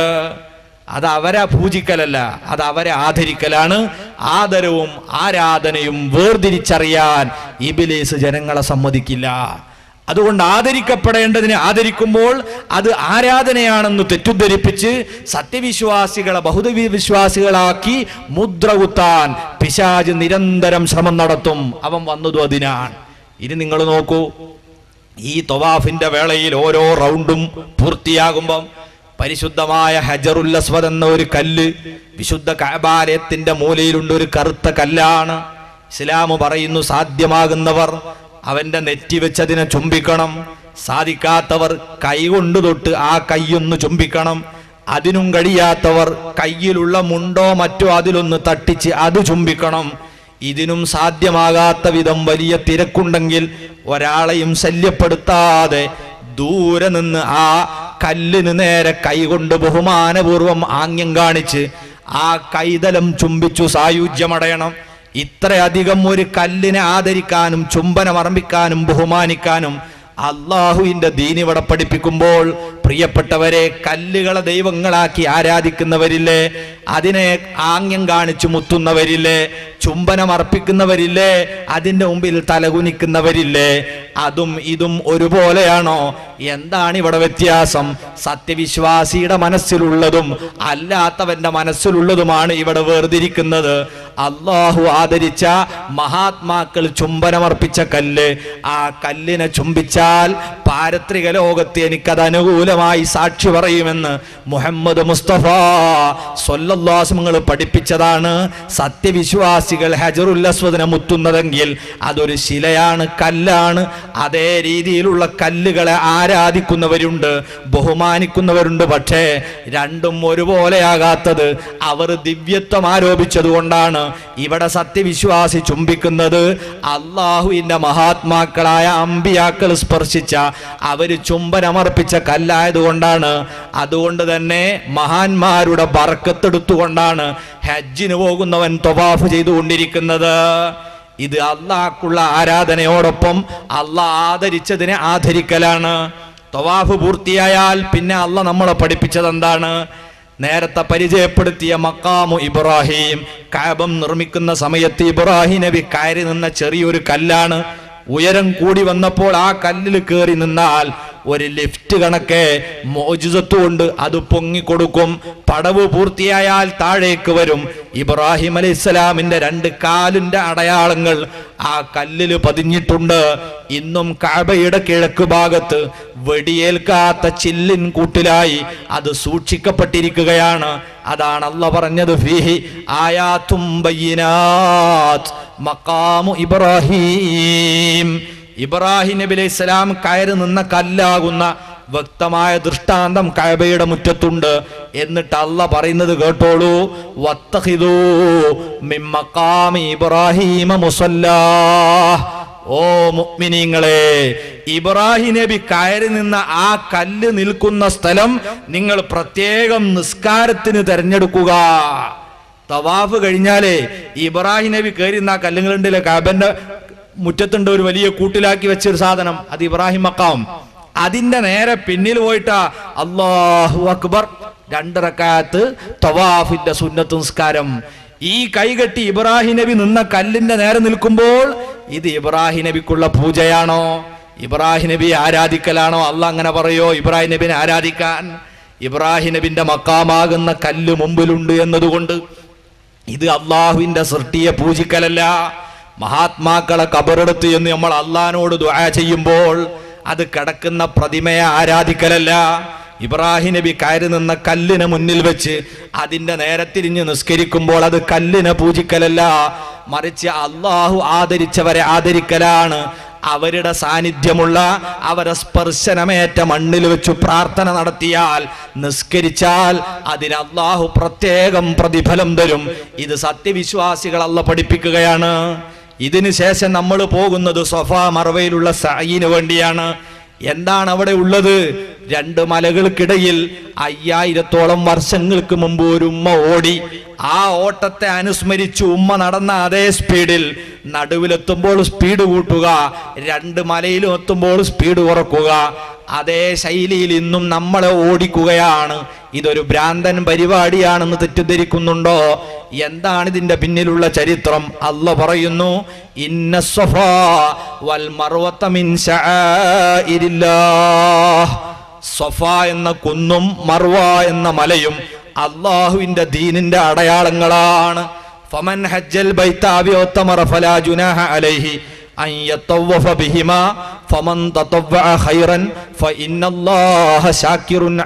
അത് അവരെ പൂജിക്കലല്ല അത് അവരെ ആദരിക്കലാണ് ആദരവും ആരാധനയും വേർതിരിച്ചറിയാൻ ഇബിലേസ് ജനങ്ങളെ സമ്മതിക്കില്ല അതുകൊണ്ട് ആദരിക്കപ്പെടേണ്ടതിനെ ആദരിക്കുമ്പോൾ അത് ആരാധനയാണെന്ന് തെറ്റുദ്ധരിപ്പിച്ച് സത്യവിശ്വാസികളെ ബഹുദവി വിശ്വാസികളാക്കി മുദ്ര കുത്താൻ പിശാജ് നിരന്തരം ശ്രമം നടത്തും അവൻ വന്നതും അതിനാണ് ഇനി നിങ്ങൾ നോക്കൂ ഈ തൊവാഫിന്റെ വേളയിൽ ഓരോ റൗണ്ടും പൂർത്തിയാകുമ്പം പരിശുദ്ധമായ ഹജറുൽ അസ്വദ് എന്ന ഒരു കല്ല് വിശുദ്ധ കഅബാലയത്തിന്റെ മൂലയിലുണ്ട് ഒരു കറുത്ത കല്ലാണ് ഇസ്ലാം പറയുന്നു സാധ്യമാകുന്നവർ അവന്റെ നെറ്റി വെച്ചതിനെ ചുംബിക്കണം സാധിക്കാത്തവർ കൈകൊണ്ട് തൊട്ട് ആ കൈയൊന്ന് ചുംബിക്കണം അതിനും കഴിയാത്തവർ കയ്യിലുള്ള മുണ്ടോ മറ്റോ അതിലൊന്ന് തട്ടിച്ച് അത് ചുംബിക്കണം ഇതിനും സാധ്യമാകാത്ത വിധം വലിയ തിരക്കുണ്ടെങ്കിൽ ഒരാളെയും ശല്യപ്പെടുത്താതെ ദൂരെ നിന്ന് ആ കല്ലിന് നേരെ കൈകൊണ്ട് ബഹുമാനപൂർവം ആംഗ്യം കാണിച്ച് ആ കൈതലം ചുംബിച്ചു സായുജ്യമടയണം ഇത്രയധികം ഒരു കല്ലിനെ ആദരിക്കാനും ചുംബനമർമ്മിക്കാനും ബഹുമാനിക്കാനും അള്ളാഹുവിന്റെ ദീൻ ഇവിടെ പഠിപ്പിക്കുമ്പോൾ പ്രിയപ്പെട്ടവരെ കല്ലുകളെ ദൈവങ്ങളാക്കി ആരാധിക്കുന്നവരില്ലേ അതിനെ ആംഗ്യം കാണിച്ചു മുത്തുന്നവരില്ലേ ചുംബനം അർപ്പിക്കുന്നവരില്ലേ അതിന്റെ മുമ്പിൽ തലകുനിക്കുന്നവരില്ലേ അതും ഇതും ഒരുപോലെയാണോ എന്താണ് ഇവിടെ വ്യത്യാസം സത്യവിശ്വാസിയുടെ മനസ്സിലുള്ളതും അല്ലാത്തവന്റെ മനസ്സിലുള്ളതുമാണ് ഇവിടെ വേർതിരിക്കുന്നത് അള്ളാഹു ആദരിച്ച മഹാത്മാക്കൾ ചുംബനമർപ്പിച്ച കല്ല് ആ കല്ലിനെ ചുംബിച്ചാൽ പാരത്രിക ലോകത്ത് എനിക്കത് അനുകൂലമായി സാക്ഷി പറയുമെന്ന് മുഹമ്മദ് മുസ്തഫ സൊല്ലാസ്മങ്ങൾ പഠിപ്പിച്ചതാണ് സത്യവിശ്വാസികൾ ഹജറുൽ അസ്വദിനെ മുത്തുന്നതെങ്കിൽ അതൊരു ശിലയാണ് കല്ലാണ് അതേ രീതിയിലുള്ള കല്ലുകളെ ആരാധിക്കുന്നവരുണ്ട് ബഹുമാനിക്കുന്നവരുണ്ട് പക്ഷേ രണ്ടും ഒരുപോലെയാകാത്തത് അവർ ദിവ്യത്വം ആരോപിച്ചത് കൊണ്ടാണ് ഇവിടെ സത്യവിശ്വാസി ചുംബിക്കുന്നത് അള്ളാഹുവിന്റെ മഹാത്മാക്കളായ അമ്പിയാക്കൾ സ്പർശിച്ച അവര് ചുംബനമർപ്പിച്ച കല്ലായതുകൊണ്ടാണ് അതുകൊണ്ട് തന്നെ മഹാന്മാരുടെ ബർക്കത്തെടുത്തുകൊണ്ടാണ് ഹജ്ജിന് പോകുന്നവൻ തൊവാഫ് ചെയ്തുകൊണ്ടിരിക്കുന്നത് ഇത് അള്ളാഹ്ക്കുള്ള ആരാധനയോടൊപ്പം അള്ളാഹ് ആദരിച്ചതിനെ ആദരിക്കലാണ് തവാഫ് പൂർത്തിയായാൽ പിന്നെ അള്ള നമ്മളെ പഠിപ്പിച്ചത് എന്താണ് നേരത്തെ പരിചയപ്പെടുത്തിയ മക്കാമു ഇബ്രാഹിം കാബം നിർമ്മിക്കുന്ന സമയത്ത് ഇബ്രാഹിം നബി കയറി നിന്ന ചെറിയൊരു കല്ലാണ് ഉയരം കൂടി വന്നപ്പോൾ ആ കല്ലിൽ കയറി നിന്നാൽ ഒരു ലിഫ്റ്റ് കണക്കെ മോജിസത്ത് കൊണ്ട് അത് പൊങ്ങിക്കൊടുക്കും പടവ് പൂർത്തിയായാൽ താഴേക്ക് വരും ഇബ്രാഹിം അലൈഹി ഇസ്ലാമിന്റെ രണ്ട് കാലിന്റെ അടയാളങ്ങൾ ആ കല്ലിൽ പതിഞ്ഞിട്ടുണ്ട് ഇന്നും കാബയുടെ കിഴക്ക് ഭാഗത്ത് വെടിയേൽക്കാത്ത ചില്ലിൻ കൂട്ടിലായി അത് സൂക്ഷിക്കപ്പെട്ടിരിക്കുകയാണ് അതാണ് അല്ല പറഞ്ഞത് ഫീഹി ആയാത്തും ബയ്യിനാത്ത് മക്കാമു ഇബ്രാഹിം ഇബ്രാഹിം നബി അലൈഹി സ്വലാം കയറി നിന്ന കല്ലാകുന്ന വ്യക്തമായ ദൃഷ്ടാന്തം കഅബയുടെ മുറ്റത്തുണ്ട് എന്നിട്ട് അല്ല പറയുന്നത് കേട്ടോളൂ വത്തഹിദൂ മിൻ മഖാമി ഇബ്രാഹിമ മുസല്ലാ ഓ മുഅ്മിനീങ്ങളെ ഇബ്രാഹിം നബി കയറി നിന്ന ആ കല്ല് നിൽക്കുന്ന സ്ഥലം നിങ്ങൾ പ്രത്യേകം നിസ്കാരത്തിന് തെരഞ്ഞെടുക്കുക തവാഫ് കഴിഞ്ഞാലേ ഇബ്രാഹിം നബി കയറി നിന്ന ആ കല്ലുകളുണ്ടല്ലേ കാബന്റെ മുറ്റത്തുണ്ട് ഒരു വലിയ കൂട്ടിലാക്കി വെച്ച ഒരു സാധനം അത് ഇബ്രാഹിം മക്കാം അതിന്റെ നേരെ പിന്നിൽ പോയിട്ടാ അള്ളാഹു അക്ബർ രണ്ടിറക്കാത്ത് തവാഫിന്റെ സുന്നത്ത് നിസ്കാരം ഈ കൈകെട്ടി ഇബ്രാഹിം നബി നിന്ന കല്ലിന്റെ നേരെ നിൽക്കുമ്പോൾ ഇത് ഇബ്രാഹിം നബിക്കുള്ള പൂജയാണോ ഇബ്രാഹിം നബി ആരാധിക്കലാണോ അല്ല അങ്ങനെ പറയോ ഇബ്രാഹിം നബിനെ ആരാധിക്കാൻ ഇബ്രാഹിം നബിന്റെ മക്കാമാകുന്ന കല്ല് മുമ്പിലുണ്ട് എന്നതുകൊണ്ട് ഇത് അള്ളാഹുവിന്റെ സൃഷ്ടിയെ പൂജിക്കലല്ല മഹാത്മാക്കളെ കബറെടുത്ത് എന്ന് നമ്മൾ അള്ളഹാനോട് ദുആ ചെയ്യുമ്പോൾ അത് കിടക്കുന്ന പ്രതിമയെ ആരാധിക്കലല്ല ഇബ്രാഹിം നബി കയറി നിന്ന കല്ലിന് മുന്നിൽ വെച്ച് അതിന്റെ നേരെ തിരിഞ്ഞ് നിസ്കരിക്കുമ്പോൾ അത് കല്ലിനെ പൂജിക്കലല്ല മറിച്ച് അള്ളാഹു ആദരിച്ചവരെ ആദരിക്കലാണ് അവരുടെ സാന്നിധ്യമുള്ള അവരെ സ്പർശനമേറ്റ മണ്ണിൽ വെച്ച് പ്രാർത്ഥന നടത്തിയാൽ നിസ്കരിച്ചാൽ അതിന് അള്ളാഹു പ്രത്യേകം പ്രതിഫലം തരും ഇത് സത്യവിശ്വാസികൾ അല്ല പഠിപ്പിക്കുകയാണ് ഇതിനു ശേഷം നമ്മൾ പോകുന്നത് സൊഫ മറവയിലുള്ള സായിന് വേണ്ടിയാണ് എന്താണ് അവിടെ ഉള്ളത് രണ്ട് മലകൾക്കിടയിൽ അയ്യായിരത്തോളം വർഷങ്ങൾക്ക് മുമ്പ് ഒരു ഉമ്മ ഓടി ആ ഓട്ടത്തെ അനുസ്മരിച്ച് ഉമ്മ നടന്ന അതേ സ്പീഡിൽ നടുവിലെത്തുമ്പോൾ സ്പീഡ് കൂട്ടുക രണ്ട് മലയിലും എത്തുമ്പോൾ സ്പീഡ് കുറക്കുക അതേ ശൈലിയിൽ ഇന്നും നമ്മളെ ഓടിക്കുകയാണ് ഇതൊരു ഭ്രാന്തൻ പരിപാടിയാണെന്ന് തെറ്റിദ്ധരിക്കുന്നുണ്ടോ എന്താണ് ഇതിന്റെ പിന്നിലുള്ള ചരിത്രം അല്ല പറയുന്നു ഇന്ന സ്വഫാ വൽ മർവത്ത മിൻ ശആഇരില്ലാഹ് സൊഫ എന്ന കുന്നും മർവ എന്ന മലയും അള്ളാഹുവിന്റെ ദീനിന്റെ അടയാളങ്ങളാണ് ഫമൻ ഹജ്ജൽ ബൈത്താവിയോത്തമറ ഫലാ ജുനാഹ അലൈഹി അൻ യത്തവഫ ബിഹിമാ ഫമൻ തതവ്വഅ ഖൈറൻ ഫഇന്നല്ലാഹ ശാക്കിറുൻ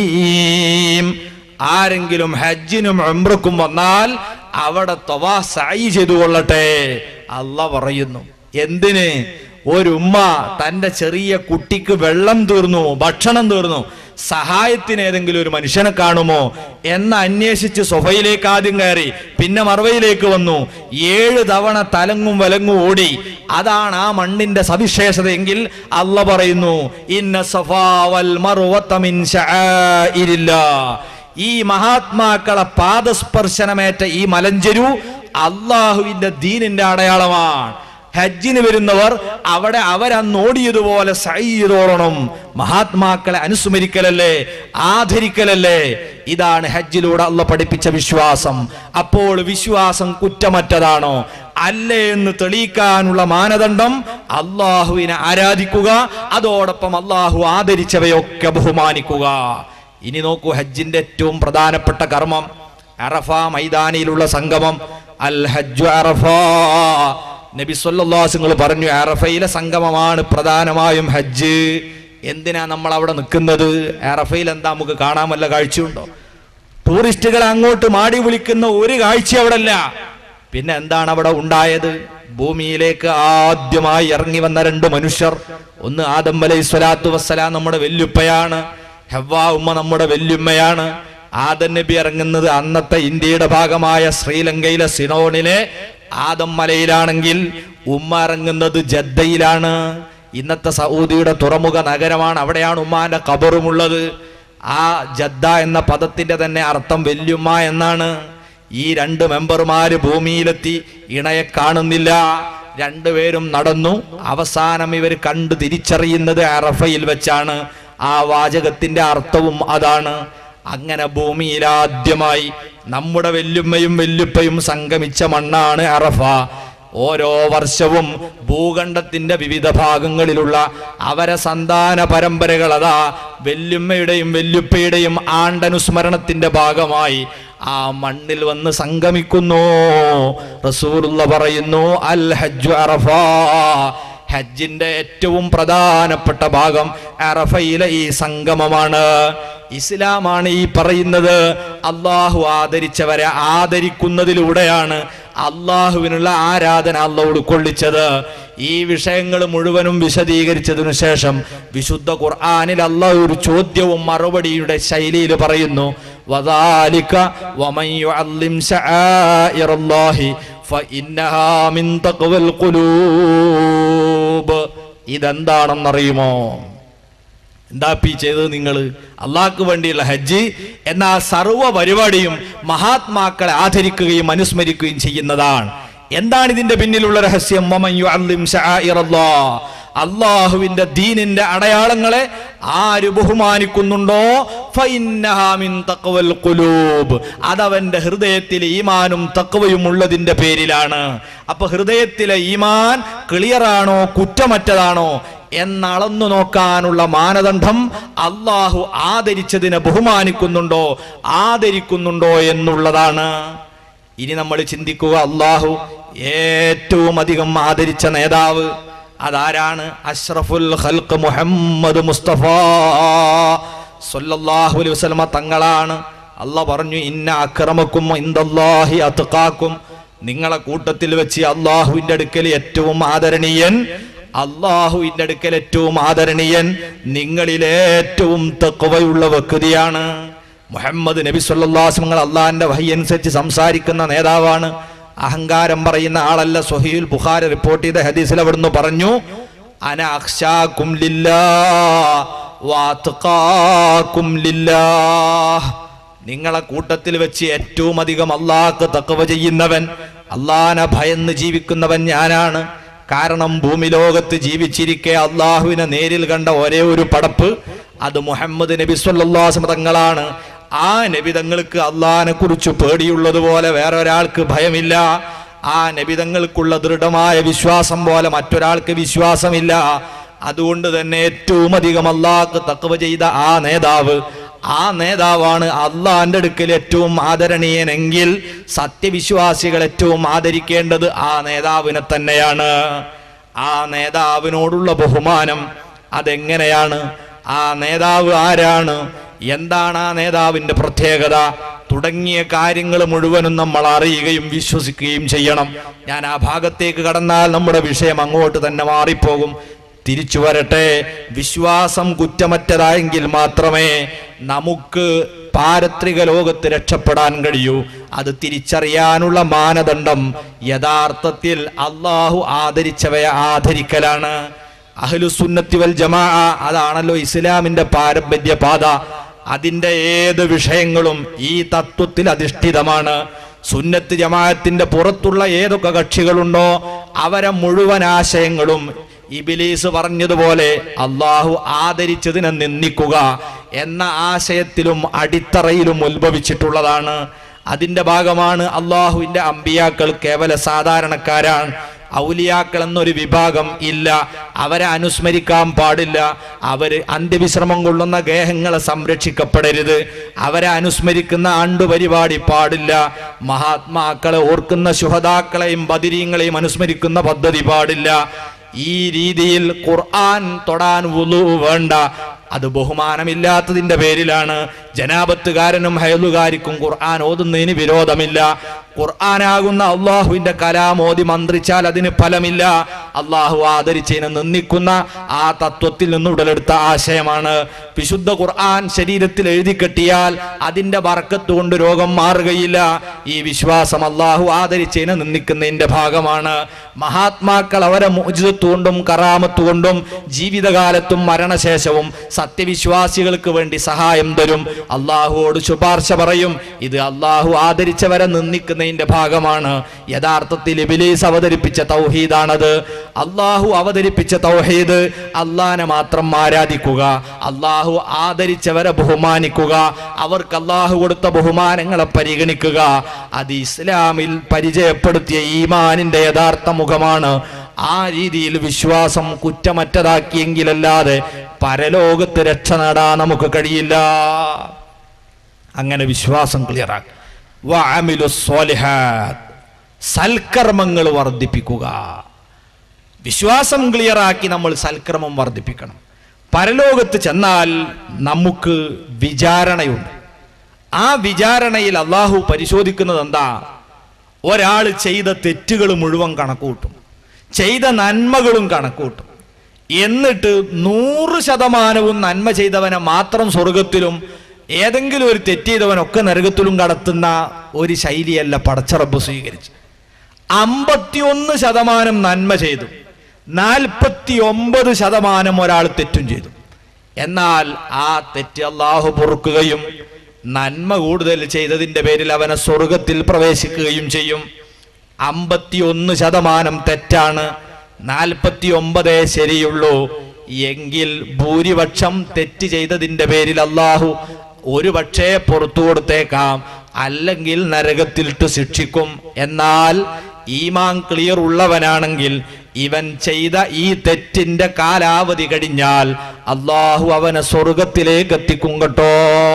അലീം ആരെങ്കിലും ഹജ്ജിനും ഉംറക്കും വന്നാൽ അവിടെ തവാ സഈ ചെയ്തു കൊള്ളട്ടെ അല്ല പറയുന്നു എന്തിന് ഒരു ഉമ്മ തന്റെ ചെറിയ കുട്ടിക്ക് വെള്ളം തീർന്നു ഭക്ഷണം തീർന്നു സഹായത്തിന് ഏതെങ്കിലും ഒരു മനുഷ്യനെ കാണുമോ എന്ന് അന്വേഷിച്ച് സൊഫയിലേക്ക് ആദ്യം കയറി പിന്നെ മറവയിലേക്ക് വന്നു ഏഴ് തവണ തലങ്ങും വലങ്ങും ഓടി അതാണ് ആ മണ്ണിന്റെ സവിശേഷതയെങ്കിൽ അല്ല പറയുന്നു ഇന്ന സഫാ വൽ മർവത മിൻ ശആഇരില്ലാ ഈ മഹാത്മാക്കളെ പാദസ്പർശനമേറ്റ ഈ മലഞ്ചരു അള്ളാഹുവിന്റെ ദീനിന്റെ അടയാളമാണ് ഹജ്ജിന് വരുന്നവർ അവിടെ അവരന്ന് ഓടിയതുപോലെ സയ്യിദോടണം മഹാത്മാക്കളെ അനുസ്മരിക്കലല്ലേ ആദരിക്കലല്ലേ ഇതാണ് ഹജ്ജിലൂടെ അള്ള പഠിപ്പിച്ച വിശ്വാസം അപ്പോൾ വിശ്വാസം കുറ്റമറ്റതാണോ അല്ലേ എന്ന് തെളിയിക്കാനുള്ള മാനദണ്ഡം അള്ളാഹുവിനെ ആരാധിക്കുക അതോടൊപ്പം അള്ളാഹു ആദരിച്ചവയൊക്കെ ബഹുമാനിക്കുക ഇനി നോക്കൂ ഹജ്ജിന്റെ ഏറ്റവും പ്രധാനപ്പെട്ട കർമ്മം അറഫ മൈതാനിയിലുള്ള സംഗമം അൽ ഹജ്ജു അറഫ നബി സല്ലാസുങ്ങൾ പറഞ്ഞു അറഫയിലെ സംഗമമാണ് പ്രധാനമായും ഹജ്ജ് എന്തിനാ നമ്മൾ അവിടെ നിൽക്കുന്നത് അറഫയിൽ എന്താ നമുക്ക് കാണാൻ വല്ല കാഴ്ചയുണ്ടോ ടൂറിസ്റ്റുകളെ അങ്ങോട്ട് മാടി വിളിക്കുന്ന ഒരു കാഴ്ച അവിടെ അല്ല പിന്നെ എന്താണ് അവിടെ ഉണ്ടായത് ഭൂമിയിലേക്ക് ആദ്യമായി ഇറങ്ങി വന്ന രണ്ട് മനുഷ്യർ ഒന്ന് ആദം അലൈഹി സ്വലാത്തു വസ്സലാം നമ്മുടെ വെല്ലുപ്പയാണ് ഹെവ്വാ ഉമ്മ നമ്മുടെ വെല്ലുമ്മയാണ് ആദം നബി ഇറങ്ങുന്നത് അന്നത്തെ ഇന്ത്യയുടെ ഭാഗമായ ശ്രീലങ്കയിലെ സിനോണിലെ ആദം മലയിലാണെങ്കിൽ ഉമ്മ ഇറങ്ങുന്നത് ജദ്ദയിലാണ് ഇന്നത്തെ സൗദിയുടെ തുറമുഖ നഗരമാണ് അവിടെയാണ് ഉമ്മാന്റെ കബറുമുള്ളത് ആ ജദ്ദ എന്ന പദത്തിന്റെ തന്നെ അർത്ഥം വല്യുമ്മ എന്നാണ് ഈ രണ്ട് മെമ്പർമാര് ഭൂമിയിലെത്തി ഇണയെ കാണുന്നില്ല രണ്ടുപേരും നടന്നു അവസാനം ഇവർ കണ്ടു തിരിച്ചറിയുന്നത് അറഫയിൽ വെച്ചാണ് ആ വാചകത്തിന്റെ അർത്ഥവും അതാണ് അങ്ങനെ ഭൂമിയിൽ ആദ്യമായി നമ്മുടെ വെല്ലുമ്മയും വെല്ലുപ്പയും സംഗമിച്ച മണ്ണാണ് അറഫ ഓരോ വർഷവും ഭൂഖണ്ഡത്തിന്റെ വിവിധ ഭാഗങ്ങളിലുള്ള അവരെ സന്താന പരമ്പരകൾ അതാ വെല്ലുമ്മയുടെയും വെല്ലുപ്പയുടെയും ആണ്ടനുസ്മരണത്തിന്റെ ഭാഗമായി ആ മണ്ണിൽ വന്ന് സംഗമിക്കുന്നു റസൂലുള്ള പറയുന്നു അൽ ഹജ്ജു അറഫ ഹജ്ജിന്റെ ഏറ്റവും പ്രധാനപ്പെട്ട ഭാഗം അറഫയിലെ ഈ സംഗമമാണ് ഇസ്ലാമാണ് ഈ പറയുന്നത് അള്ളാഹു ആദരിച്ചവരെ ആദരിക്കുന്നതിലൂടെയാണ് അള്ളാഹുവിനുള്ള ആരാധന അല്ല ഉൾക്കൊള്ളിച്ചത് ഈ വിഷയങ്ങൾ മുഴുവനും വിശദീകരിച്ചതിനു ശേഷം വിശുദ്ധ ഖുർആനിൽ അള്ളാഹു ഒരു ചോദ്യവും മറുപടിയുടെ ശൈലിയിൽ പറയുന്നു വദാലിക വമൻ യുഅല്ലിം ശആഇറല്ലാഹി ഫഇന്നഹാ മിൻ തഖ്വൽ ഖുലൂബ് ഇതെന്താണെന്നറിയുമോ എന്താ പി ചെയ്തത് നിങ്ങൾ അള്ളാഹ്ക്ക് വേണ്ടിയുള്ള ഹജ്ജ് എന്ന ആ സർവ്വ പരിപാടിയും മഹാത്മാക്കളെ ആദരിക്കുകയും അനുസ്മരിക്കുകയും ചെയ്യുന്നതാണ് എന്താണ് ഇതിന്റെ പിന്നിലുള്ള രഹസ്യം വമൻ യുഅല്ലിം ശആഇറല്ലാഹ് അള്ളാഹുവിന്റെ ദീനിന്റെ അടയാളങ്ങളെ ആര് ബഹുമാനിക്കുന്നുണ്ടോ ഫഇന്നഹാ മിൻ തഖ്വൽ ഖുലൂബ് അതവന്റെ ഹൃദയത്തിൽ ഈമാനും തക്വയും ഉള്ളതിന്റെ പേരിലാണ് അപ്പൊ ഹൃദയത്തിലെ ഈമാൻ ക്ലിയറാണോ കുറ്റമറ്റതാണോ എന്നളന്നു നോക്കാനുള്ള മാനദണ്ഡം അള്ളാഹു ആദരിച്ചതിനെ ബഹുമാനിക്കുന്നുണ്ടോ ആദരിക്കുന്നുണ്ടോ എന്നുള്ളതാണ് ഇനി നമ്മൾ ചിന്തിക്കുക അള്ളാഹു ഏറ്റവും അധികം ആദരിച്ച നേതാവ് അതാരാണ് അഷ്റഫുൽ ഖൽഖ് മുഹമ്മദ് മുസ്തഫ സല്ലല്ലാഹു അലൈഹി വസല്ലമ തങ്ങളാണ് അല്ല പറഞ്ഞു ഇന്ന അക്രമക്കും ഇന്ദല്ലാഹി അത്ഖാക്കും നിങ്ങളെ കൂട്ടത്തിൽ വെച്ച് അള്ളാഹുവിന്റെ അടുക്കൽ ഏറ്റവും ആദരണീയൻ അള്ളാഹുവിന്റെ അടുക്കൽ ഏറ്റവും ആദരണീയൻ നിങ്ങളിൽ ഏറ്റവും തക്കവയുള്ള വ്യക്തിയാണ് മുഹമ്മദ് നബി സല്ലാസ്മങ്ങൾ അള്ളാഹിന്റെ വഹി അനുസരിച്ച് സംസാരിക്കുന്ന നേതാവാണ് അഹങ്കാരം പറയുന്ന ആളല്ല സൊഹീൽ ബുഖാരി റിപ്പോർട്ട് ചെയ്ത ഹദീസിൽ അവിടുന്ന് പറഞ്ഞു അന അക്ഷാക്കും ലില്ലാ വാത്ഖാക്കും ലില്ലാഹ് നിങ്ങളെ കൂട്ടത്തിൽ വെച്ച് ഏറ്റവും അധികം അള്ളാഹ്ക്ക് തക്കവ ചെയ്യുന്നവൻ അള്ളാഹനെ ഭയന്ന് ജീവിക്കുന്നവൻ ഞാനാണ് കാരണം ഭൂമി ലോകത്ത് ജീവിച്ചിരിക്കെ അള്ളാഹുവിനെ നേരിൽ കണ്ട ഒരേ ഒരു പടപ്പ് അത് മുഹമ്മദ് നബി സല്ലാസ് തങ്ങളാണ് ആ നബി തങ്ങൾക്ക് അള്ളാഹിനെ കുറിച്ച് പേടിയുള്ളതുപോലെ വേറെ ഒരാൾക്ക് ഭയമില്ല ആ നബി തങ്ങൾക്കുള്ള ദൃഢമായ വിശ്വാസം പോലെ മറ്റൊരാൾക്ക് വിശ്വാസമില്ല അതുകൊണ്ട് തന്നെ ഏറ്റവും അധികം അള്ളാഹ്ക്ക് തക്കവ ചെയ്ത ആ നേതാവ് ആ നേതാവാണ് അള്ളാന്റെ അടുക്കൽ ഏറ്റവും ആദരണീയനെങ്കിൽ സത്യവിശ്വാസികൾ ഏറ്റവും ആദരിക്കേണ്ടത് ആ നേതാവിനെ തന്നെയാണ് ആ നേതാവിനോടുള്ള ബഹുമാനം അതെങ്ങനെയാണ് ആ നേതാവ് ആരാണ് എന്താണ് ആ നേതാവിന്റെ പ്രത്യേകത തുടങ്ങിയ കാര്യങ്ങൾ മുഴുവനും നമ്മൾ അറിയുകയും വിശ്വസിക്കുകയും ചെയ്യണം ഞാൻ ആ ഭാഗത്തേക്ക് കടന്നാൽ നമ്മുടെ വിഷയം അങ്ങോട്ട് തന്നെ മാറിപ്പോകും തിരിച്ചു വരട്ടെ വിശ്വാസം കുറ്റമറ്റതായെങ്കിൽ മാത്രമേ നമുക്ക് പാരത്രിക ലോകത്ത് രക്ഷപ്പെടാൻ കഴിയൂ അത് തിരിച്ചറിയാനുള്ള മാനദണ്ഡം യഥാർത്ഥത്തിൽ അള്ളാഹു ആദരിച്ചവയെ ആദരിക്കലാണ് അഹ്ലുസുന്നത്തി വൽ ജമാ അതാണല്ലോ ഇസ്ലാമിന്റെ പാരമ്പര്യ പാത അതിന്റെ ഏത് വിഷയങ്ങളും ഈ തത്വത്തിൽ അധിഷ്ഠിതമാണ് സുന്നത്ത് ജമാഅത്തിന്റെ പുറത്തുള്ള ഏതൊക്കെ കക്ഷികളുണ്ടോ അവരെ മുഴുവൻ ആശയങ്ങളും ഇബിലീസ് പറഞ്ഞതുപോലെ അള്ളാഹു ആദരിച്ചതിനെ നിന്ദിക്കുക എന്ന ആശയത്തിലും അടിത്തറയിലും ഉത്ഭവിച്ചിട്ടുള്ളതാണ് അതിന്റെ ഭാഗമാണ് അള്ളാഹുവിന്റെ അമ്പിയാക്കൾ കേവല സാധാരണക്കാരാണ് ഔലിയാക്കൾ എന്നൊരു വിഭാഗം ഇല്ല അവരെ അനുസ്മരിക്കാൻ പാടില്ല അവര് അന്ത്യവിശ്രമം കൊള്ളുന്ന ഗേഹങ്ങളെ സംരക്ഷിക്കപ്പെടരുത് അവരെ അനുസ്മരിക്കുന്ന ആണ്ടുപരിപാടി പാടില്ല മഹാത്മാക്കളെ ഓർക്കുന്ന ശുഹതാക്കളെയും ബദിരീങ്ങളെയും അനുസ്മരിക്കുന്ന പദ്ധതി പാടില്ല ഈ രീതിയിൽ ഖുർആൻ തൊടാൻ വുളു വേണ്ട അത് ബഹുമാനമില്ലാത്തതിന്റെ പേരിലാണ് ജനാപത്തുകാരനും ഹയലുകാരിക്കും ഖുർആൻ ഓതുന്നതിന് വിരോധമില്ല ഖുർആനാകുന്ന അള്ളാഹുവിന്റെ കലാം ഓതി മന്ത്രിച്ചാൽ അതിന് ഫലമില്ല അള്ളാഹു ആദരിച്ചതിനെ നിന്ദിക്കുന്ന ആ തത്വത്തിൽ നിന്ന് ഉടലെടുത്ത ആശയമാണ് വിശുദ്ധ ഖുർആൻ ശരീരത്തിൽ എഴുതി കെട്ടിയാൽ അതിന്റെ ബർക്കത്ത് കൊണ്ട് രോഗം മാറുകയില്ല ഈ വിശ്വാസം അള്ളാഹു ആദരിച്ചതിനെ നിന്ദിക്കുന്നതിന്റെ ഭാഗമാണ് മഹാത്മാക്കൾ അവരെ മോചിതത്വ കൊണ്ടും കറാമത്ത് കൊണ്ടും ജീവിതകാലത്തും മരണശേഷവും സത്യവിശ്വാസികൾക്ക് വേണ്ടി സഹായം തരും അള്ളാഹുവോട് ശുപാർശ പറയും ഇത് അള്ളാഹു ആദരിച്ചവരെ നിന്ദിക്കുന്നതിന്റെ പഠിപ്പിക്കുന്നതിന്റെ ഭാഗമാണ് യഥാർത്ഥത്തിൽ ഇബിലീസ് അവതരിപ്പിച്ച തൗഹീദാണത് അള്ളാഹു അവതരിപ്പിച്ച തൗഹീദ് അള്ളാനെ മാത്രം ആരാധിക്കുക അള്ളാഹു ആദരിച്ചവരെ ബഹുമാനിക്കുക അവർക്ക് അള്ളാഹു കൊടുത്ത ബഹുമാനങ്ങളെ പരിഗണിക്കുക അത് ഇസ്ലാമിൽ പരിചയപ്പെടുത്തിയ ഈമാനിന്റെ യഥാർത്ഥ മുഖമാണ് ആ രീതിയിൽ വിശ്വാസം കുറ്റമറ്റതാക്കിയെങ്കിലല്ലാതെ പരലോകത്ത് രക്ഷ നേടാൻ നമുക്ക് കഴിയില്ല അങ്ങനെ വിശ്വാസം ക്ലിയറാക്കി വഅമിലു സ്വാലിഹാത്ത് സൽക്കർമ്മങ്ങൾ വർദ്ധിപ്പിക്കുക വിശ്വാസം ക്ലിയറാക്കി നമ്മൾ സൽക്രമം വർദ്ധിപ്പിക്കണം പരലോകത്ത് ചെന്നാൽ നമുക്ക് വിചാരണയുണ്ട് ആ വിചാരണയിൽ അള്ളാഹു പരിശോധിക്കുന്നത് എന്താ ഒരാൾ ചെയ്ത തെറ്റുകൾ മുഴുവൻ കണക്കൂട്ടും ചെയ്ത നന്മകളും കണക്കൂട്ടും എന്നിട്ട് നൂറ് ശതമാനവും നന്മ ചെയ്തവനെ മാത്രം സ്വർഗത്തിലും ഏതെങ്കിലും ഒരു തെറ്റ് ചെയ്തവനൊക്കെ നരകത്തിലും കടത്തുന്ന ഒരു ശൈലിയല്ല പടച്ചറബ് സ്വീകരിച്ച് അമ്പത്തിയൊന്ന് ശതമാനം നന്മ ചെയ്തു നാൽപ്പത്തി ഒമ്പത് ശതമാനം ഒരാൾ തെറ്റും ചെയ്തു എന്നാൽ ആ തെറ്റ് അള്ളാഹു പൊറുക്കുകയും നന്മ കൂടുതൽ ചെയ്തതിന്റെ പേരിൽ അവനെ സ്വർഗത്തിൽ പ്രവേശിക്കുകയും ചെയ്യും അമ്പത്തിയൊന്ന് ശതമാനം തെറ്റാണ് നാൽപ്പത്തി ഒമ്പതേ ശരിയുള്ളൂ എങ്കിൽ ഭൂരിപക്ഷം തെറ്റ് ചെയ്തതിന്റെ പേരിൽ അള്ളാഹു ഒരു പക്ഷേ പുറത്തു കൊടുത്തേക്കാം അല്ലെങ്കിൽ നരകത്തിലിട്ട് ശിക്ഷിക്കും എന്നാൽ ഈമാൻ ക്ലിയർ ഉള്ളവനാണെങ്കിൽ ഇവൻ ചെയ്ത ഈ തെറ്റിന്റെ കാലാവധി കഴിഞ്ഞാൽ അള്ളാഹു അവനെ സ്വർഗത്തിലേക്ക് എത്തിക്കും കേട്ടോ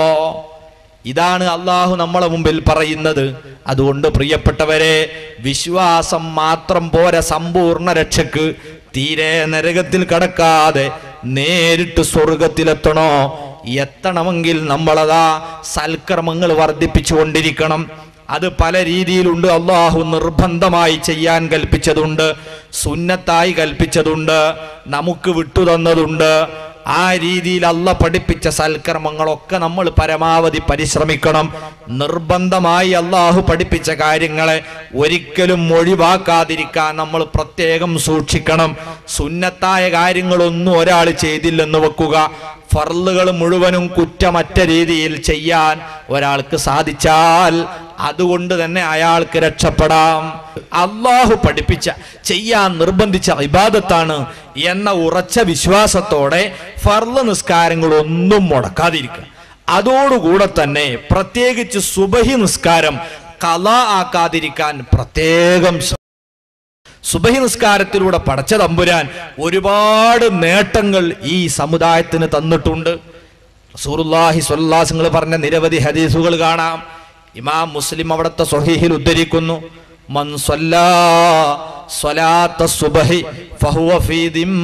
ഇതാണ് അള്ളാഹു നമ്മളെ മുമ്പിൽ പറയുന്നത് അതുകൊണ്ട് പ്രിയപ്പെട്ടവരെ വിശ്വാസം മാത്രം പോര സമ്പൂർണ്ണ രക്ഷക്ക് തീരെ നരകത്തിൽ കടക്കാതെ നേരിട്ട് സ്വർഗത്തിലെത്തണോ എത്തണമെങ്കിൽ നമ്മളതാ സൽക്കർമ്മങ്ങൾ വർദ്ധിപ്പിച്ചുകൊണ്ടിരിക്കണം അത് പല രീതിയിലുണ്ട് അള്ളാഹു നിർബന്ധമായി ചെയ്യാൻ കൽപ്പിച്ചതുണ്ട് സുന്നത്തായി കൽപ്പിച്ചതുണ്ട് നമുക്ക് വിട്ടുതന്നതുണ്ട് ആ രീതിയിൽ അല്ല പഠിപ്പിച്ച സൽക്കർമ്മങ്ങളൊക്കെ നമ്മൾ പരമാവധി പരിശ്രമിക്കണം നിർബന്ധമായി അള്ളാഹു പഠിപ്പിച്ച കാര്യങ്ങളെ ഒരിക്കലും ഒഴിവാക്കാതിരിക്കാൻ നമ്മൾ പ്രത്യേകം സൂക്ഷിക്കണം സുന്നത്തായ കാര്യങ്ങളൊന്നും ഒരാൾ ചെയ്തില്ലെന്ന് വെക്കുക ഫർളുകൾ മുഴുവനും കുറ്റമറ്റ രീതിയിൽ ചെയ്യാൻ ഒരാൾക്ക് സാധിച്ചാൽ അതുകൊണ്ട് തന്നെ അയാൾക്ക് രക്ഷപ്പെടാം അള്ളാഹു പഠിപ്പിച്ച ചെയ്യാൻ നിർബന്ധിച്ച ഇബാദത്താണ് എന്ന ഉറച്ച വിശ്വാസത്തോടെ ഫർള് നിസ്കാരങ്ങളൊന്നും മുടക്കാതിരിക്കുക അതോടുകൂടെ തന്നെ പ്രത്യേകിച്ച് സുബഹി നിസ്കാരം കല ആക്കാതിരിക്കാൻ പ്രത്യേകം ശ്രദ്ധിക്കണം. സുബഹി നിസ്കാരത്തിലൂടെ പടച്ച തമ്പുരാൻ ഒരുപാട് നേട്ടങ്ങൾ ഈ സമുദായത്തിന് തന്നിട്ടുണ്ട് റസൂലുള്ളാഹി സ്വല്ലാസങ്ങൾ പറഞ്ഞ നിരവധി ഹദീസുകൾ കാണാം ഇമാം മുസ്ലിം അവിടുത്തെ സ്വഹീഹിൽ ഉദ്ധരിക്കുന്നു മൻ സ്വല്ലാ സ്വലാത്ത സുബഹി ഫഹുവ ഫീ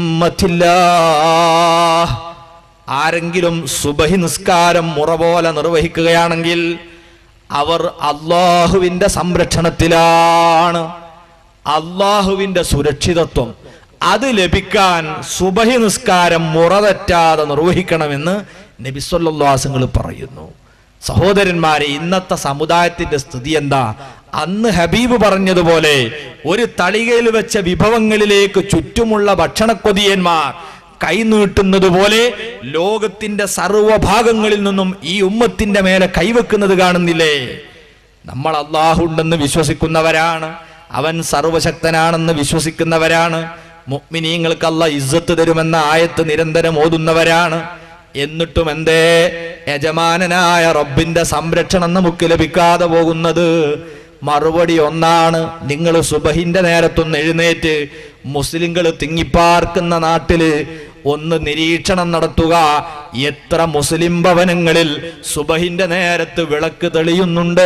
ദിമ്മത്തില്ലാഹ് ആരെങ്കിലും സുബഹി നിസ്കാരം മുറ പോലെ നിർവഹിക്കുകയാണെങ്കിൽ അവർ അള്ളാഹുവിന്റെ സംരക്ഷണത്തിലാണ് അള്ളാഹുവിന്റെ സുരക്ഷിതത്വം അത് ലഭിക്കാൻ സുബഹി നിസ്കാരം മുറ തെറ്റാതെ നിർവഹിക്കണമെന്ന് നബിസ്വല്ലാസങ്ങൾ പറയുന്നു സഹോദരന്മാരെ ഇന്നത്തെ സമുദായത്തിന്റെ സ്ഥിതി എന്താ അന്ന് ഹബീബ് പറഞ്ഞതുപോലെ ഒരു തളികയിൽ വെച്ച വിഭവങ്ങളിലേക്ക് ചുറ്റുമുള്ള ഭക്ഷണക്കൊതിയന്മാർ കൈനീട്ടുന്നത് പോലെ ലോകത്തിന്റെ സർവഭാഗങ്ങളിൽ നിന്നും ഈ ഉമ്മത്തിന്റെ മേലെ കൈവെക്കുന്നത് കാണുന്നില്ലേ നമ്മൾ അള്ളാഹു ഉണ്ടെന്ന് വിശ്വസിക്കുന്നവരാണ് അവൻ സർവശക്തനാണെന്ന് വിശ്വസിക്കുന്നവരാണ് മുഅ്മിനീങ്ങൾക്ക് അല്ല ഇസ്സത്ത് തരുമെന്ന ആയത്ത് നിരന്തരം ഓതുന്നവരാണ് എന്നിട്ടും എന്തേ യജമാനനായ റബ്ബിന്റെ സംരക്ഷണം നമുക്ക് ലഭിക്കാതെ പോകുന്നത് മറുപടി ഒന്നാണ് നിങ്ങൾ സുബഹിന്റെ നേരത്തൊന്ന് എഴുന്നേറ്റ് മുസ്ലിങ്ങൾ തിങ്ങിപ്പാർക്കുന്ന നാട്ടില് ഒന്ന് നിരീക്ഷണം നടത്തുക എത്ര മുസ്ലിം ഭവനങ്ങളിൽ സുബഹിന്റെ നേരത്ത് വിളക്ക് തെളിയുന്നുണ്ട്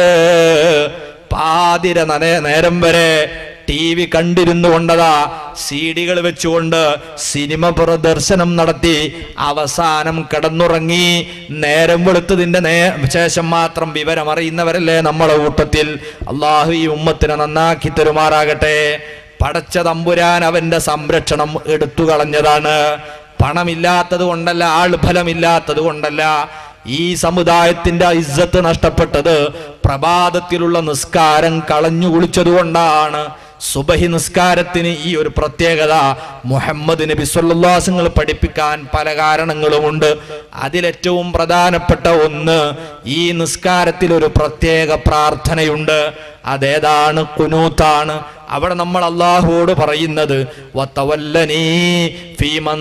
പാതിര നനേ- നേരം വരെ ടി വി കണ്ടിരുന്നു കൊണ്ടതാ സി ഡികൾ വെച്ചുകൊണ്ട് സിനിമ പ്രദർശനം നടത്തി അവസാനം കിടന്നുറങ്ങി നേരം വെളുത്തതിന്റെ നേ ശേഷം മാത്രം വിവരം അറിയുന്നവരല്ലേ നമ്മളെ കൂട്ടത്തിൽ അള്ളാഹു ഈ ഉമ്മത്തിനെ നന്നാക്കി തരുമാറാകട്ടെ പടച്ച തമ്പുരാൻ അവന്റെ സംരക്ഷണം എടുത്തു കളഞ്ഞതാണ് പണമില്ലാത്തത് കൊണ്ടല്ല ആൾഫലമില്ലാത്തത് കൊണ്ടല്ല ഈ സമുദായത്തിന്റെ ഇജ്ജത്ത് നഷ്ടപ്പെട്ടത് പ്രഭാതത്തിലുള്ള നിസ്കാരം കളഞ്ഞു കുളിച്ചതുകൊണ്ടാണ് സുബഹി നിസ്കാരത്തിന് ഈ ഒരു പ്രത്യേകത മുഹമ്മദ് നബി സല്ലാസങ്ങൾ പഠിപ്പിക്കാൻ പല കാരണങ്ങളുമുണ്ട് അതിലേറ്റവും പ്രധാനപ്പെട്ട ഒന്ന് ഈ നിസ്കാരത്തിൽ ഒരു പ്രത്യേക പ്രാർത്ഥനയുണ്ട് അതേതാണ് കുനൂത്താണ് അവിടെ നമ്മൾ അള്ളാഹുവോട് പറയുന്നത് വത്തവല്ലനീ ഫീമൻ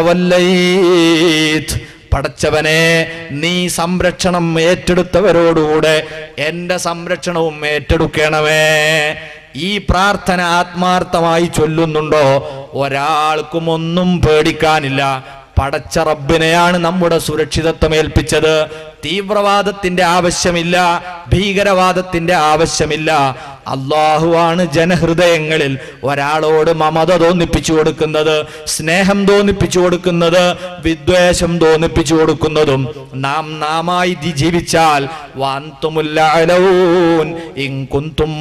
തവല്ലൈത് പടച്ചവനെ നീ സംരക്ഷണം ഏറ്റെടുത്തവരോടുകൂടെ എൻ്റെ സംരക്ഷണവും ഏറ്റെടുക്കണമേ ഈ പ്രാർത്ഥന ആത്മാർത്ഥമായി ചൊല്ലുന്നുണ്ടോ ഒരാൾക്കും ഒന്നും പേടിക്കാനില്ല പടച്ച റബ്ബിനെയാണ് നമ്മുടെ സുരക്ഷിതത്വം ഏൽപ്പിച്ചത് തീവ്രവാദത്തിന്റെ ആവശ്യമില്ല ഭീകരവാദത്തിന്റെ ആവശ്യമില്ല അള്ളാഹുവാണ് ജനഹൃദയങ്ങളിൽ ഒരാളോട് മമത തോന്നിപ്പിച്ചു കൊടുക്കുന്നത് സ്നേഹം തോന്നിപ്പിച്ചു കൊടുക്കുന്നത് വിദ്വേഷം തോന്നിപ്പിച്ചു കൊടുക്കുന്നതും നാം നാമായി ദി- ജീവിച്ചാൽ വാന്തുമുല്ലഊൻ ഇൻ കുന്തും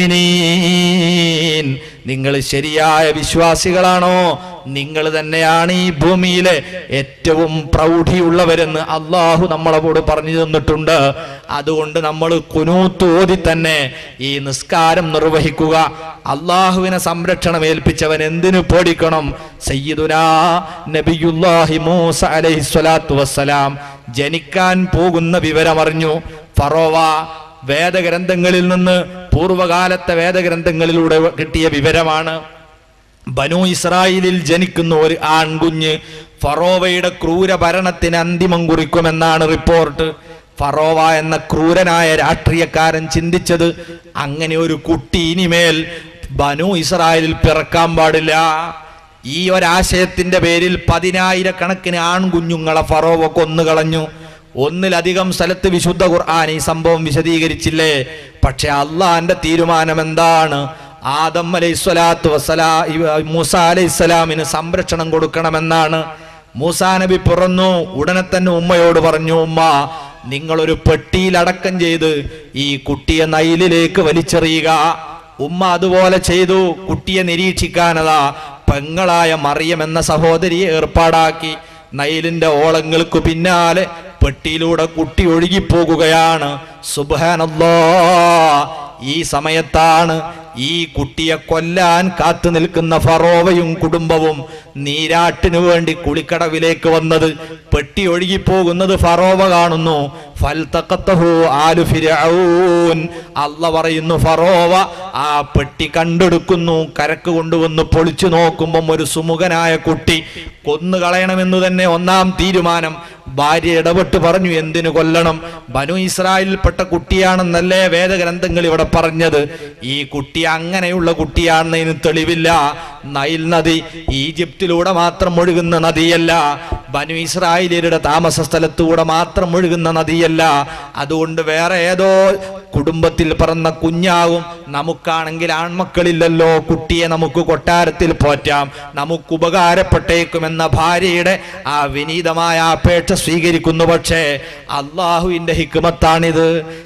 മുഅ്മിനീൻ നിങ്ങൾ ശരിയായ വിശ്വാസികളാണോ നിങ്ങൾ തന്നെയാണ് ഈ ഭൂമിയിലെ ഏറ്റവും പ്രൗഢിയുള്ളവരെന്ന് അള്ളാഹു നമ്മളോട് പറഞ്ഞു തന്നിട്ടുണ്ട് അതുകൊണ്ട് നമ്മൾ കുനൂത്ത് ഓതി തന്നെ ഈ നിസ്കാരം നിർവഹിക്കുക അള്ളാഹുവിനെ സംരക്ഷണം ഏൽപ്പിച്ചവൻ എന്തിനു പേടിക്കണം സയ്യിദുനാ നബിയുല്ലാഹി മൂസ അലൈഹി സ്വലാത്തു വസ്സലാം ജനിക്കാൻ പോകുന്ന വിവരമറിഞ്ഞു ഫറോവ വേദഗ്രന്ഥങ്ങളിൽ നിന്ന് പൂർവകാലത്തെ വേദഗ്രന്ഥങ്ങളിലൂടെ കിട്ടിയ വിവരമാണ് ബനു ഇസ്രായേലിൽ ജനിക്കുന്ന ഒരു ആൺകുഞ്ഞ് ഫറോവയുടെ ക്രൂര ഭരണത്തിന് അന്തിമം കുറിക്കുമെന്നാണ് റിപ്പോർട്ട് ഫറോവ എന്ന ക്രൂരനായ രാഷ്ട്രീയക്കാരൻ ചിന്തിച്ചത് അങ്ങനെ ഒരു കുട്ടി ഇനിമേൽ ബനു ഇസ്രായേലിൽ പിറക്കാൻ പാടില്ല ഈ ഒരാശയത്തിന്റെ പേരിൽ പതിനായിരക്കണക്കിന് ആൺകുഞ്ഞുങ്ങളെ ഫറോവ കൊന്നുകളഞ്ഞു ഒന്നിലധികം സ്ഥലത്ത് വിശുദ്ധ ഖുർആൻ ഈ സംഭവം വിശദീകരിച്ചില്ലേ പക്ഷെ അള്ളാന്റെ തീരുമാനം എന്താണ് ആദം അലൈഹി സ്വലാത്തു വസ്സലാ മൂസ അലൈഹി സ്വലാമിന് സംരക്ഷണം കൊടുക്കണമെന്നാണ് മൂസാ നബി പിറന്നു ഉടനെ തന്നെ ഉമ്മയോട് പറഞ്ഞു ഉമ്മ നിങ്ങളൊരു പെട്ടിയിൽ അടക്കം ചെയ്ത് ഈ കുട്ടിയെ നൈലിലേക്ക് വലിച്ചെറിയുക ഉമ്മ അതുപോലെ ചെയ്തു കുട്ടിയെ നിരീക്ഷിക്കാനതാ പെങ്ങളായ മറിയം എന്ന സഹോദരിയെ ഏർപ്പാടാക്കി നൈലിന്റെ ഓളങ്ങൾക്ക് പിന്നാലെ പെട്ടിയിലൂടെ കുട്ടി ഒഴുകിപ്പോകുകയാണ് സുബാനല്ലോ ഈ സമയത്താണ് ഈ കുട്ടിയെ കൊല്ലാൻ കാത്തു നിൽക്കുന്ന ഫറോവയും കുടുംബവും നീരാട്ടിനു വേണ്ടി കുളിക്കടവിലേക്ക് വന്നത് പെട്ടി ഒഴുകിപ്പോകുന്നത് ഫറോവ കാണുന്നു ഫൽതഖത്തഹു ആലു ഫിർഔൻ അല്ല പറയുന്നു ഫറോവ ആ പെട്ടി കണ്ടെടുക്കുന്നു കരക്ക് കൊണ്ടുവന്ന് പൊളിച്ചു നോക്കുമ്പം ഒരു സുമുഖനായ കുട്ടി കൊന്നു കളയണമെന്ന് തന്നെ ഒന്നാം തീരുമാനം ഭാര്യ ഇടപെട്ട് പറഞ്ഞു എന്തിനു കൊല്ലണം ബനു ഇസ്രായേലിൽപ്പെട്ട കുട്ടിയാണെന്നല്ലേ വേദഗ്രന്ഥങ്ങൾ ഇവിടെ പറഞ്ഞത് ഈ കുട്ടി അങ്ങനെയുള്ള കുട്ടിയാണെന്നതിന് തെളിവില്ല നൈൽ നദി ഈജിപ്തിലൂടെ മാത്രം ഒഴുകുന്ന നദിയല്ല ബനു ഇസ്രായേലിയരുടെ താമസ സ്ഥലത്തൂടെ മാത്രം ഒഴുകുന്ന നദിയല്ല അതുകൊണ്ട് വേറെ ഏതോ കുടുംബത്തിൽ പിറന്ന കുഞ്ഞാവും നമുക്കാണെങ്കിൽ ആൺമക്കളില്ലല്ലോ കുട്ടിയെ നമുക്ക് കൊട്ടാരത്തിൽ പോറ്റാം നമുക്ക് ഉപകാരപ്പെട്ടേക്കുമെന്ന ഭാര്യയുടെ ആ വിനീതമായ അപേക്ഷ സ്വീകരിക്കുന്നു പക്ഷേ അള്ളാഹുവിന്റെ ഹിക്മത്താണിത്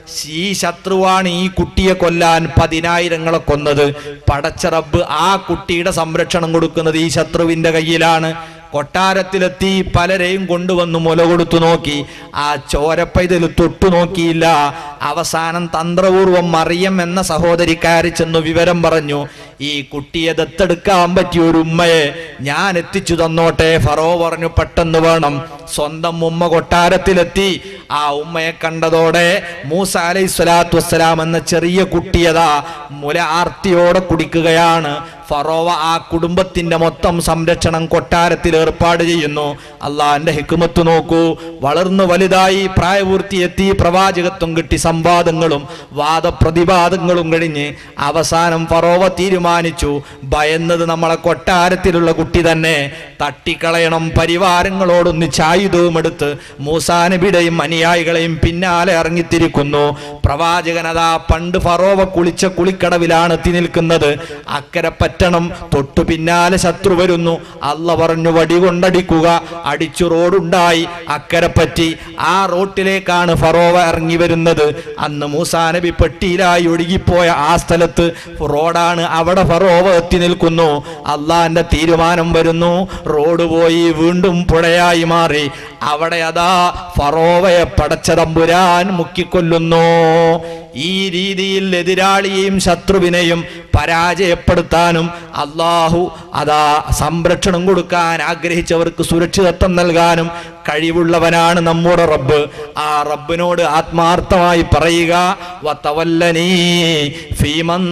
ഈ ശത്രുവാണ് ഈ കുട്ടിയെ കൊല്ലാൻ പതിനായിരങ്ങളെ കൊന്നത് പടച്ച റബ്ബ് ആ കുട്ടിയുടെ സംരക്ഷണം കൊടുക്കുന്നത് ഈ ശത്രുവിന്റെ കയ്യിലാണ് കൊട്ടാരത്തിലെത്തി പലരെയും കൊണ്ടുവന്ന് മുല കൊടുത്തു നോക്കി ആ ചോരപ്പൈതൽ തൊട്ടു നോക്കിയില്ല അവസാനം തന്ത്രപൂർവം മറിയം എന്ന സഹോദരിക്കാരി ചെന്നു വിവരം പറഞ്ഞു ഈ കുട്ടിയെ ദത്തെടുക്കാൻ പറ്റിയ ഒരു ഉമ്മയെ ഞാൻ എത്തിച്ചു തന്നോട്ടെ ഫറോ പറഞ്ഞു പെട്ടെന്ന് വേണം സ്വന്തം ഉമ്മ കൊട്ടാരത്തിലെത്തി ആ ഉമ്മയെ കണ്ടതോടെ മൂസ അലൈഹി സ്വലാത്തു വസ്സലാം എന്ന ചെറിയ കുട്ടിയതാ മുല ആർത്തിയോടെ കുടിക്കുകയാണ് ഫറോവ ആ കുടുംബത്തിന്റെ മൊത്തം സംരക്ഷണം കൊട്ടാരത്തിൽ ഏർപ്പാട് ചെയ്യുന്നു അള്ളാന്റെ ഹിക്കുമത്ത് നോക്കൂ വളർന്നു വലുതായി പ്രായപൂർത്തിയെത്തി പ്രവാചകത്വം കിട്ടി സംവാദങ്ങളും വാദപ്രതിവാദങ്ങളും കഴിഞ്ഞ് അവസാനം ഫറോവ തീരുമാനിച്ചു ഭയന്നത് നമ്മളെ കൊട്ടാരത്തിലുള്ള കുട്ടി തന്നെ തട്ടിക്കളയണം പരിവാരങ്ങളോടൊന്ന് ചായുധവും എടുത്ത് മൂസാനബിയുടെയും അനുയായികളെയും പിന്നാലെ ഇറങ്ങിത്തിരിക്കുന്നു പ്രവാചകനതാ പണ്ട് ഫറോവ കുളിച്ച കുളിക്കടവിലാണ് എത്തി നിൽക്കുന്നത് അക്കരെ പറ്റണം തൊട്ടു പിന്നാലെ ശത്രു വരുന്നു അല്ല പറഞ്ഞു വടി കൊണ്ടടിക്കുക അടിച്ചു റോഡുണ്ടായി അക്കരെ പറ്റി ആ റോട്ടിലേക്കാണ് ഫറോവ ഇറങ്ങി വരുന്നത് അന്ന് മൂസാ നബി പെട്ടിയിലായി ഒഴുകിപ്പോയ ആ സ്ഥലത്ത് റോഡാണ് അവിടെ ഫറോവ എത്തി നിൽക്കുന്നു അള്ളാന്റെ തീരുമാനം വരുന്നു റോഡ് പോയി വീണ്ടും പുഴയായി മാറി അവിടെ അതാ ഫറോവയെ പടച്ചതമ്പുരാൻ മുക്കിക്കൊല്ലുന്നു ഈ രീതിയിൽ എതിരാളിയെയും ശത്രുവിനെയും പരാജയപ്പെടുത്താനും അള്ളാഹു അതാ സംരക്ഷണം കൊടുക്കാൻ ആഗ്രഹിച്ചവർക്ക് സുരക്ഷിതത്വം നൽകാനും കഴിവുള്ളവനാണ് നമ്മുടെ റബ്ബ് ആ റബ്ബിനോട് ആത്മാർത്ഥമായി പറയുക വതവല്ലനീ ഫീമൻ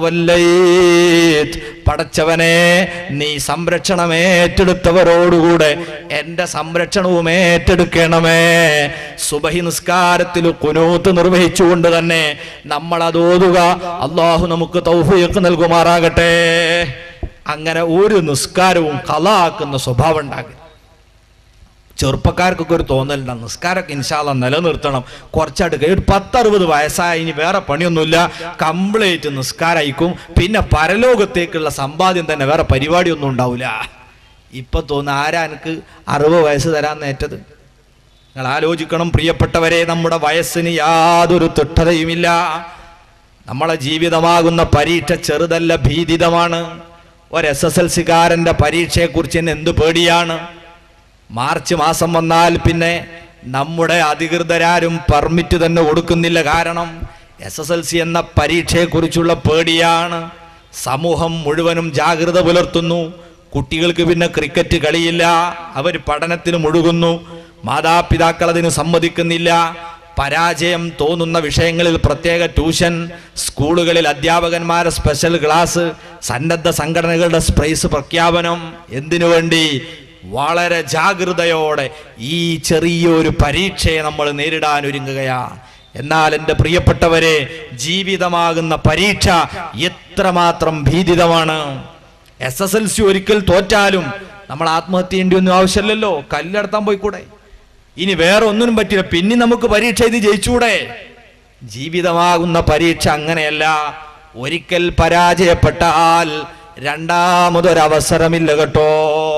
തവല്ലൈത് പടച്ചവനെ നീ സംരക്ഷണം ഏറ്റെടുത്തവരോടുകൂടെ എന്റെ സംരക്ഷണവും ഏറ്റെടുക്കണമേ സുബഹി നിസ്കാരത്തിൽ കുനൂത്ത് നിർവഹിച്ചുകൊണ്ട് തന്നെ നമ്മൾ അത് ഓതുക അള്ളാഹു നമുക്ക് തൗഫീഖ് നൽകുമാറാകട്ടെ അങ്ങനെ ഒരു നിസ്കാരവും കലാക്കുന്ന സ്വഭാവം ഉണ്ടാകും ചെറുപ്പക്കാർക്കൊക്കെ ഒരു തോന്നലുണ്ടാകും നിസ്കാരമൊക്കെ ഇൻഷാല്ല നിലനിർത്തണം കുറച്ചടുക്ക ഒരു പത്തറുപത് വയസ്സായി ഇനി വേറെ പണിയൊന്നുമില്ല കംപ്ലീറ്റ് നിസ്കാരമായിക്കും പിന്നെ പരലോകത്തേക്കുള്ള സമ്പാദ്യം തന്നെ വേറെ പരിപാടിയൊന്നും ഉണ്ടാവില്ല ഇപ്പൊ തോന്നുന്നു ആരാ എനിക്ക് അറുപത് വയസ്സ് തരാൻ നേറ്റത് നിങ്ങൾ ആലോചിക്കണം പ്രിയപ്പെട്ടവരെ നമ്മുടെ വയസ്സിന് യാതൊരു തുട്ടതയുമില്ല നമ്മളെ ജീവിതമാകുന്ന പരീക്ഷ ചെറുതല്ല ഭീതിതമാണ് ഒരു എസ് എസ് എൽ സിക്കാരൻ്റെ പരീക്ഷയെക്കുറിച്ച് തന്നെ എന്ത് പേടിയാണ് മാർച്ച് മാസം വന്നാൽ പിന്നെ നമ്മുടെ അധികൃതരാരും പെർമിറ്റ് തന്നെ കൊടുക്കുന്നില്ല കാരണം എസ് എസ് എൽ സി എന്ന പരീക്ഷയെക്കുറിച്ചുള്ള പേടിയാണ് സമൂഹം മുഴുവനും ജാഗ്രത പുലർത്തുന്നു കുട്ടികൾക്ക് പിന്നെ ക്രിക്കറ്റ് കളിയില്ല അവർ പഠനത്തിന് മുഴുകുന്നു മാതാപിതാക്കൾ അതിന് സമ്മതിക്കുന്നില്ല പരാജയം തോന്നുന്ന വിഷയങ്ങളിൽ പ്രത്യേക ട്യൂഷൻ സ്കൂളുകളിൽ അധ്യാപകന്മാരെ സ്പെഷ്യൽ ക്ലാസ് സന്നദ്ധ സംഘടനകളുടെ സ്പ്രൈസ് പ്രഖ്യാപനം എന്തിനു വേണ്ടി വളരെ ജാഗ്രതയോടെ ഈ ചെറിയൊരു പരീക്ഷയെ നമ്മൾ നേരിടാൻ ഒരുങ്ങുകയാണ് എന്നാൽ എൻ്റെ പ്രിയപ്പെട്ടവരെ ജീവിതമാകുന്ന പരീക്ഷ എത്രമാത്രം ഭീതിതമാണ് എസ് എസ് എൽ സി ഒരിക്കൽ തോറ്റാലും നമ്മൾ ആത്മഹത്യ ചെയ്യേണ്ടി ഒന്നും ആവശ്യമില്ലല്ലോ കല്ലെടുത്താൻ പോയിക്കൂടെ ഇനി വേറെ ഒന്നിനും പറ്റില്ല പിന്നെ നമുക്ക് പരീക്ഷ ഇത് ജയിച്ചൂടെ ജീവിതമാകുന്ന പരീക്ഷ അങ്ങനെയല്ല ഒരിക്കൽ പരാജയപ്പെട്ടാൽ രണ്ടാമതൊരവസരമില്ല കേട്ടോ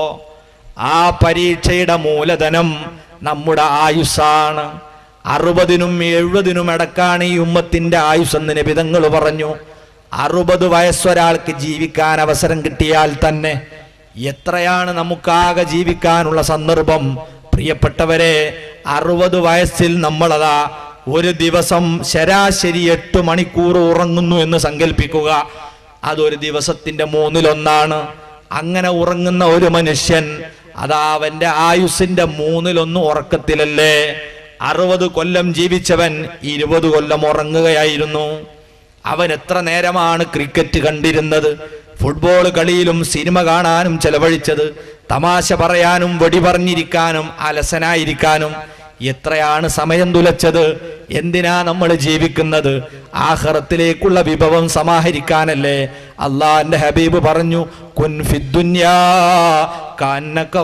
ആ പരീക്ഷയുടെ മൂലധനം നമ്മുടെ ആയുസ്സാണ് അറുപതിനും എഴുപതിനും ഇടക്കാണ് ഈ ഉമ്മത്തിന്റെ ആയുസ്സെന്ന് നിബിതങ്ങൾ പറഞ്ഞു അറുപത് വയസ്സൊരാൾക്ക് ജീവിക്കാൻ അവസരം കിട്ടിയാൽ തന്നെ എത്രയാണ് നമുക്കാകെ ജീവിക്കാനുള്ള സന്ദർഭം പ്രിയപ്പെട്ടവരെ അറുപത് വയസ്സിൽ നമ്മളതാ ഒരു ദിവസം ശരാശരി എട്ട് മണിക്കൂർ ഉറങ്ങുന്നു എന്ന് സങ്കല്പിക്കുക അതൊരു ദിവസത്തിന്റെ മൂന്നിലൊന്നാണ് അങ്ങനെ ഉറങ്ങുന്ന ഒരു മനുഷ്യൻ അതാ അവന്റെ ആയുസിന്റെ മൂന്നിലൊന്ന് ഉറക്കത്തിലല്ലേ അറുപത് കൊല്ലം ജീവിച്ചവൻ ഇരുപത് കൊല്ലം ഉറങ്ങുകയായിരുന്നു അവൻ എത്ര നേരമാണ് ക്രിക്കറ്റ് കണ്ടിരുന്നത് ഫുട്ബോൾ കളിയിലും സിനിമ കാണാനും ചെലവഴിച്ചത് തമാശ പറയാനും വെടി പറഞ്ഞിരിക്കാനും അലസനായിരിക്കാനും എത്രയാണ് സമയം തുലച്ചത് എന്തിനാ നമ്മൾ ജീവിക്കുന്നത് ആഹ്റത്തിലേക്കുള്ള വിഭവം സമാഹരിക്കാനല്ലേ അള്ളാന്റെ ഹബീബ് പറഞ്ഞു കുൻ ഫിദ്ദുന്യാ കാന്നക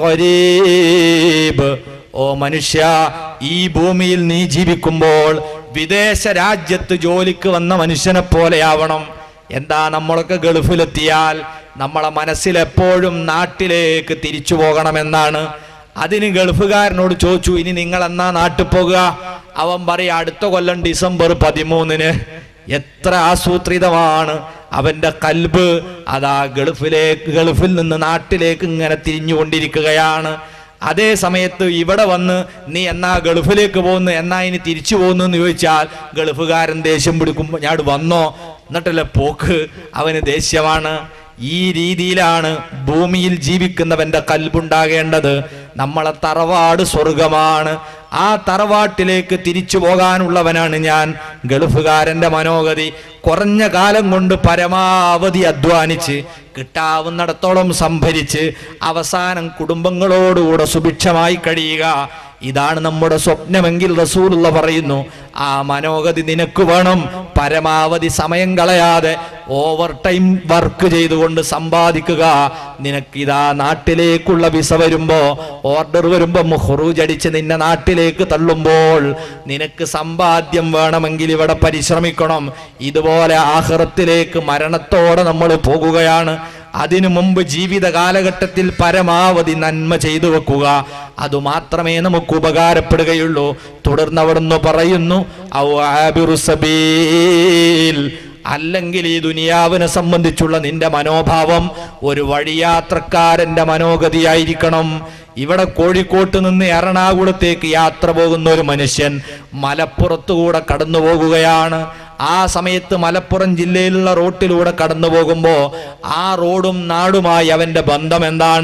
ഗരീബ് ഓ മനുഷ്യ ഈ ഭൂമിയിൽ നീ ജീവിക്കുമ്പോൾ വിദേശ രാജ്യത്ത് ജോലിക്ക് വന്ന മനുഷ്യനെ പോലെയാവണം എന്താ നമ്മളൊക്കെ ഗൾഫിലെത്തിയാൽ നമ്മളെ മനസ്സിൽ എപ്പോഴും നാട്ടിലേക്ക് തിരിച്ചു പോകണമെന്നാണ് അതിന് ഗൾഫുകാരനോട് ചോദിച്ചു ഇനി നിങ്ങൾ എന്നാ നാട്ടിൽ പോകുക അവൻ പറയും അടുത്ത കൊല്ലം ഡിസംബർ പതിമൂന്നിന് എത്ര ആസൂത്രിതമാണ് അവന്റെ കൽബ് അതാ ഗൾഫിലേക്ക് ഗൾഫിൽ നിന്ന് നാട്ടിലേക്ക് ഇങ്ങനെ തിരിഞ്ഞുകൊണ്ടിരിക്കുകയാണ് അതേ സമയത്ത് ഇവിടെ വന്ന് നീ എന്നാ ഗൾഫിലേക്ക് പോകുന്നു എന്നാ ഇനി തിരിച്ചു പോകുന്നു എന്ന് ചോദിച്ചാൽ ഗൾഫുകാരൻ ദേഷ്യം പിടിക്കുമ്പോൾ ഞാൻ വന്നോ എന്നിട്ടല്ലേ പോക്ക് അവന് ദേഷ്യമാണ് ഈ രീതിയിലാണ് ഭൂമിയിൽ ജീവിക്കുന്നവന്റെ കൽബുണ്ടാകേണ്ടത് നമ്മളെ തറവാട് സ്വർഗമാണ് ആ തറവാട്ടിലേക്ക് തിരിച്ചു പോകാനുള്ളവനാണ് ഞാൻ ഗൾഫുകാരന്റെ മനോഗതി കുറഞ്ഞ കാലം കൊണ്ട് പരമാവധി അധ്വാനിച്ച് കിട്ടാവുന്നിടത്തോളം സംഭരിച്ച് അവസാനം കുടുംബങ്ങളോടുകൂടെ സുഭിക്ഷമായി കഴിയുക ഇതാണ് നമ്മുടെ സ്വപ്നമെങ്കിൽ റസൂലുള്ള പറയുന്നു ആ മനോഗതി നിനക്ക് വേണം പരമാവധി സമയം കളയാതെ ഓവർ ടൈം വർക്ക് ചെയ്തുകൊണ്ട് സമ്പാദിക്കുക നിനക്കിതാ നാട്ടിലേക്കുള്ള വിസ വരുമ്പോ ഓർഡർ വരുമ്പോ മുഹറൂജ് അടിച്ച് നിന്നെ നാട്ടിലേക്ക് തള്ളുമ്പോൾ നിനക്ക് സമ്പാദ്യം വേണമെങ്കിൽ ഇവിടെ പരിശ്രമിക്കണം ഇതുപോലെ ആഹ്റത്തിലേക്ക് മരണത്തോടെ നമ്മൾ പോകുകയാണ് അതിനു മുമ്പ് ജീവിത കാലഘട്ടത്തിൽ പരമാവധി നന്മ ചെയ്തു വെക്കുക അതുമാത്രമേ നമുക്ക് ഉപകാരപ്പെടുകയുള്ളൂ തുടർന്ന് അവിടുന്ന് പറയുന്നു ഔ ആബിറു സബീൽ അല്ലെങ്കിൽ ഈ ദുനിയാവിനെ സംബന്ധിച്ചുള്ള നിന്റെ മനോഭാവം ഒരു വഴിയാത്രക്കാരന്റെ മനോഗതിയായിരിക്കണം ഇവിടെ കോഴിക്കോട്ട് നിന്ന് എറണാകുളത്തേക്ക് യാത്ര പോകുന്ന ഒരു മനുഷ്യൻ മലപ്പുറത്തുകൂടെ കടന്നു പോകുകയാണ് ആ സമയത്ത് മലപ്പുറം ജില്ലയിലുള്ള റോട്ടിലൂടെ കടന്നു പോകുമ്പോൾ ആ റോഡും നാടുമായി അവന്റെ ബന്ധം എന്താണ്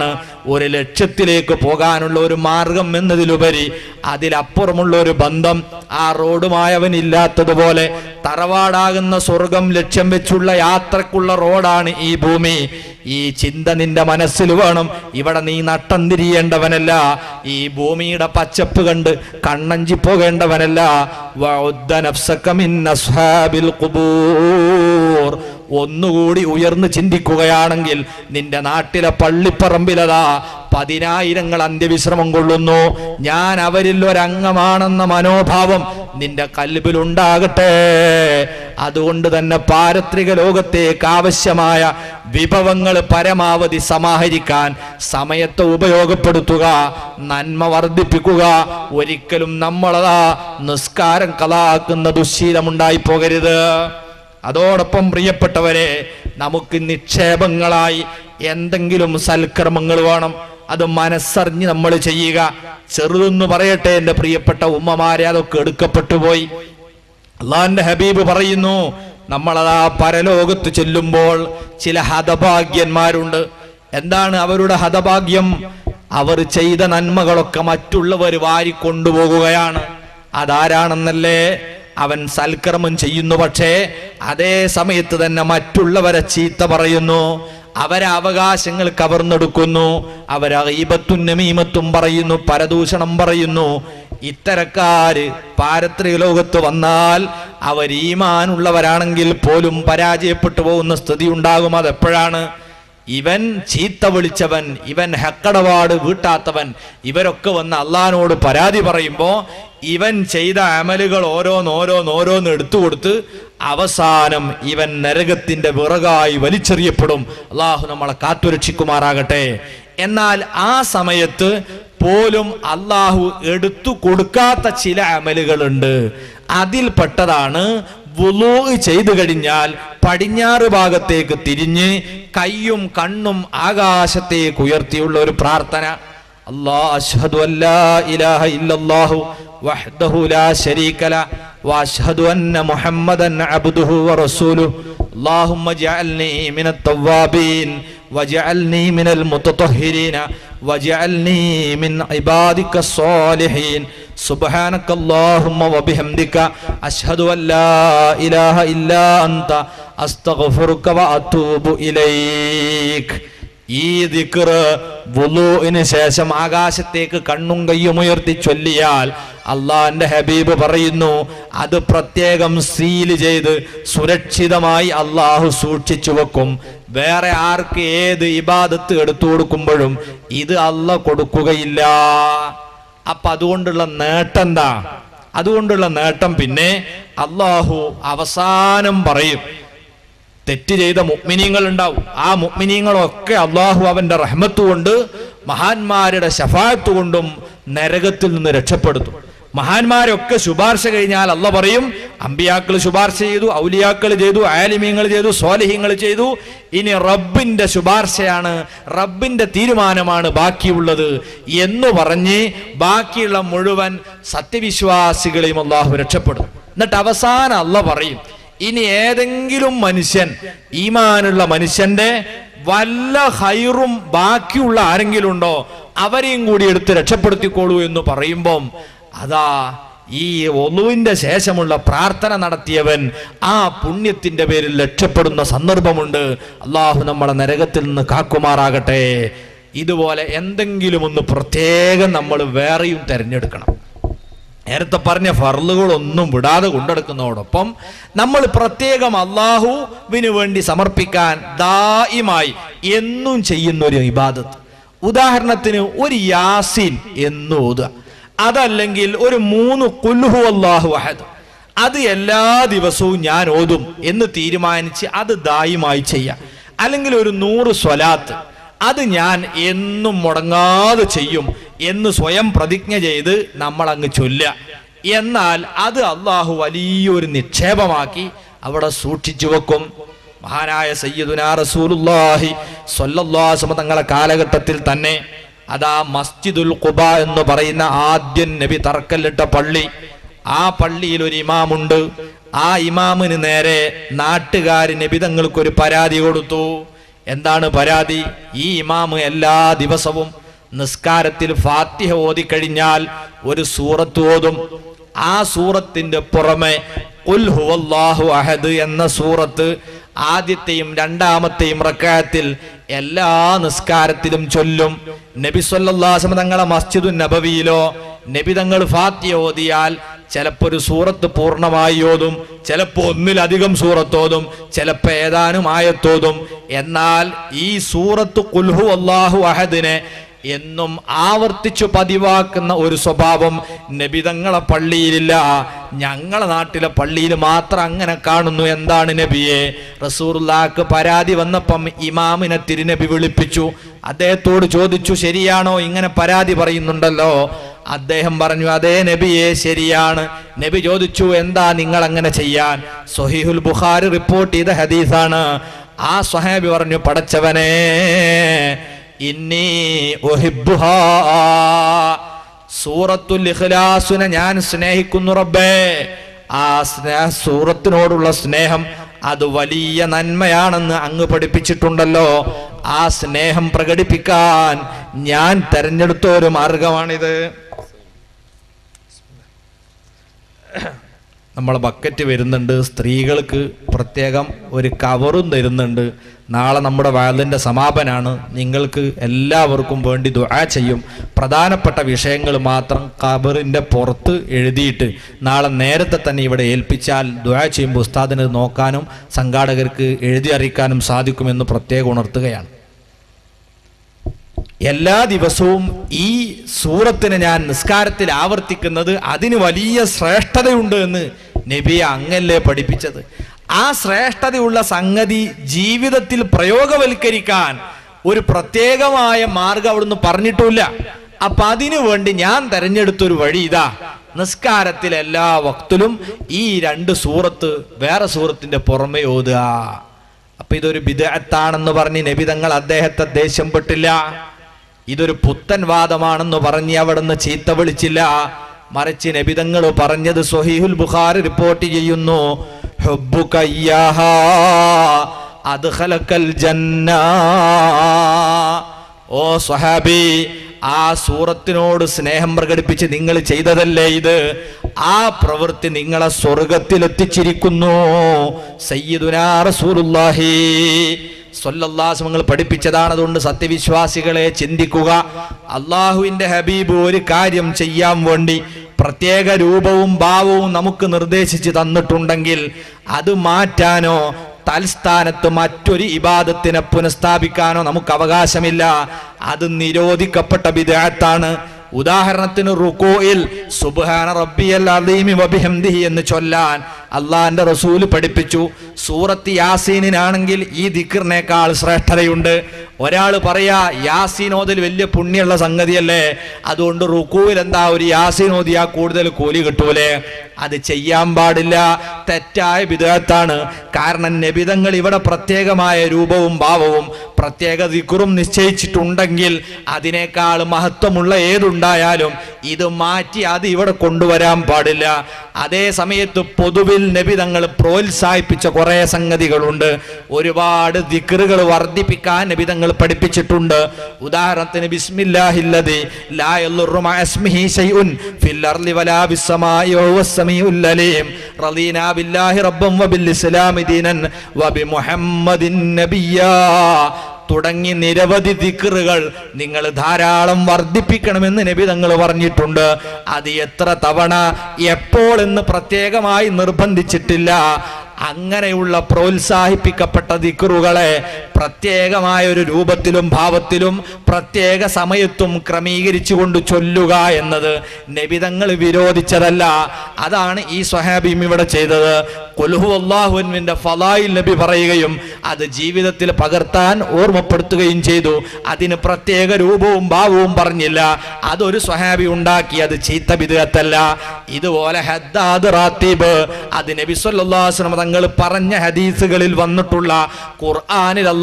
ഒരു ലക്ഷ്യത്തിലേക്ക് പോകാനുള്ള ഒരു മാർഗം എന്നതിലുപരി അതിലപ്പുറമുള്ള ഒരു ബന്ധം ആ റോഡുമായി അവനില്ലാത്തതുപോലെ തറവാടാകുന്ന സ്വർഗം ലക്ഷ്യം വെച്ചുള്ള യാത്രക്കുള്ള റോഡാണ് ഈ ഭൂമി ഈ ചിന്ത നിന്റെ മനസ്സിൽ വേണം ഇവിടെ നീ നട്ടം തിരിയേണ്ടവനല്ല ഈ ഭൂമിയുടെ പച്ചപ്പ് കണ്ട് കണ്ണഞ്ചി പോകേണ്ടവനല്ല വഉദ്ദ നഫ്സക മിൻ അസ്ഹാബിൽ ഖുബൂർ ഒന്നുകൂടി ഉയർന്ന് ചിന്തിക്കുകയാണെങ്കിൽ നിന്റെ നാട്ടിലെ പള്ളിപ്പറമ്പിലതാ പതിനായിരങ്ങൾ അന്ത്യവിശ്രമം കൊള്ളുന്നു ഞാൻ അവരിൽ ഒരംഗമാണെന്ന മനോഭാവം നിന്റെ കൽബിലുണ്ടാകട്ടെ അതുകൊണ്ട് തന്നെ പാരത്രിക ലോകത്തേക്ക് ആവശ്യമായ വിഭവങ്ങൾ പരമാവധി സമാഹരിക്കാൻ സമയത്തെ ഉപയോഗപ്പെടുത്തുക നന്മ വർദ്ധിപ്പിക്കുക ഒരിക്കലും നമ്മളതാ നിസ്കാരം കലാക്കുന്ന ദുശ്ശീലമുണ്ടായി പോകരുത് അതോടൊപ്പം പ്രിയപ്പെട്ടവരെ നമുക്ക് നിക്ഷേപങ്ങളായി എന്തെങ്കിലും സൽക്കർമ്മങ്ങൾ വേണം അത് മനസ്സറിഞ്ഞ് നമ്മൾ ചെയ്യുക ചെറുതെന്ന് പറയട്ടെ എൻ്റെ പ്രിയപ്പെട്ട ഉമ്മമാരെ അതൊക്കെ എടുക്കപ്പെട്ടു പോയി അള്ളാന്റെ ഹബീബ് പറയുന്നു നമ്മളതാ പരലോകത്ത് ചെല്ലുമ്പോൾ ചില ഹതഭാഗ്യന്മാരുണ്ട് എന്താണ് അവരുടെ ഹതഭാഗ്യം അവർ ചെയ്ത നന്മകളൊക്കെ മറ്റുള്ളവർ വാരി കൊണ്ടുപോകുകയാണ് അതാരാണെന്നല്ലേ അവൻ സൽക്കർമ്മം ചെയ്യുന്നു പക്ഷേ അതേ സമയത്ത് തന്നെ മറ്റുള്ളവരെ ചീത്ത പറയുന്നു അവരെ അവകാശങ്ങൾ കവർന്നെടുക്കുന്നു അവരെ ഈപത്തും നമീമത്തും പറയുന്നു പരദൂഷണം പറയുന്നു ഇത്തരക്കാര് പാരത്രിക ലോകത്ത് വന്നാൽ അവർ ഈമാനുള്ളവരാണെങ്കിൽ പോലും പരാജയപ്പെട്ടു പോകുന്ന സ്ഥിതി ഉണ്ടാകും അതെപ്പോഴാണ് ഇവൻ ചീത്ത വിളിച്ചവൻ ഇവൻ ഹക്കടപാട് വീട്ടാത്തവൻ ഇവരൊക്കെ വന്ന് അള്ളഹാനോട് പരാതി പറയുമ്പോൾ ഇവൻ ചെയ്ത അമലുകൾ ഓരോന്നോരോന്നോരോന്ന് എടുത്തു കൊടുത്ത് അവസാനം ഇവൻ നരകത്തിന്റെ വിറകായി വലിച്ചെറിയപ്പെടും അള്ളാഹു നമ്മളെ കാത്തുരക്ഷിക്കുമാറാകട്ടെ എന്നാൽ ആ സമയത്ത് പോലും അള്ളാഹു എടുത്തു കൊടുക്കാത്ത ചില അമലുകളുണ്ട് അതിൽപ്പെട്ടതാണ് വുളൂ ചെയ്തു കഴിഞ്ഞാൽ പടിഞ്ഞാറ് ഭാഗത്തേക്ക് തിരിഞ്ഞ് കയ്യും കണ്ണും ആകാശത്തേക്ക് ഉയർത്തിയുള്ള ഒരു പ്രാർത്ഥന അല്ലാ അഷ്ഹദു അല്ലാ ഇലാഹ ഇല്ലല്ലാഹു വഹ്ദഹു ലാ ശരീക ല വഅഷ്ഹദു അന്ന മുഹമ്മദൻ അബ്ദുഹു വറസൂലുഹു اللهم اجعلني من التوابين واجعلني من المتطهرين واجعلني من عبادك الصالحين سبحانك اللهم وبحمدك أشهد أن لا إله إلا أنت أستغفرك وأتوب إليك ഈ ദിക്റ് വുളുവിന് ശേഷം ആകാശത്തേക്ക് കണ്ണും കയ്യും ഉയർത്തി ചൊല്ലിയാൽ അള്ളാന്റെ ഹബീബ് പറയുന്നു അത് പ്രത്യേകം സീൽ ചെയ്ത് സുരക്ഷിതമായി അള്ളാഹു സൂക്ഷിച്ചു വെക്കും വേറെ ആർക്ക് ഏത് ഇബാദത്ത് എടുത്തു കൊടുക്കുമ്പോഴും ഇത് അല്ല കൊടുക്കുകയില്ല അപ്പൊ അതുകൊണ്ടുള്ള നേട്ടം എന്താ അതുകൊണ്ടുള്ള നേട്ടം പിന്നെ അള്ളാഹു അവസാനം പറയും തെറ്റ് ചെയ്ത മുഗ്മിനീങ്ങൾ ഉണ്ടാവും ആ മുഗ്മിനീങ്ങളൊക്കെ അള്ളാഹു അവന്റെ റഹ്മത്ത് കൊണ്ട് മഹാന്മാരുടെ ശഫായത്ത് കൊണ്ടും നരകത്തിൽ നിന്ന് രക്ഷപ്പെടുത്തും മഹാന്മാരൊക്കെ ശുപാർശ കഴിഞ്ഞാൽ അല്ല പറയും അമ്പിയാക്കൾ ശുപാർശ ചെയ്തു ഔലിയാക്കൾ ചെയ്തു ആലിമീങ്ങൾ ചെയ്തു സ്വാലിഹ്യങ്ങൾ ചെയ്തു ഇനി റബ്ബിന്റെ ശുപാർശയാണ് റബ്ബിന്റെ തീരുമാനമാണ് ബാക്കിയുള്ളത് എന്ന് പറഞ്ഞ് ബാക്കിയുള്ള മുഴുവൻ സത്യവിശ്വാസികളെയും അള്ളാഹു രക്ഷപ്പെടും എന്നിട്ട് അവസാനം അല്ല പറയും ഇനി ഏതെങ്കിലും മനുഷ്യൻ ഈമാനുള്ള മനുഷ്യന്റെ വല്ല ഹൈറും ബാക്കിയുള്ള ആരെങ്കിലും ഉണ്ടോ അവരെയും കൂടി എടുത്ത് രക്ഷപ്പെടുത്തിക്കോളൂ എന്ന് പറയുമ്പം അതാ ഈ ഒലുവിന്റെ ശേഷമുള്ള പ്രാർത്ഥന നടത്തിയവൻ ആ പുണ്യത്തിന്റെ പേരിൽ രക്ഷപ്പെടുന്ന സന്ദർഭമുണ്ട് അള്ളാഹു നമ്മളെ നരകത്തിൽ നിന്ന് കാക്കുമാറാകട്ടെ ഇതുപോലെ എന്തെങ്കിലും ഒന്ന് പ്രത്യേകം നമ്മൾ വേറെയും തിരഞ്ഞെടുക്കണം നേരത്തെ പറഞ്ഞ ഫർളുകളൊന്നും വിടാതെ കൊണ്ടെടുക്കുന്നതോടൊപ്പം നമ്മൾ പ്രത്യേകം അള്ളാഹുവിന് വേണ്ടി സമർപ്പിക്കാൻ ദായിമായി എന്നും ചെയ്യുന്ന ഒരു ഇബാദത്ത് ഉദാഹരണത്തിന് ഒരു യാസീൻ എന്ന് ഓതുക അതല്ലെങ്കിൽ ഒരു മൂന്ന് കുൽഹു അള്ളാഹു അഹദ് അത് എല്ലാ ദിവസവും ഞാൻ ഓതും എന്ന് തീരുമാനിച്ച് അത് ദായിമായി ചെയ്യാം അല്ലെങ്കിൽ ഒരു നൂറ് സ്വലാത്ത് അത് ഞാൻ എന്നും മുടങ്ങാതെ ചെയ്യും എന്ന് സ്വയം പ്രതിജ്ഞ ചെയ്ത് നമ്മൾ അങ്ങ് ചൊല്ലുക എന്നാൽ അത് അള്ളാഹു വലിയൊരു നിക്ഷേപമാക്കി അവിടെ സൂക്ഷിച്ചു വെക്കും മഹാനായ സയ്യിദുനാ റസൂലുള്ളാഹി സ്വല്ലല്ലാഹു തങ്ങളെ കാലഘട്ടത്തിൽ തന്നെ അതാ മസ്ജിദുൽ ഖുബ എന്ന് പറയുന്ന ആദ്യം നബി തറക്കല്ലിട്ട പള്ളി ആ പള്ളിയിൽ ഒരു ഇമാമുണ്ട് ആ ഇമാമിന് നേരെ നാട്ടുകാർ നബി തങ്ങൾക്കൊരു പരാതി കൊടുത്തു എന്താണ് പരാതി ഈ ഇമാമ് എല്ലാ ദിവസവും നിസ്കാരത്തിൽ ഫാത്തിഹ ഓതിക്കഴിഞ്ഞാൽ ഒരു സൂറത്ത് ഓതും ആ സൂറത്തിന്റെ പുറമെ ഉൽ ഹുവല്ലാഹു അഹദ് എന്ന സൂറത്ത് ആദ്യത്തെയും രണ്ടാമത്തെയും റക്കായത്തിൽ എല്ലാ നിസ്കാരത്തിലും ചൊല്ലും നബി സല്ലല്ലാഹു തങ്ങളെ മസ്ജിദുൻ നബവിയിലോ നബി തങ്ങൾ ഫാത്തിയ ഓതിയാൽ ചിലപ്പോ ഒരു സൂറത്ത് പൂർണ്ണമായി ഓതും ചിലപ്പോ ഒന്നിലധികം സൂറത്തോതും ചിലപ്പോ ഏതാനും ആയത്തോതും എന്നാൽ ഈ സൂറത്ത് കുൽഹു അള്ളാഹു അഹദിനെ എന്നും ആവർത്തിച്ചു പതിവാക്കുന്ന ഒരു സ്വഭാവം നബിതങ്ങളെ പള്ളിയിലില്ല ഞങ്ങളെ നാട്ടിലെ പള്ളിയിൽ മാത്രം അങ്ങനെ കാണുന്നു എന്താണ് നബിയെ റസൂറുല്ലാക്ക് പരാതി വന്നപ്പം ഇമാമിനെ തിരുനബി വിളിപ്പിച്ചു അദ്ദേഹത്തോട് ചോദിച്ചു ശരിയാണോ ഇങ്ങനെ പരാതി പറയുന്നുണ്ടല്ലോ അദ്ദേഹം പറഞ്ഞു അതേ നബിയെ ശരിയാണ് നബി ചോദിച്ചു എന്താ നിങ്ങൾ അങ്ങനെ ചെയ്യാൻ സൊഹീഹുൽ ബുഖാരി റിപ്പോർട്ട് ചെയ്ത ഹദീസാണ് ആ സ്വഹാബി പറഞ്ഞു പടച്ചവനെ ഇന്നി ഉഹിബ്ബുഹാ സൂറത്തുൽ ഇഖ്ലാസിനെ ഞാൻ സ്നേഹിക്കുന്നു റബ്ബേ ആ സ്നേഹ സൂറത്തിനോടുള്ള സ്നേഹം അത് വലിയ നന്മയാണെന്ന് അങ്ങ് പഠിപ്പിച്ചിട്ടുണ്ടല്ലോ ആ സ്നേഹം പ്രകടിപ്പിക്കാൻ ഞാൻ തെരഞ്ഞെടുത്ത ഒരു മാർഗമാണിത് നമ്മളെ ബക്കറ്റ് വരുന്നുണ്ട് സ്ത്രീകൾക്ക് പ്രത്യേകം ഒരു കവറും തരുന്നുണ്ട് നാളെ നമ്മുടെ വാലിൻ്റെ സമാപനാണ് നിങ്ങൾക്ക് എല്ലാവർക്കും വേണ്ടി ദുആ ചെയ്യും പ്രധാനപ്പെട്ട വിഷയങ്ങൾ മാത്രം കബറിൻ്റെ പുറത്ത് എഴുതിയിട്ട് നാളെ നേരത്തെ തന്നെ ഇവിടെ ഏൽപ്പിച്ചാൽ ദുആ ചെയ്യുമ്പോൾ ഉസ്താദിന് ഇത് നോക്കാനും സംഘാടകർക്ക് എഴുതി അറിയിക്കാനും സാധിക്കുമെന്ന് പ്രത്യേകം ഉണർത്തുകയാണ് എല്ലാ ദിവസവും ഈ സൂറത്തിനെ ഞാൻ നിസ്കാരത്തിൽ ആവർത്തിക്കുന്നത് അതിന് വലിയ ശ്രേഷ്ഠതയുണ്ട് എന്ന് നബിയെ അങ്ങല്ലേ പഠിപ്പിച്ചത് ആ ശ്രേഷ്ഠതയുള്ള സംഗതി ജീവിതത്തിൽ പ്രയോഗവൽക്കരിക്കാൻ ഒരു പ്രത്യേകമായ മാർഗം അവിടുന്ന് പറഞ്ഞിട്ടില്ല അപ്പൊ അതിനു വേണ്ടി ഞാൻ തെരഞ്ഞെടുത്തൊരു വഴി ഇതാ നിസ്കാരത്തിൽ എല്ലാ വക്തിലും ഈ രണ്ട് സൂറത്ത് വേറെ സൂറത്തിന്റെ പുറമെ ഓതുക അപ്പൊ ഇതൊരു ബിദഅത്താണെന്ന് പറഞ്ഞ് നബി തങ്ങൾ അദ്ദേഹത്തെ ദേഷ്യപ്പെട്ടില്ല ഇതൊരു പുത്തൻ വാദമാണെന്ന് പറഞ്ഞ് അവിടുന്ന് ചീത്ത വിളിച്ചില്ല മറിച്ച് നബിതങ്ങൾ പറഞ്ഞത് സ്വഹീഹുൽ ബുഖാരി റിപ്പോർട്ട് ചെയ്യുന്നു ഹുബ്ബുക ഇയ്യാഹാ അദ്ഖലക്കൽ ജന്ന ഓ സ്വഹാബി ആ സൂറത്തിനോട് സ്നേഹം പ്രകടിപ്പിച്ച് നിങ്ങൾ ചെയ്തതല്ലേ ഇത് ആ പ്രവൃത്തി നിങ്ങളെ സ്വർഗത്തിലെത്തിച്ചിരിക്കുന്നു സയ്യിദുനാ റസൂലുള്ളാഹി സ്വല്ലല്ലാസ്മങ്ങൾ പഠിപ്പിച്ചതാണ് അതുകൊണ്ട് സത്യവിശ്വാസികളെ ചിന്തിക്കുക അള്ളാഹുവിന്റെ ഹബീബ് ഒരു കാര്യം ചെയ്യാൻ വേണ്ടി പ്രത്യേക രൂപവും ഭാവവും നമുക്ക് നിർദ്ദേശിച്ച് തന്നിട്ടുണ്ടെങ്കിൽ അത് മാറ്റാനോ തൽസ്ഥാനത്ത് മറ്റൊരു ഇബാദത്തിനെ പുനഃസ്ഥാപിക്കാനോ നമുക്ക് അവകാശമില്ല അത് നിരോധിക്കപ്പെട്ട വിദേഹത്താണ് ഉദാഹരണത്തിന് റുക്കോയിൽ സുബ്ഹാന റബ്ബിയൽ അലീമി വബിഹംദിഹി എന്ന് ചൊല്ലാൻ അള്ളാഹിന്റെ റസൂല് പഠിപ്പിച്ചു സൂറത്ത് യാസീനിനാണെങ്കിൽ ഈ ദിക്കറിനേക്കാൾ ശ്രേഷ്ഠതയുണ്ട് ഒരാൾ പറയാ യാസീൻ ഓതൽ വലിയ പുണ്യമുള്ള സംഗതിയല്ലേ അതുകൊണ്ട് റുക്കുവിൽ എന്താ ഒരു യാസീൻ ഓതിയാ കൂടുതൽ കൂലി കിട്ടൂലേ അത് ചെയ്യാൻ പാടില്ല തെറ്റായ വിധത്താണ് കാരണം നബിതങ്ങൾ ഇവിടെ പ്രത്യേകമായ രൂപവും ഭാവവും പ്രത്യേക ദിക്കുറും നിശ്ചയിച്ചിട്ടുണ്ടെങ്കിൽ അതിനേക്കാൾ മഹത്വമുള്ള ഏതുണ്ടായാലും ഇത് മാറ്റി അത് ഇവിടെ കൊണ്ടുവരാൻ പാടില്ല അതേ സമയത്ത് പൊതുവിൽ നബി തങ്ങൾ പ്രോത്സാഹിപ്പിച്ച കുറെ സംഗതികളുണ്ട് ഒരുപാട് ദിക്കറുകൾ വർദ്ധിപ്പിക്കാൻ നബി തങ്ങൾ പഠിപ്പിച്ചിട്ടുണ്ട് ഉദാഹരണത്തിന് ബിസ്മില്ലാഹില്ലദി ലാ യളുറു മഅ ഇസ്മിഹി ശൈഉൻ ഫിൽ അർളി വലാ ബിസ്സമാഇ വഹുവ സമീഉൽ അലീം റളീനാ ബില്ലാഹി റബ്ബൻ വബിൽ ഇസ്ലാമി ദീനൻ വബി മുഹമ്മദിൻ നബിയ്യാ തുടങ്ങി നിരവധി ദിക്കറുകൾ നിങ്ങൾ ധാരാളം വർദ്ധിപ്പിക്കണമെന്ന് നബി തങ്ങൾ പറഞ്ഞിട്ടുണ്ട് അത് എത്ര തവണ എപ്പോൾ എന്ന് പ്രത്യേകമായി നിർബന്ധിച്ചിട്ടില്ല അങ്ങനെയുള്ള പ്രോത്സാഹിപ്പിക്കപ്പെട്ട ദിക്കറുകളെ പ്രത്യേകമായ ഒരു രൂപത്തിലും ഭാവത്തിലും പ്രത്യേക സമയത്തും ക്രമീകരിച്ചുകൊണ്ട് ചൊല്ലുക എന്നത് നബിതങ്ങൾ വിരോധിച്ചതല്ല അതാണ് ഈ സ്വഹാബിയും ഇവിടെ ചെയ്തത് കൊലുഹു അള്ളാഹുവിന്റെ ഫലായിൽ നബി പറയുകയും അത് ജീവിതത്തിൽ പകർത്താൻ ഓർമ്മപ്പെടുത്തുകയും ചെയ്തു അതിന് പ്രത്യേക രൂപവും ഭാവവും പറഞ്ഞില്ല അതൊരു സ്വഹാബി ഉണ്ടാക്കി അത് ചീത്ത വിധത്തല്ല ഇതുപോലെ ഹദ്ദാദ് റാത്തീബ് അത് നബി സല്ലല്ലാഹു അലൈഹി വസല്ലം തങ്ങൾ പറഞ്ഞ ഹദീസുകളിൽ വന്നിട്ടുള്ള ഖുർആനിൽ അല്ലാഹു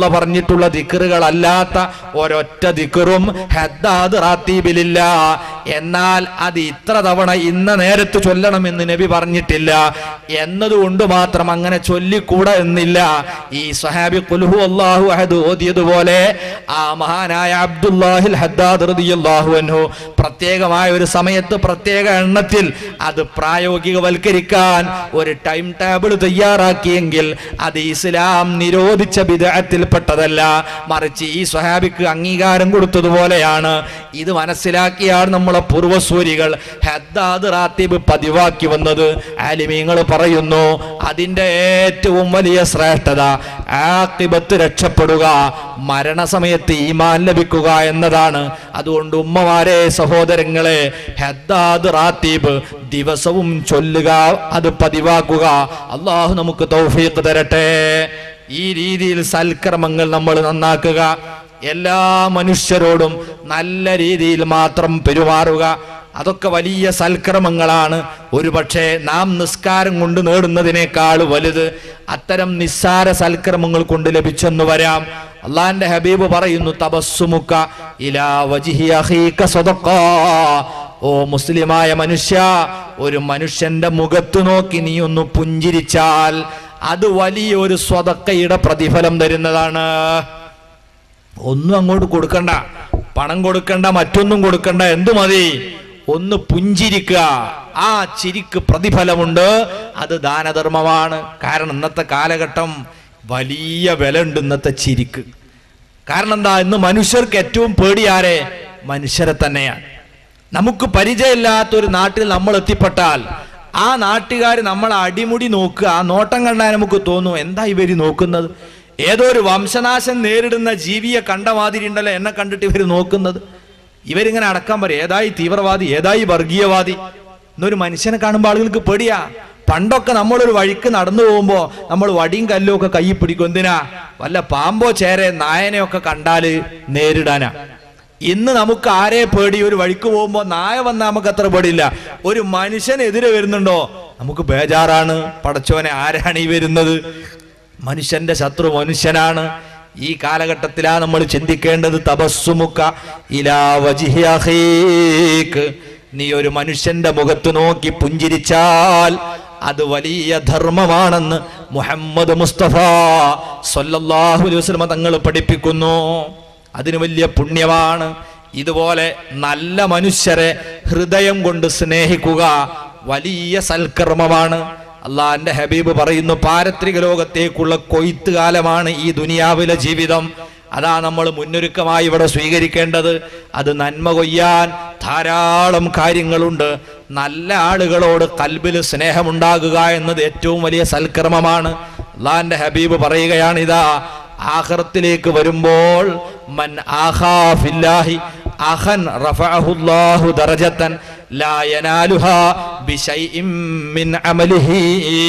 പറഞ്ഞിട്ടുള്ള ദിക്കറുകളല്ലാത്ത ഒരൊറ്റ ദിക്കറും ഹദ്ദാദ് റാത്തീബിലില്ല എന്നാൽ അത് ഇത്ര തവണ ഇന്ന നേരത്ത് ചൊല്ലണമെന്ന് നബി പറഞ്ഞിട്ടില്ല എന്നതുകൊണ്ട് മാത്രം അങ്ങനെ ചൊല്ലിക്കൂടാ എന്നില്ല ഈ സഹാബി കുൽഹു അള്ളാഹു അഹദ് ഓതിയതുപോലെ ആ മഹാനായ അബ്ദുല്ലാഹിൽ ഹദ്ദാദ് റളിയല്ലാഹു അൻഹു പ്രത്യേകമായ ഒരു സമയത്ത് പ്രത്യേക എണ്ണത്തിൽ അത് പ്രായോഗികവൽക്കരിക്കാൻ ഒരു ടൈം ടേബിൾ തയ്യാറാക്കിയെങ്കിൽ അത് ഇസ്ലാം നിരോധിച്ച വിദഗ്ധത്തിൽപ്പെട്ടതല്ല മറിച്ച് ഈ സ്വഹാബിക്ക് അംഗീകാരം കൊടുത്തതുപോലെയാണ് ഇത് മനസ്സിലാക്കിയാണ് നമ്മളെ പൂർവസൂരികൾ ഹദ്ദാദ് റാത്തീബ് പതിവാക്കി വന്നത് ആലിമീങ്ങൾ പറയുന്നു അതിന്റെ ഏറ്റവും വലിയ ശ്രേഷ്ഠത ആക്കിബത്ത് രക്ഷപ്പെടുക മരണസമയത്ത് ഈമാൻ ലഭിക്കുക എന്നതാണ് അതുകൊണ്ട് ഉമ്മമാരെ സഹോദരങ്ങളെ ഹദ്ദാദ് റാത്തീബ് ദിവസവും ചൊല്ലുക അത് പതിവാക്കുക അള്ളാഹു നമുക്ക് തൗഫീഖ് തരട്ടെ ഈ രീതിയിൽ സൽക്കർമ്മങ്ങൾ നമ്മൾ നന്നാക്കുക എല്ലാ മനുഷ്യരോടും നല്ല രീതിയിൽ മാത്രം പെരുമാറുക അതൊക്കെ വലിയ സൽക്രമങ്ങളാണ് ഒരുപക്ഷെ നാം നിസ്കാരം കൊണ്ട് നേടുന്നതിനേക്കാൾ വലുത് അത്തരം നിസ്സാര സൽക്രമങ്ങൾ കൊണ്ട് ലഭിച്ചെന്ന് വരാം അള്ളാന്റെ ഹബീബ് പറയുന്നു തപസ്സുമുക്ക ഇലാ വജിഹി അഖീക സദഖാ ഓ മുസ്ലിമായ മനുഷ്യ ഒരു മനുഷ്യന്റെ മുഖത്ത് നോക്കി നീ ഒന്ന് പുഞ്ചിരിച്ചാൽ അത് വലിയൊരു സ്വതക്കയുടെ പ്രതിഫലം തരുന്നതാണ് ഒന്നും അങ്ങോട്ട് കൊടുക്കണ്ട പണം കൊടുക്കണ്ട മറ്റൊന്നും കൊടുക്കണ്ട എന്തു മതി ഒന്ന് പുഞ്ചിരിക്കുക ആ ചിരിക്ക് പ്രതിഫലമുണ്ട് അത് ദാനധർമ്മമാണ് കാരണം ഇന്നത്തെ കാലഘട്ടം വലിയ വില ഉണ്ട് ഇന്നത്തെ ചിരിക്ക് കാരണം എന്താ ഇന്ന് മനുഷ്യർക്ക് ഏറ്റവും പേടിയാരെ മനുഷ്യരെ തന്നെയാണ് നമുക്ക് പരിചയമില്ലാത്ത ഒരു നാട്ടിൽ നമ്മൾ എത്തിപ്പെട്ടാൽ ആ നാട്ടുകാർ നമ്മളെ അടിമുടി നോക്കുക ആ നോട്ടം കണ്ടാൽ നമുക്ക് തോന്നും എന്താ ഇവര് നോക്കുന്നത് ഏതോ ഒരു വംശനാശം നേരിടുന്ന ജീവിയെ കണ്ട മാതിരി ഉണ്ടല്ലോ എന്നെ കണ്ടിട്ട് ഇവർ നോക്കുന്നത് ഇവരിങ്ങനെ അടക്കാൻ പറയും ഏതായി തീവ്രവാദി ഏതായി വർഗീയവാദി എന്നൊരു മനുഷ്യനെ കാണുമ്പോൾ ആളുകൾക്ക് പേടിയാ പണ്ടൊക്കെ നമ്മളൊരു വഴിക്ക് നടന്നു പോകുമ്പോൾ നമ്മൾ വടിയും കല്ലും ഒക്കെ കൈ പിടിക്കും എന്തിനാ വല്ല പാമ്പോ ചേരെ നായനെയൊക്കെ കണ്ടാല് നേരിടാനാ ഇന്ന് നമുക്ക് ആരെ പേടി ഒരു വഴിക്ക് പോകുമ്പോൾ നായ വന്നാൽ നമുക്ക് അത്ര പേടിയില്ല ഒരു മനുഷ്യനെതിരെ വരുന്നുണ്ടോ നമുക്ക് ബേജാറാണ് പടച്ചോനെ ആരാണ് ഈ വരുന്നത് മനുഷ്യന്റെ ശത്രു മനുഷ്യനാണ് ഈ കാലഘട്ടത്തിലാ നമ്മൾ ചിന്തിക്കേണ്ടത് തപസ്സുമുക്ക ഇലാ വജിഹി അഖീക്ക്. നീ ഒരു മനുഷ്യന്റെ മുഖത്ത് നോക്കി പുഞ്ചിരിച്ചാൽ അത് വലിയ ധർമ്മമാണെന്ന് മുഹമ്മദ് മുസ്തഫ സല്ലല്ലാഹു അലൈഹി വസല്ലമ തങ്ങൾ പഠിപ്പിക്കുന്നു അതിന് വലിയ പുണ്യമാണ് ഇതുപോലെ നല്ല മനുഷ്യരെ ഹൃദയം കൊണ്ട് സ്നേഹിക്കുക വലിയ സൽക്കർമ്മമാണ് അള്ളാന്റെ ഹബീബ് പറയുന്നു പാരത്രിക ലോകത്തേക്കുള്ള കൊയ്ത്ത് കാലമാണ് ഈ ദുനിയാവിലെ ജീവിതം അതാ നമ്മൾ മുന്നൊരുക്കമായി ഇവിടെ സ്വീകരിക്കേണ്ടത് അത് നന്മ കൊയ്യാൻ ധാരാളം കാര്യങ്ങളുണ്ട് നല്ല ആളുകളോട് കൽബിൽ സ്നേഹമുണ്ടാകുക എന്നത് ഏറ്റവും വലിയ സൽക്കർമ്മമാണ് അള്ളാന്റെ ഹബീബ് പറയുകയാണ് ഇതാ ആഖിറത്തിലേക്ക് വരുമ്പോൾ മൻ ആഖാ ഫില്ലാഹി അഖൻ റഫഅഹുല്ലാഹു ദറജത്തൻ ലാ യനാലുഹാ ബിശൈഇൻ മിൻ അമലിഹി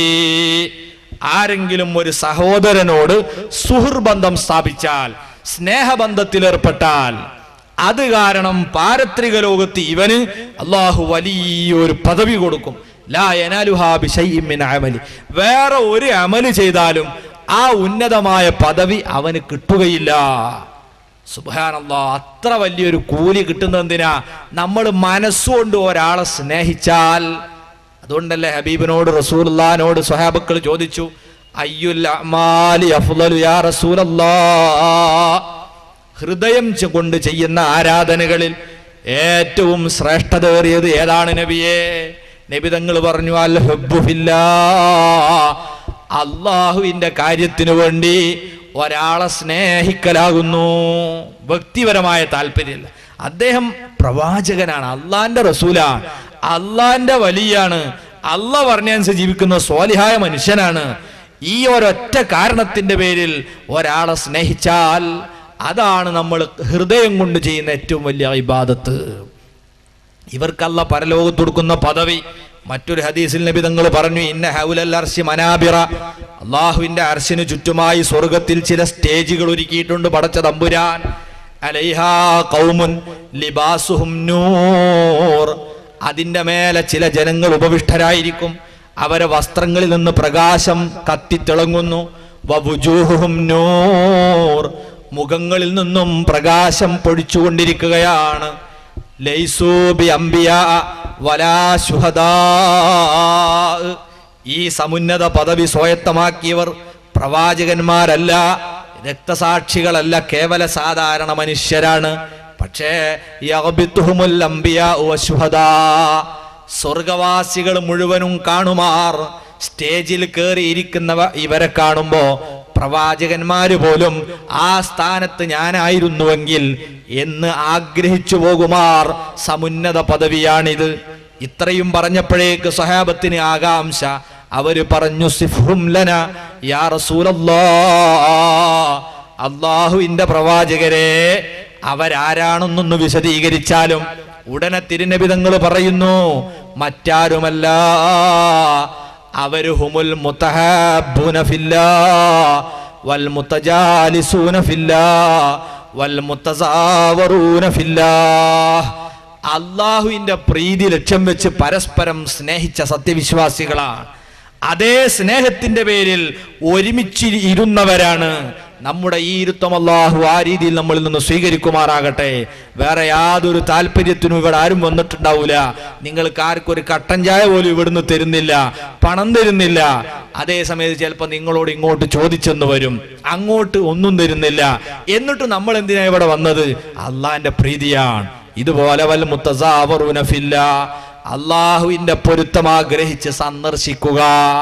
ആരെങ്കിലും ഒരു സഹോദരനോട് സുഹൃബന്ധം സ്ഥാപിച്ചാൽ സ്നേഹബന്ധത്തിൽ ഏർപ്പെട്ടാൽ അത് കാരണം പാരത്രിക ലോകത്ത് ഇവന് അള്ളാഹു വലിയൊരു പദവി കൊടുക്കും ലാ യനാലുഹാ ബിശൈഇൻ മിൻ അമലി വേറെ ഒരു അമല് ചെയ്താലും ആ ഉന്നതമായ പദവി അവന് കിട്ടുകയില്ല സുബാനല്ലോ അത്ര വലിയൊരു കൂലി കിട്ടുന്നത് എന്തിനാ നമ്മൾ മനസ്സുകൊണ്ട് ഒരാളെ സ്നേഹിച്ചാൽ അതുകൊണ്ടല്ലേ ഹബീബിനോട് റസൂലുള്ളാനോട് സ്വഹാബക്കൾ ചോദിച്ചു അയ്യുൽ അഅ്മാലി അഫ്ളലു യാ റസൂലല്ലാ ഹൃദയം ചെ- കൊണ്ട് ചെയ്യുന്ന ആരാധനകളിൽ ഏറ്റവും ശ്രേഷ്ഠതയേറിയത് ഏതാണ് നബിയെ നബി തങ്ങൾ പറഞ്ഞു അൽ ഹബ്ബു ഫില്ലാ അള്ളാഹുവിന്റെ കാര്യത്തിനു വേണ്ടി ഒരാളെ സ്നേഹിക്കലാകുന്നു വ്യക്തിപരമായ താല്പര്യമില്ല അദ്ദേഹം പ്രവാചകനാണ് അള്ളാന്റെ റസൂലാണ് അള്ളാന്റെ വലിയാണ് അല്ല പറഞ്ഞനുസരിച്ച് ജീവിക്കുന്ന സ്വാലിഹായ മനുഷ്യനാണ് ഈ ഒരൊറ്റ കാരണത്തിന്റെ പേരിൽ ഒരാളെ സ്നേഹിച്ചാൽ അതാണ് നമ്മൾ ഹൃദയം കൊണ്ട് ചെയ്യുന്ന ഏറ്റവും വലിയ ഇബാദത്ത് ഇവർക്കല്ല പരലോകത്ത് കൊടുക്കുന്ന പദവി മറ്റൊരു ഹദീസിൽ നബി തങ്ങൾ പറഞ്ഞു ഇന്ന ഹൗലൽ അർശി മനാബിറ അള്ളാഹുവിന്റെ അർശിന് ചുറ്റുമായി സ്വർഗത്തിൽ ചില സ്റ്റേജുകൾ ഒരുക്കിയിട്ടുണ്ട് പടച്ച തമ്പുരാൻ അലൈഹാ കൗമുൻ ലിബാസുഹും നൂർ അതിന്റെ മേലെ ചില ജനങ്ങൾ ഉപവിഷ്ടരായിരിക്കും അവരെ വസ്ത്രങ്ങളിൽ നിന്ന് പ്രകാശം കത്തിത്തിളങ്ങുന്നു വവുജൂഹും നൂർ മുഖങ്ങളിൽ നിന്നും പ്രകാശം പൊഴിച്ചുകൊണ്ടിരിക്കുകയാണ് ലൈസൂ ബി അംബിയ വലാ ശുഹദാ ഈ സമുന്നത പദവി സ്വായത്തമാക്കിയവർ പ്രവാചകന്മാരല്ല രക്തസാക്ഷികളല്ല കേവല സാധാരണ മനുഷ്യരാണ് പക്ഷേ യഗ്ബിത്തുഹുമുൽ അംബിയാ വശുഹദാ സ്വർഗവാസികൾ മുഴുവനും കാണുമാർ സ്റ്റേജിൽ കയറിയിരിക്കുന്നവ ഇവരെ കാണുമ്പോ പ്രവാചകന്മാര് പോലും ആ സ്ഥാനത്ത് ഞാനായിരുന്നുവെങ്കിൽ എന്ന് ആഗ്രഹിച്ചു പോകുമാർ സമുന്നത പദവിയാണിത് ഇത്രയും പറഞ്ഞപ്പോഴേക്ക് സഹാബത്തിന് ആകാംക്ഷ അവര് പറഞ്ഞു സിഫും ലന യാ റസൂലല്ലാ അള്ളാഹുവിന്റെ പ്രവാചകരെ അവരാരാണെന്നൊന്ന് വിശദീകരിച്ചാലും ഉടനെ തിരുനബിതങ്ങൾ പറയുന്നു മറ്റാരുമല്ല അവര് ഹുമുൽ മുത്തഹാബൂന ഫില്ലാ വൽ മുത്തജാലിസൂന ഫില്ലാ വൽ മുത്തസാവറൂന ഫില്ലാ അള്ളാഹുവിന്റെ പ്രീതി ലക്ഷ്യം വെച്ച് പരസ്പരം സ്നേഹിച്ച സത്യവിശ്വാസികളാണ് അതേ സ്നേഹത്തിന്റെ പേരിൽ ഒരുമിച്ച് ഇരുന്നവരാണ് നമ്മുടെ ഈ ഇരുത്തം അള്ളാഹു ആ രീതിയിൽ നമ്മളിൽ നിന്ന് സ്വീകരിക്കുമാറാകട്ടെ വേറെ യാതൊരു താല്പര്യത്തിനും ഇവിടെ ആരും വന്നിട്ടുണ്ടാവൂല നിങ്ങൾക്ക് ആർക്കും ഒരു കട്ടൻ ചായ പോലും ഇവിടുന്ന് തരുന്നില്ല പണം തരുന്നില്ല അതേ സമയത്ത് ചിലപ്പോൾ നിങ്ങളോട് ഇങ്ങോട്ട് ചോദിച്ചെന്ന് വരും അങ്ങോട്ട് ഒന്നും തരുന്നില്ല എന്നിട്ട് നമ്മൾ എന്തിനാ ഇവിടെ വന്നത് അള്ളാന്റെ പ്രീതിയാണ് ഇതുപോലെ വൽ മുത്തസാവറൂന ഫില്ലാ അള്ളാഹുവിന്റെ പൊരുത്തം ആഗ്രഹിച്ച് സന്ദർശിക്കുക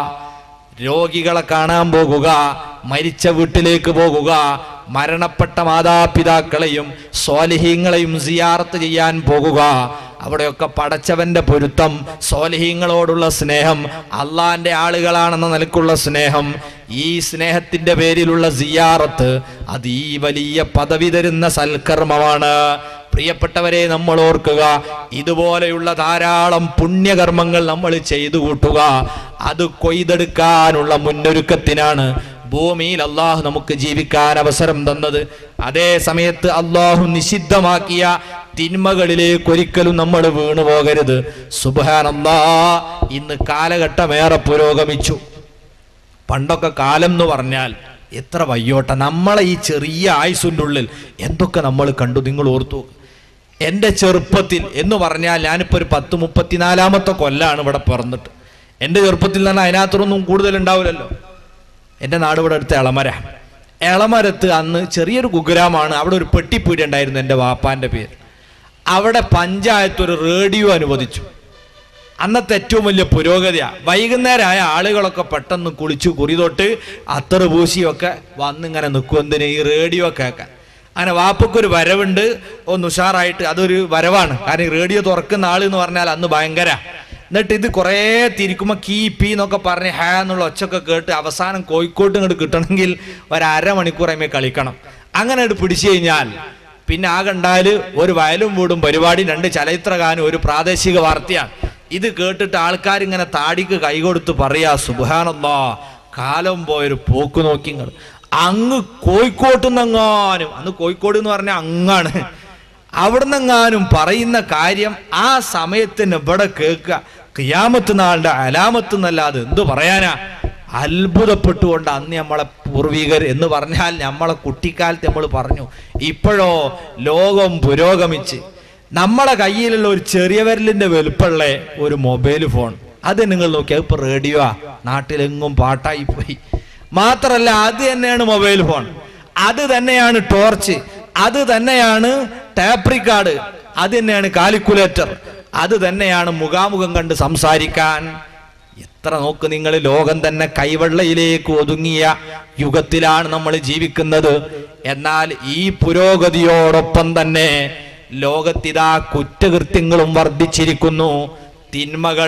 രോഗികളെ കാണാൻ പോകുക മരിച്ച വീട്ടിലേക്ക് പോകുക മരണപ്പെട്ട മാതാപിതാക്കളെയും സ്വാലിഹീങ്ങളെയും സിയാറത്ത് ചെയ്യാൻ പോകുക അവിടെയൊക്കെ പടച്ചവന്റെ പൊരുത്തം സ്വാലിഹീങ്ങളോടുള്ള സ്നേഹം അള്ളാന്റെ ആളുകളാണെന്ന നിലക്കുള്ള സ്നേഹം ഈ സ്നേഹത്തിന്റെ പേരിലുള്ള സിയാറത്ത് അത് ഈ വലിയ പദവി തരുന്ന സൽക്കർമ്മമാണ് പ്രിയപ്പെട്ടവരെ നമ്മൾ ഓർക്കുക ഇതുപോലെയുള്ള ധാരാളം പുണ്യകർമ്മങ്ങൾ നമ്മൾ ചെയ്തു കൂട്ടുക അത് കൊയ്തെടുക്കാനുള്ള മുന്നൊരുക്കത്തിനാണ് ഭൂമിയിൽ അള്ളാഹു നമുക്ക് ജീവിക്കാൻ അവസരം തന്നത് അതേ സമയത്ത് അള്ളാഹു നിഷിദ്ധമാക്കിയ തിന്മകളിലേക്ക് ഒരിക്കലും നമ്മൾ വീണു പോകരുത് സുബാനല്ലാ ഇന്ന് കാലഘട്ടമേറെ പുരോഗമിച്ചു പണ്ടൊക്കെ കാലം എന്ന് പറഞ്ഞാൽ എത്ര വയ്യോട്ട നമ്മളെ ഈ ചെറിയ ആയുസിൻ്റെ ഉള്ളിൽ എന്തൊക്കെ നമ്മൾ കണ്ടു നിങ്ങൾ ഓർത്തു എൻ്റെ ചെറുപ്പത്തിൽ എന്ന് പറഞ്ഞാൽ ഞാനിപ്പോൾ ഒരു പത്ത് മുപ്പത്തിനാലാമത്തെ കൊല്ലാണ് ഇവിടെ പിറന്നിട്ട് എൻ്റെ ചെറുപ്പത്തിൽ തന്നെ അതിനകത്തൊന്നും കൂടുതൽ ഉണ്ടാവില്ലല്ലോ എൻ്റെ നാട് ഇവിടെ അടുത്ത എളമര എളമരത്ത് അന്ന് ചെറിയൊരു കുഗ്രാമാണ് അവിടെ ഒരു പെട്ടിപ്പീടി ഉണ്ടായിരുന്നു എൻ്റെ വാപ്പാൻ്റെ പേര് അവിടെ പഞ്ചായത്ത് ഒരു റേഡിയോ അനുവദിച്ചു അന്നത്തെ ഏറ്റവും വലിയ പുരോഗതിയാ വൈകുന്നേരമായ ആളുകളൊക്കെ പെട്ടെന്ന് കുളിച്ചു കുറി തൊട്ട് അത്തറ് പൂശിയൊക്കെ വന്നിങ്ങനെ നിൽക്കും എന്തിന് ഈ റേഡിയോ കേൾക്കാൻ അങ്ങനെ വാപ്പക്കൊരു വരവുണ്ട് ഒന്ന് ഉഷാറായിട്ട് അതൊരു വരവാണ് കാരണം ഈ റേഡിയോ തുറക്കുന്ന ആൾ എന്ന് പറഞ്ഞാൽ അന്ന് ഭയങ്കര എന്നിട്ട് ഇത് കുറേ തിരിക്കുമ്പോൾ കീ പി എന്നൊക്കെ പറഞ്ഞ് ഹാ എന്നുള്ള ഒച്ചൊക്കെ കേട്ട് അവസാനം കോഴിക്കോട്ട് ഇങ്ങോട്ട് കിട്ടണമെങ്കിൽ ഒരു അരമണിക്കൂർ അതിമേ കളിക്കണം അങ്ങനെ അങ്ങോട്ട് പിടിച്ചു കഴിഞ്ഞാൽ പിന്നെ ആ കണ്ടാൽ ഒരു വയലും വീടും പരിപാടി രണ്ട് ചലച്ചിത്രഗാനം ഒരു പ്രാദേശിക വാർത്തയാണ് ഇത് കേട്ടിട്ട് ആൾക്കാർ ഇങ്ങനെ താടിക്ക് കൈകൊടുത്ത് പറയാ സുബാനല്ലാ കാലം പോയൊരു പോക്ക് നോക്കി ഇങ്ങള് അങ്ങ് കോഴിക്കോട്ട് നിന്നെങ്ങാനും അന്ന് കോഴിക്കോട് എന്ന് പറഞ്ഞാൽ അങ്ങാണ് അവിടുന്നെങ്ങാനും പറയുന്ന കാര്യം ആ സമയത്തിന് ഇവിടെ കേൾക്കുക കിയാമത്ത് നാളുടെ അലാമത്ത് എന്നല്ലാതെ എന്ത് പറയാനാ അത്ഭുതപ്പെട്ടുകൊണ്ട് അന്ന് നമ്മളെ പൂർവികർ എന്ന് പറഞ്ഞാൽ നമ്മളെ കുട്ടിക്കാലത്ത് നമ്മൾ പറഞ്ഞു ഇപ്പോഴോ ലോകം പുരോഗമിച്ച് നമ്മളെ കയ്യിലുള്ള ഒരു ചെറിയ വിരലിന്റെ വലുപ്പമുള്ള ഒരു മൊബൈൽ ഫോൺ അത് നിങ്ങൾ നോക്കിയാൽ ഇപ്പൊ റേഡിയോ ആ നാട്ടിലെങ്ങും പാട്ടായി പോയി മാത്രല്ല അത് തന്നെയാണ് മൊബൈൽ ഫോൺ അത് തന്നെയാണ് ടോർച്ച് അത് തന്നെയാണ് ടാപ്പ് റിക്കാർഡ് അത് തന്നെയാണ് കാൽക്കുലേറ്റർ അത് തന്നെയാണ് മുഖാമുഖം കണ്ട് സംസാരിക്കാൻ എത്ര നോക്ക് നിങ്ങൾ ലോകം തന്നെ കൈവെള്ളയിലേക്ക് ഒതുങ്ങിയ യുഗത്തിലാണ് നമ്മൾ ജീവിക്കുന്നത് എന്നാൽ ഈ പുരോഗതിയോടൊപ്പം തന്നെ ലോകത്തിതാ കുറ്റകൃത്യങ്ങളും വർദ്ധിച്ചിരിക്കുന്നു തിന്മകൾ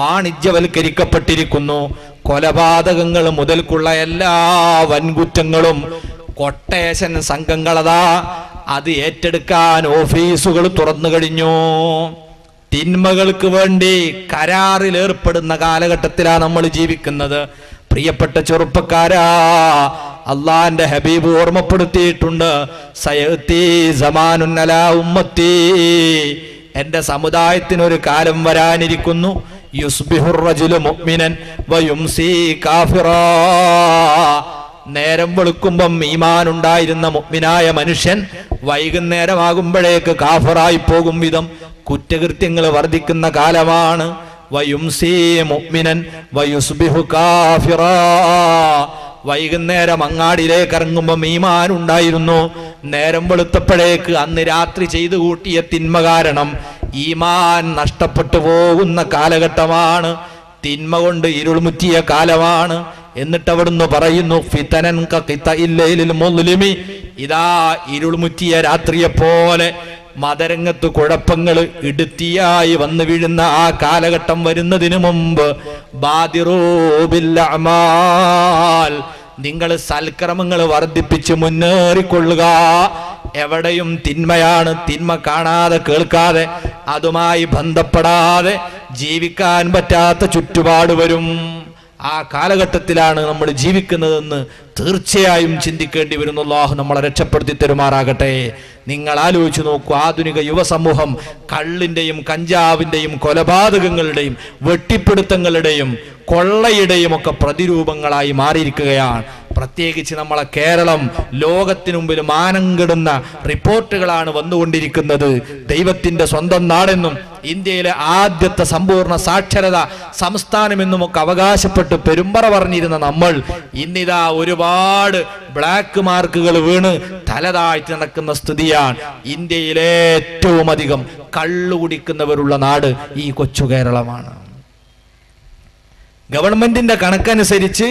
വാണിജ്യവൽക്കരിക്കപ്പെട്ടിരിക്കുന്നു കൊലപാതകങ്ങൾ മുതൽക്കുള്ള എല്ലാ വൻകുറ്റങ്ങളും കൊട്ടേഷൻ സംഘങ്ങളതാ അത് ഏറ്റെടുക്കാൻ ഓഫീസുകൾ തുറന്നു കഴിഞ്ഞു തിന്മകൾക്ക് വേണ്ടി കരാറിൽ ഏർപ്പെടുന്ന കാലഘട്ടത്തിലാണ് നമ്മൾ ജീവിക്കുന്നത് പ്രിയപ്പെട്ട ചെറുപ്പക്കാരാ അള്ളാന്റെ ഹബീബ് ഓർമ്മപ്പെടുത്തിയിട്ടുണ്ട് സയത്തി സമാനുൻ അലാ ഉമ്മത്തി എന്റെ സമുദായത്തിനൊരു കാലം വരാനിരിക്കുന്നു യുസ്ബിഹുർ റജുലു മുഅ്മിനൻ വയുംസി കാഫിറാ നേരം വെളുക്കുമ്പം ഈമാൻ ഉണ്ടായിരുന്ന മുഗ്മിനായ മനുഷ്യൻ വൈകുന്നേരമാകുമ്പോഴേക്ക് കാഫറായി പോകും വിധം കുറ്റകൃത്യങ്ങൾ വർദ്ധിക്കുന്ന കാലമാണ് വയുംസീ മുഅ്മിനൻ വയുസ്ബിഹു കാഫിറാ വൈകുന്നേരം അങ്ങാടിയിലേക്ക് ഇറങ്ങുമ്പോൾ ഈമാൻ ഉണ്ടായിരുന്നു നേരം വെളുത്തപ്പോഴേക്ക് അന്ന് രാത്രി ചെയ്തു കൂട്ടിയ തിന്മ കാരണം ഈമാൻ നഷ്ടപ്പെട്ടു പോകുന്ന കാലഘട്ടമാണ് തിന്മ കൊണ്ട് ഇരുൾമുറ്റിയ കാലമാണ് എന്നിട്ട് അവിടുന്ന് പറയുന്നു ഫിതനൻ കഖിതഇല്ലൈലിൽ മുസ്ലിമി ഇതാ ഇരുൾമുറ്റിയ രാത്രിയെ പോലെ മതരംഗത്ത് കുഴപ്പങ്ങൾ ഇടുത്തിയായി വന്നു വീഴുന്ന ആ കാലഘട്ടം വരുന്നതിന് മുമ്പ് ബാദിറൂബില്ലഅമാൽ നിങ്ങൾ സൽക്രമങ്ങൾ വർദ്ധിപ്പിച്ച് മുന്നേറിക്കൊള്ളുക എവിടെയും തിന്മയാണ് തിന്മ കാണാതെ കേൾക്കാതെ അതുമായി ബന്ധപ്പെടാതെ ജീവിക്കാൻ പറ്റാത്ത ചുറ്റുപാട് വരും ആ കാലഘട്ടത്തിലാണ് നമ്മൾ ജീവിക്കുന്നതെന്ന് തീർച്ചയായും ചിന്തിക്കേണ്ടി വരുന്നു അല്ലാഹു നമ്മളെ രക്ഷപ്പെടുത്തി തരുമാറാകട്ടെ നിങ്ങൾ ആലോചിച്ച് നോക്കൂ ആധുനിക യുവസമൂഹം കള്ളിൻ്റെയും കഞ്ചാവിൻ്റെയും കൊലപാതകങ്ങളുടെയും വെട്ടിപ്പിടുത്തങ്ങളുടെയും കൊള്ളയുടെയും ഒക്കെ പ്രതിരൂപങ്ങളായി മാറിയിരിക്കുകയാണ് പ്രത്യേകിച്ച് നമ്മളെ കേരളം ലോകത്തിനു മുമ്പിൽ മാനം കെടുന്ന റിപ്പോർട്ടുകളാണ് വന്നുകൊണ്ടിരിക്കുന്നത് ദൈവത്തിന്റെ സ്വന്തം നാടെന്നും ഇന്ത്യയിലെ ആദ്യത്തെ സമ്പൂർണ്ണ സാക്ഷരത സംസ്ഥാനമെന്നും ഒക്കെ അവകാശപ്പെട്ട് പെരുമ്പറ പറഞ്ഞിരുന്ന നമ്മൾ ഇന്നിതാ ഒരുപാട് ബ്ലാക്ക് മാർക്കുകൾ വീണ് തലതാഴ്ത്തി നടക്കുന്ന സ്ഥിതിയാണ് ഇന്ത്യയിലെ ഏറ്റവും അധികം കള്ളു കുടിക്കുന്നവരുള്ള നാട് ഈ കൊച്ചു കേരളമാണ് ഗവൺമെന്റിന്റെ കണക്കനുസരിച്ച്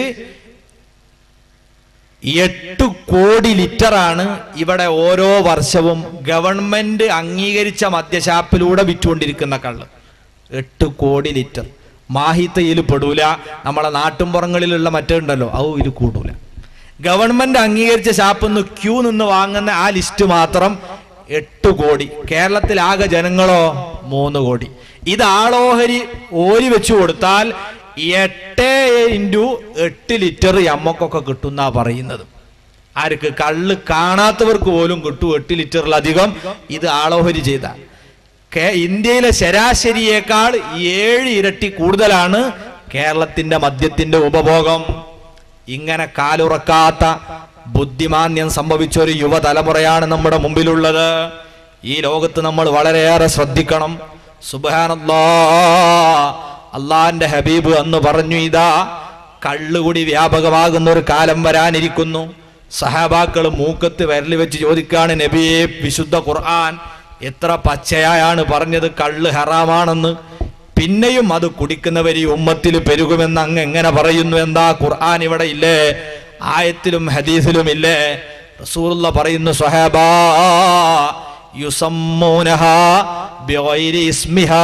എട്ട് കോടി ലിറ്ററാണ് ഇവിടെ ഓരോ വർഷവും ഗവൺമെന്റ് അംഗീകരിച്ച മദ്യഷാപ്പിലൂടെ വിറ്റുകൊണ്ടിരിക്കുന്ന കള്ള് എട്ട് കോടി ലിറ്റർ മാഹിത്തയിൽ പെടൂല നമ്മളെ നാട്ടുംപുറങ്ങളിലുള്ള മറ്റേ ഉണ്ടല്ലോ ഔ ഇത് കൂടൂല ഗവൺമെന്റ് അംഗീകരിച്ച ഷാപ്പിൽ നിന്ന് ക്യൂ നിന്ന് വാങ്ങുന്ന ആ ലിസ്റ്റ് മാത്രം എട്ട് കോടി കേരളത്തിലാകെ ജനങ്ങളോ മൂന്ന് കോടി ഇത് ആളോഹരി ഓരി വെച്ചു കൊടുത്താൽ എട്ട് ഇൻറ്റു എട്ട് ലിറ്റർ അമ്മക്കൊക്കെ കിട്ടുന്നാ പറയുന്നത് ആർക്ക് കള്ള് കാണാത്തവർക്ക് പോലും കിട്ടും എട്ട് ലിറ്ററിലധികം ഇത് ആളോഹരി ചെയ്ത കേ- ഇന്ത്യയിലെ ശരാശരിയേക്കാൾ ഏഴ് ഇരട്ടി കൂടുതലാണ് കേരളത്തിന്റെ മദ്യത്തിന്റെ ഉപഭോഗം ഇങ്ങനെ കാലുറക്കാത്ത ബുദ്ധിമാന്യം സംഭവിച്ച ഒരു യുവതലമുറയാണ് നമ്മുടെ മുമ്പിലുള്ളത് ഈ ലോകത്ത് നമ്മൾ വളരെയേറെ ശ്രദ്ധിക്കണം സുബാനല്ലാ അള്ളാന്റെ ഹബീബ് എന്ന് പറഞ്ഞു ഇതാ കള്ളുകുടി വ്യാപകമാകുന്ന ഒരു കാലം വരാനിരിക്കുന്നു സഹാബാക്കൾ മൂക്കത്ത് വിരൽ വെച്ച് ചോദിക്കാണ് നബിയെ വിശുദ്ധ ഖുർആൻ എത്ര പച്ചയായാണ് പറഞ്ഞത് കള്ള് ഹറാമാണെന്ന് പിന്നെയും അത് കുടിക്കുന്നവർ ഈ ഉമ്മത്തിൽ പെരുകുമെന്ന് അങ്ങ് എങ്ങനെ പറയുന്നു എന്താ ഖുർആൻ ഇവിടെ ഇല്ലേ ആയത്തിലും ഹദീസിലും ഇല്ലേ റസൂലുള്ള പറയുന്നു സ്വഹാബാ യുസമ്മൂനഹാ ബിഗൈരി ഇസ്മിഹാ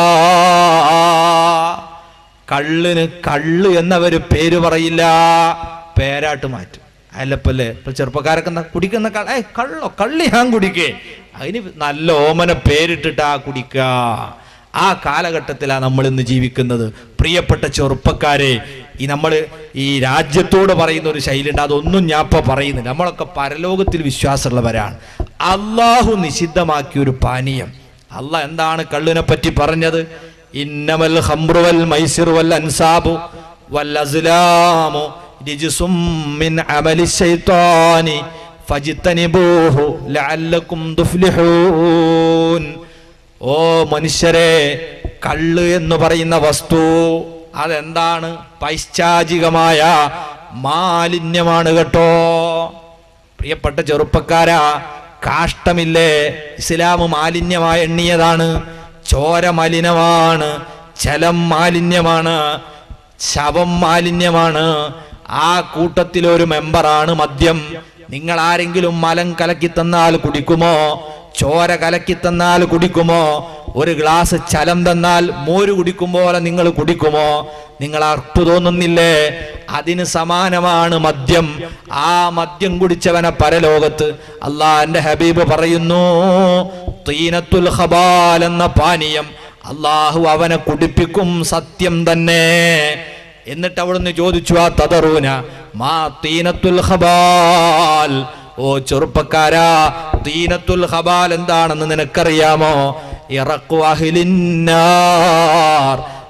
കള്ളിന് കള്ള് എന്നവര് പേര് പറയില്ല പേരാട്ട് മാറ്റും അല്ലപ്പല്ലേ ഇപ്പൊ ചെറുപ്പക്കാരൊക്കെ എന്താ കുടിക്കുന്ന കള്ള ഏയ് കള്ളോ കള്ളി ഞാൻ കുടിക്കേ അതിന് നല്ല ഓമന പേരിട്ടിട്ടാ കുടിക്ക ആ കാലഘട്ടത്തിലാണ് നമ്മൾ ഇന്ന് ജീവിക്കുന്നത് പ്രിയപ്പെട്ട ചെറുപ്പക്കാരെ ഈ നമ്മൾ ഈ രാജ്യത്തോട് പറയുന്ന ഒരു ശൈലി ഉണ്ട് അതൊന്നും ഞാൻ ഇപ്പൊ പറയുന്നില്ല നമ്മളൊക്കെ പരലോകത്തിൽ വിശ്വാസമുള്ളവരാണ് അള്ളാഹു നിഷിദ്ധമാക്കിയ ഒരു പാനീയം അല്ല എന്താണ് കള്ളിനെ പറ്റി പറഞ്ഞത് ഇന്നമൽ ഖംറു വൽ മൈസിർ വൽ അൻസാബു വൽ അസ്ലാമു റിജ്സും മിൻ അമലി ശൈത്താനി ഫജ്തനിബൂഹു ലഅല്ലക്കും തുഫ്ലിഹൂൻ ഓ മനുഷ്യരെ കള്ള് എന്ന് പറയുന്ന വസ്തു അതെന്താണ് പൈശാചികമായ മാലിന്യമാണ് കേട്ടോ പ്രിയപ്പെട്ട ചെറുപ്പക്കാരാ കാഷ്ടമില്ലേ ഇസ്ലാം മാലിന്യമായി എണ്ണിയതാണ് ചോര മലിനമാണ് ജലം മാലിന്യമാണ് ശവം മാലിന്യമാണ് ആ കൂട്ടത്തിൽ ഒരു മെമ്പറാണ് മദ്യം നിങ്ങൾ ആരെങ്കിലും മലം കലക്കി തന്നാൽ കുടിക്കുമോ ചോര കലക്കി തന്നാൽ കുടിക്കുമോ ഒരു ഗ്ലാസ് ചലം തന്നാൽ മോര് കുടിക്കും പോലെ നിങ്ങൾ കുടിക്കുമോ നിങ്ങൾ അർപ്പ് തോന്നുന്നില്ലേ അതിന് സമാനമാണ് മദ്യം ആ മദ്യം കുടിച്ചവനെ പരലോകത്ത് അള്ളാന്റെ ഹബീബ് പറയുന്നു തീനത്തുൽ ഖബാൽ എന്ന പാനീയം അള്ളാഹു അവനെ കുടിപ്പിക്കും സത്യം തന്നെ എന്നിട്ട് അവിടുന്ന് ചോദിച്ചു ആ തതറൂന മാ തീനത്തുൽ ഖബാൽ ഓ ചെറുപ്പക്കാരാ തീനത്തുൽ ഖബാൽ എന്താണെന്ന് നിനക്കറിയാമോ ഇറക്കു അഹ്ലിന്നാർ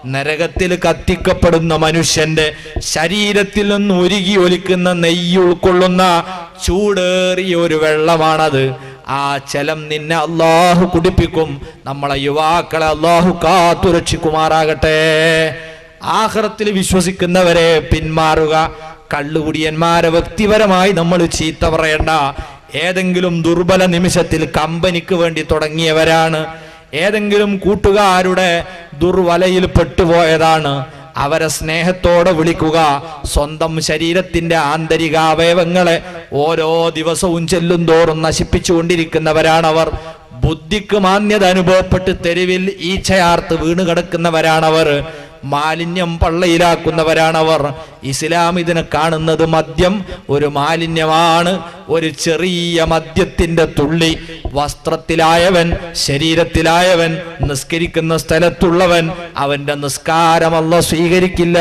നരകത്തിൽ കത്തിക്കപ്പെടുന്ന മനുഷ്യന്റെ ശരീരത്തിൽ നിന്ന് ഉരുകി ഒലിക്കുന്ന നെയ്യ് ഉൾക്കൊള്ളുന്ന ചൂടേറിയ ഒരു വെള്ളമാണത് ആ ജലം നിന്നെ അള്ളാഹു കുടിപ്പിക്കും നമ്മളെ യുവാക്കളെ അള്ളാഹു കാത്തുരക്ഷിക്കുമാറാകട്ടെ ആഹ്റത്തിൽ വിശ്വസിക്കുന്നവരെ പിന്മാറുക കള്ളുകുടിയന്മാരെ വ്യക്തിപരമായി നമ്മൾ ചീത്ത പറയണ്ട ഏതെങ്കിലും ദുർബല നിമിഷത്തിൽ കമ്പനിക്ക് വേണ്ടി തുടങ്ങിയവരാണ് ഏതെങ്കിലും കൂട്ടുകാരുടെ ദുർവലയിൽ പെട്ടുപോയതാണ് അവരെ സ്നേഹത്തോടെ വിളിക്കുക സ്വന്തം ശരീരത്തിന്റെ ആന്തരിക അവയവങ്ങളെ ഓരോ ദിവസവും ചെല്ലും തോറും നശിപ്പിച്ചുകൊണ്ടിരിക്കുന്നവരാണവർ ബുദ്ധിക്ക് മാന്യത അനുഭവപ്പെട്ട് തെരുവിൽ ഈച്ചയാർത്ത് വീണ് കിടക്കുന്നവരാണവർ മാലിന്യം പള്ളയിലാക്കുന്നവരാണവർ ഇസ്ലാം ഇതിനെ കാണുന്നത് മദ്യം ഒരു മാലിന്യമാണ് ഒരു ചെറിയ മദ്യത്തിന്റെ തുള്ളി വസ്ത്രത്തിലായവൻ ശരീരത്തിലായവൻ നിസ്കരിക്കുന്ന സ്ഥലത്തുള്ളവൻ അവന്റെ നിസ്കാരമല്ല സ്വീകരിക്കില്ല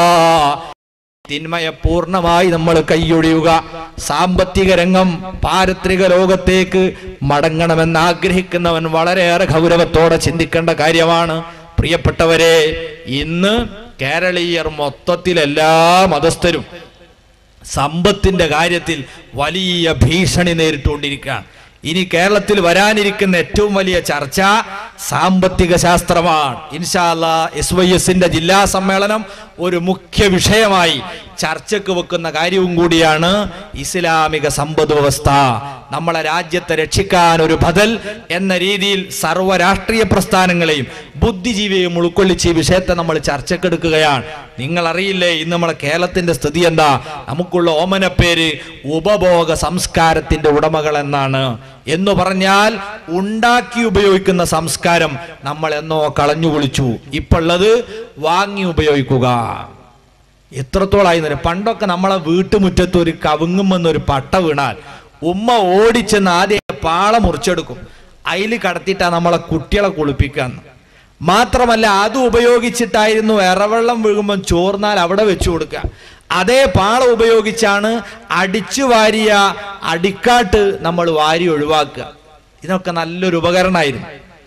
തിന്മയെ പൂർണ്ണമായി നമ്മൾ കൈയൊഴിയുക സാമ്പത്തിക രംഗം പാരത്രിക ലോകത്തേക്ക് മടങ്ങണമെന്ന് ആഗ്രഹിക്കുന്നവൻ വളരെയേറെ ഗൗരവത്തോടെ ചിന്തിക്കേണ്ട കാര്യമാണ് പ്രിയപ്പെട്ടവരെ ഇന്ന് കേരളീയർ മൊത്തത്തിൽ എല്ലാ മതസ്ഥരും സമ്പത്തിന്റെ കാര്യത്തിൽ വലിയ ഭീഷണി നേരിട്ടുകൊണ്ടിരിക്കുകയാണ് ഇനി കേരളത്തിൽ വരാനിരിക്കുന്ന ഏറ്റവും വലിയ ചർച്ച സാമ്പത്തിക ശാസ്ത്രമാണ് ഇൻഷാല്ല എസ് വൈ എസിന്റെ ജില്ലാ സമ്മേളനം ഒരു മുഖ്യ വിഷയമായി ചർച്ചയ്ക്ക് വെക്കുന്ന കാര്യവും കൂടിയാണ് ഇസ്ലാമിക സമ്പദ് വ്യവസ്ഥ നമ്മളെ രാജ്യത്തെ രക്ഷിക്കാൻ ഒരു ബദൽ എന്ന രീതിയിൽ സർവ്വ രാഷ്ട്രീയ പ്രസ്ഥാനങ്ങളെയും ബുദ്ധിജീവിയെയും ഉൾക്കൊള്ളിച്ച് ഈ വിഷയത്തെ നമ്മൾ ചർച്ചക്കെടുക്കുകയാണ് നിങ്ങൾ അറിയില്ലേ ഇന്ന് നമ്മളെ കേരളത്തിന്റെ സ്ഥിതി എന്താ നമുക്കുള്ള ഓമന പേര് ഉപഭോഗ സംസ്കാരത്തിന്റെ ഉടമകൾ എന്നാണ് എന്ന് പറഞ്ഞാൽ ഉണ്ടാക്കി ഉപയോഗിക്കുന്ന സംസ്കാരം നമ്മൾ എന്നോ കളഞ്ഞു കുളിച്ചു ഇപ്പുള്ളത് വാങ്ങി ഉപയോഗിക്കുക എത്രത്തോളായി എന്നറിയാം. പണ്ടൊക്കെ നമ്മളെ വീട്ടുമുറ്റത്ത് ഒരു കവുങ്ങും എന്നൊരു പട്ട വീണാൽ ഉമ്മ ഓടിച്ചെന്ന് ആദ്യം പാള മുറിച്ചെടുക്കും അതിൽ കടത്തിയിട്ടാ നമ്മളെ കുട്ടികളെ കുളിപ്പിക്കാന്ന് മാത്രമല്ല അത് ഉപയോഗിച്ചിട്ടായിരുന്നു എറവെള്ളം വീഴുമ്പം ചോർന്നാൽ അവിടെ വെച്ചു കൊടുക്കുക അതേ പാള ഉപയോഗിച്ചാണ് അടിച്ചു വാരിയ അടിക്കാട്ട് നമ്മൾ വാരി ഒഴിവാക്കുക ഇതൊക്കെ നല്ലൊരു ഉപകരണമായിരുന്നു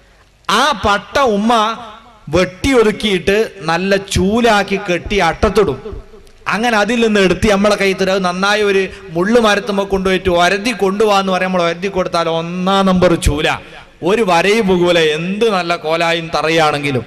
ആ പട്ട ഉമ്മ വെട്ടി ഒതുക്കിയിട്ട് നല്ല ചൂലാക്കി കെട്ടി അട്ടത്തിടും അങ്ങനെ അതിൽ നിന്ന് എടുത്ത് നമ്മളെ കൈ തരും അത് നന്നായി ഒരു മുള്ളു മരത്തുമ്പോൾ കൊണ്ടുപോയിട്ട് ഒരതി കൊണ്ടുപോകാന്ന് പറയാൻ നമ്മൾ ഒരതി കൊടുത്താൽ ഒന്നാം നമ്പർ ചൂല ഒരു വരയും പോകൂല എന്ത് നല്ല കോലായും തറയാണെങ്കിലും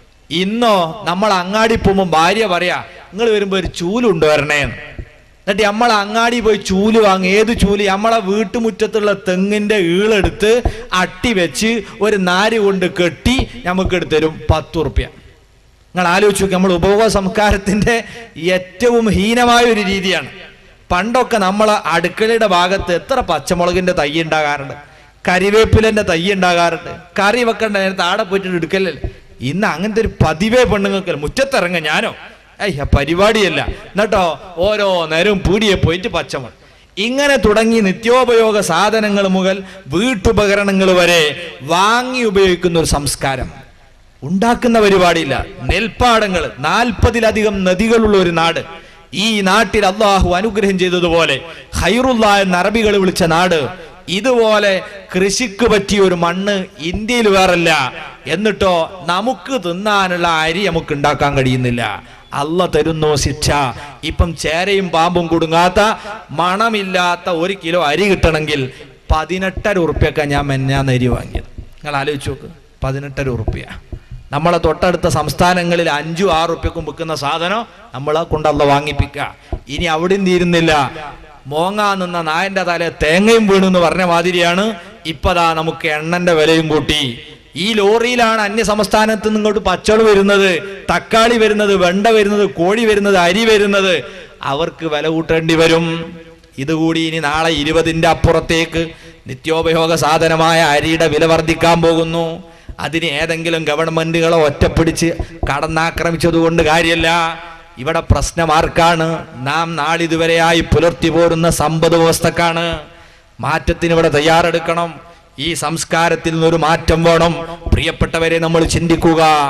ഇന്നോ നമ്മൾ അങ്ങാടി പോകുമ്പോൾ ഭാര്യ പറയാ നിങ്ങൾ വരുമ്പോ ഒരു ചൂലുണ്ട് വരണേന്ന് എന്നിട്ട് നമ്മൾ അങ്ങാടി പോയി ചൂല് വാങ്ങി ഏത് ചൂല് നമ്മളെ വീട്ടുമുറ്റത്തുള്ള തെങ്ങിന്റെ ഈളെടുത്ത് അട്ടി വെച്ച് ഒരു നാര് കൊണ്ട് കെട്ടി നമുക്ക് എടുത്തരും പത്ത് ഉറുപ്യ നിങ്ങൾ ആലോചിച്ച് നോക്കി നമ്മൾ ഉപഭോഗ സംസ്കാരത്തിന്റെ ഏറ്റവും ഹീനമായ ഒരു രീതിയാണ് പണ്ടൊക്കെ നമ്മൾ അടുക്കളയുടെ ഭാഗത്ത് എത്ര പച്ചമുളകിന്റെ തൈ ഉണ്ടാകാറുണ്ട് കരിവേപ്പിലന്റെ തൈ ഉണ്ടാകാറുണ്ട് കറി വെക്കേണ്ട നേരത്തെ ആടെ പോയിട്ട് എടുക്കലല്ലേ ഇന്ന് അങ്ങനത്തെ ഒരു പതിവേ പെണ്ണുങ്ങൾക്ക് മുറ്റത്തിറങ്ങ ഞാനോ അയ്യ പരിപാടിയല്ല എന്നിട്ടോ ഓരോ നേരവും പീടിയെ പോയിട്ട് പച്ചമുളക് ഇങ്ങനെ തുടങ്ങി നിത്യോപയോഗ സാധനങ്ങൾ മുതൽ വീട്ടുപകരണങ്ങൾ വരെ വാങ്ങി ഉപയോഗിക്കുന്ന ഒരു സംസ്കാരം ഉണ്ടാക്കുന്ന പരിപാടിയില്ല നെൽപ്പാടങ്ങൾ നാൽപ്പതിലധികം നദികളുള്ള ഒരു നാട് ഈ നാട്ടിൽ അള്ളാഹു അനുഗ്രഹം ചെയ്തതുപോലെ ഹൈറുള്ള എന്ന അറബികൾ വിളിച്ച നാട് ഇതുപോലെ കൃഷിക്ക് പറ്റിയ ഒരു മണ്ണ് ഇന്ത്യയിൽ വേറല്ല എന്നിട്ടോ നമുക്ക് തിന്നാനുള്ള അരി നമുക്ക് ഉണ്ടാക്കാൻ കഴിയുന്നില്ല അല്ല തരുന്നു ശിക്ഷ ഇപ്പം ചേരയും പാമ്പും കുടുങ്ങാത്ത മണമില്ലാത്ത ഒരു കിലോ അരി കിട്ടണമെങ്കിൽ പതിനെട്ടര ഉറുപ്പ്യൊക്കെ ഞാൻ മെന്നാന്ന് അരി വാങ്ങിയത് നിങ്ങൾ ആലോചിച്ച് നോക്ക് പതിനെട്ടര ഉറുപ്പ്യ നമ്മളെ തൊട്ടടുത്ത സംസ്ഥാനങ്ങളിൽ അഞ്ചും ആറ് ഉറുപ്പ്യക്കും വിൽക്കുന്ന സാധനം നമ്മളെ കൊണ്ടല്ല വാങ്ങിപ്പിക്കുക ഇനി അവിടെയും തീരുന്നില്ല മോങ്ങ നിന്ന നായന്റെ തല തേങ്ങയും വീണു എന്ന് പറഞ്ഞ മാതിരിയാണ് ഇപ്പതാ നമുക്ക് എണ്ണന്റെ വിലയും കൂട്ടി ഈ ലോറിയിലാണ് അന്യ സംസ്ഥാനത്ത് നിന്ന് ഇങ്ങോട്ട് പച്ചള് വരുന്നത് തക്കാളി വരുന്നത് വെണ്ട വരുന്നത് കോഴി വരുന്നത് അരി വരുന്നത് അവർക്ക് വില കൂട്ടേണ്ടി വരും ഇതുകൂടി ഇനി നാളെ ഇരുപതിന്റെ അപ്പുറത്തേക്ക് നിത്യോപയോഗ സാധനമായ അരിയുടെ വില വർദ്ധിക്കാൻ പോകുന്നു അതിന് ഏതെങ്കിലും ഗവൺമെന്റുകളെ ഒറ്റപ്പിടിച്ച് കടന്നാക്രമിച്ചതുകൊണ്ട് കാര്യമല്ല ഇവിടെ പ്രശ്നം ആർക്കാണ് നാം നാളിതുവരെയായി പുലർത്തി പോരുന്ന സമ്പദ് വ്യവസ്ഥക്കാണ് മാറ്റത്തിന് ഇവിടെ തയ്യാറെടുക്കണം ഈ സംസ്കാരത്തിൽ നിന്നൊരു മാറ്റം വേണം പ്രിയപ്പെട്ടവരെ നമ്മൾ ചിന്തിക്കുക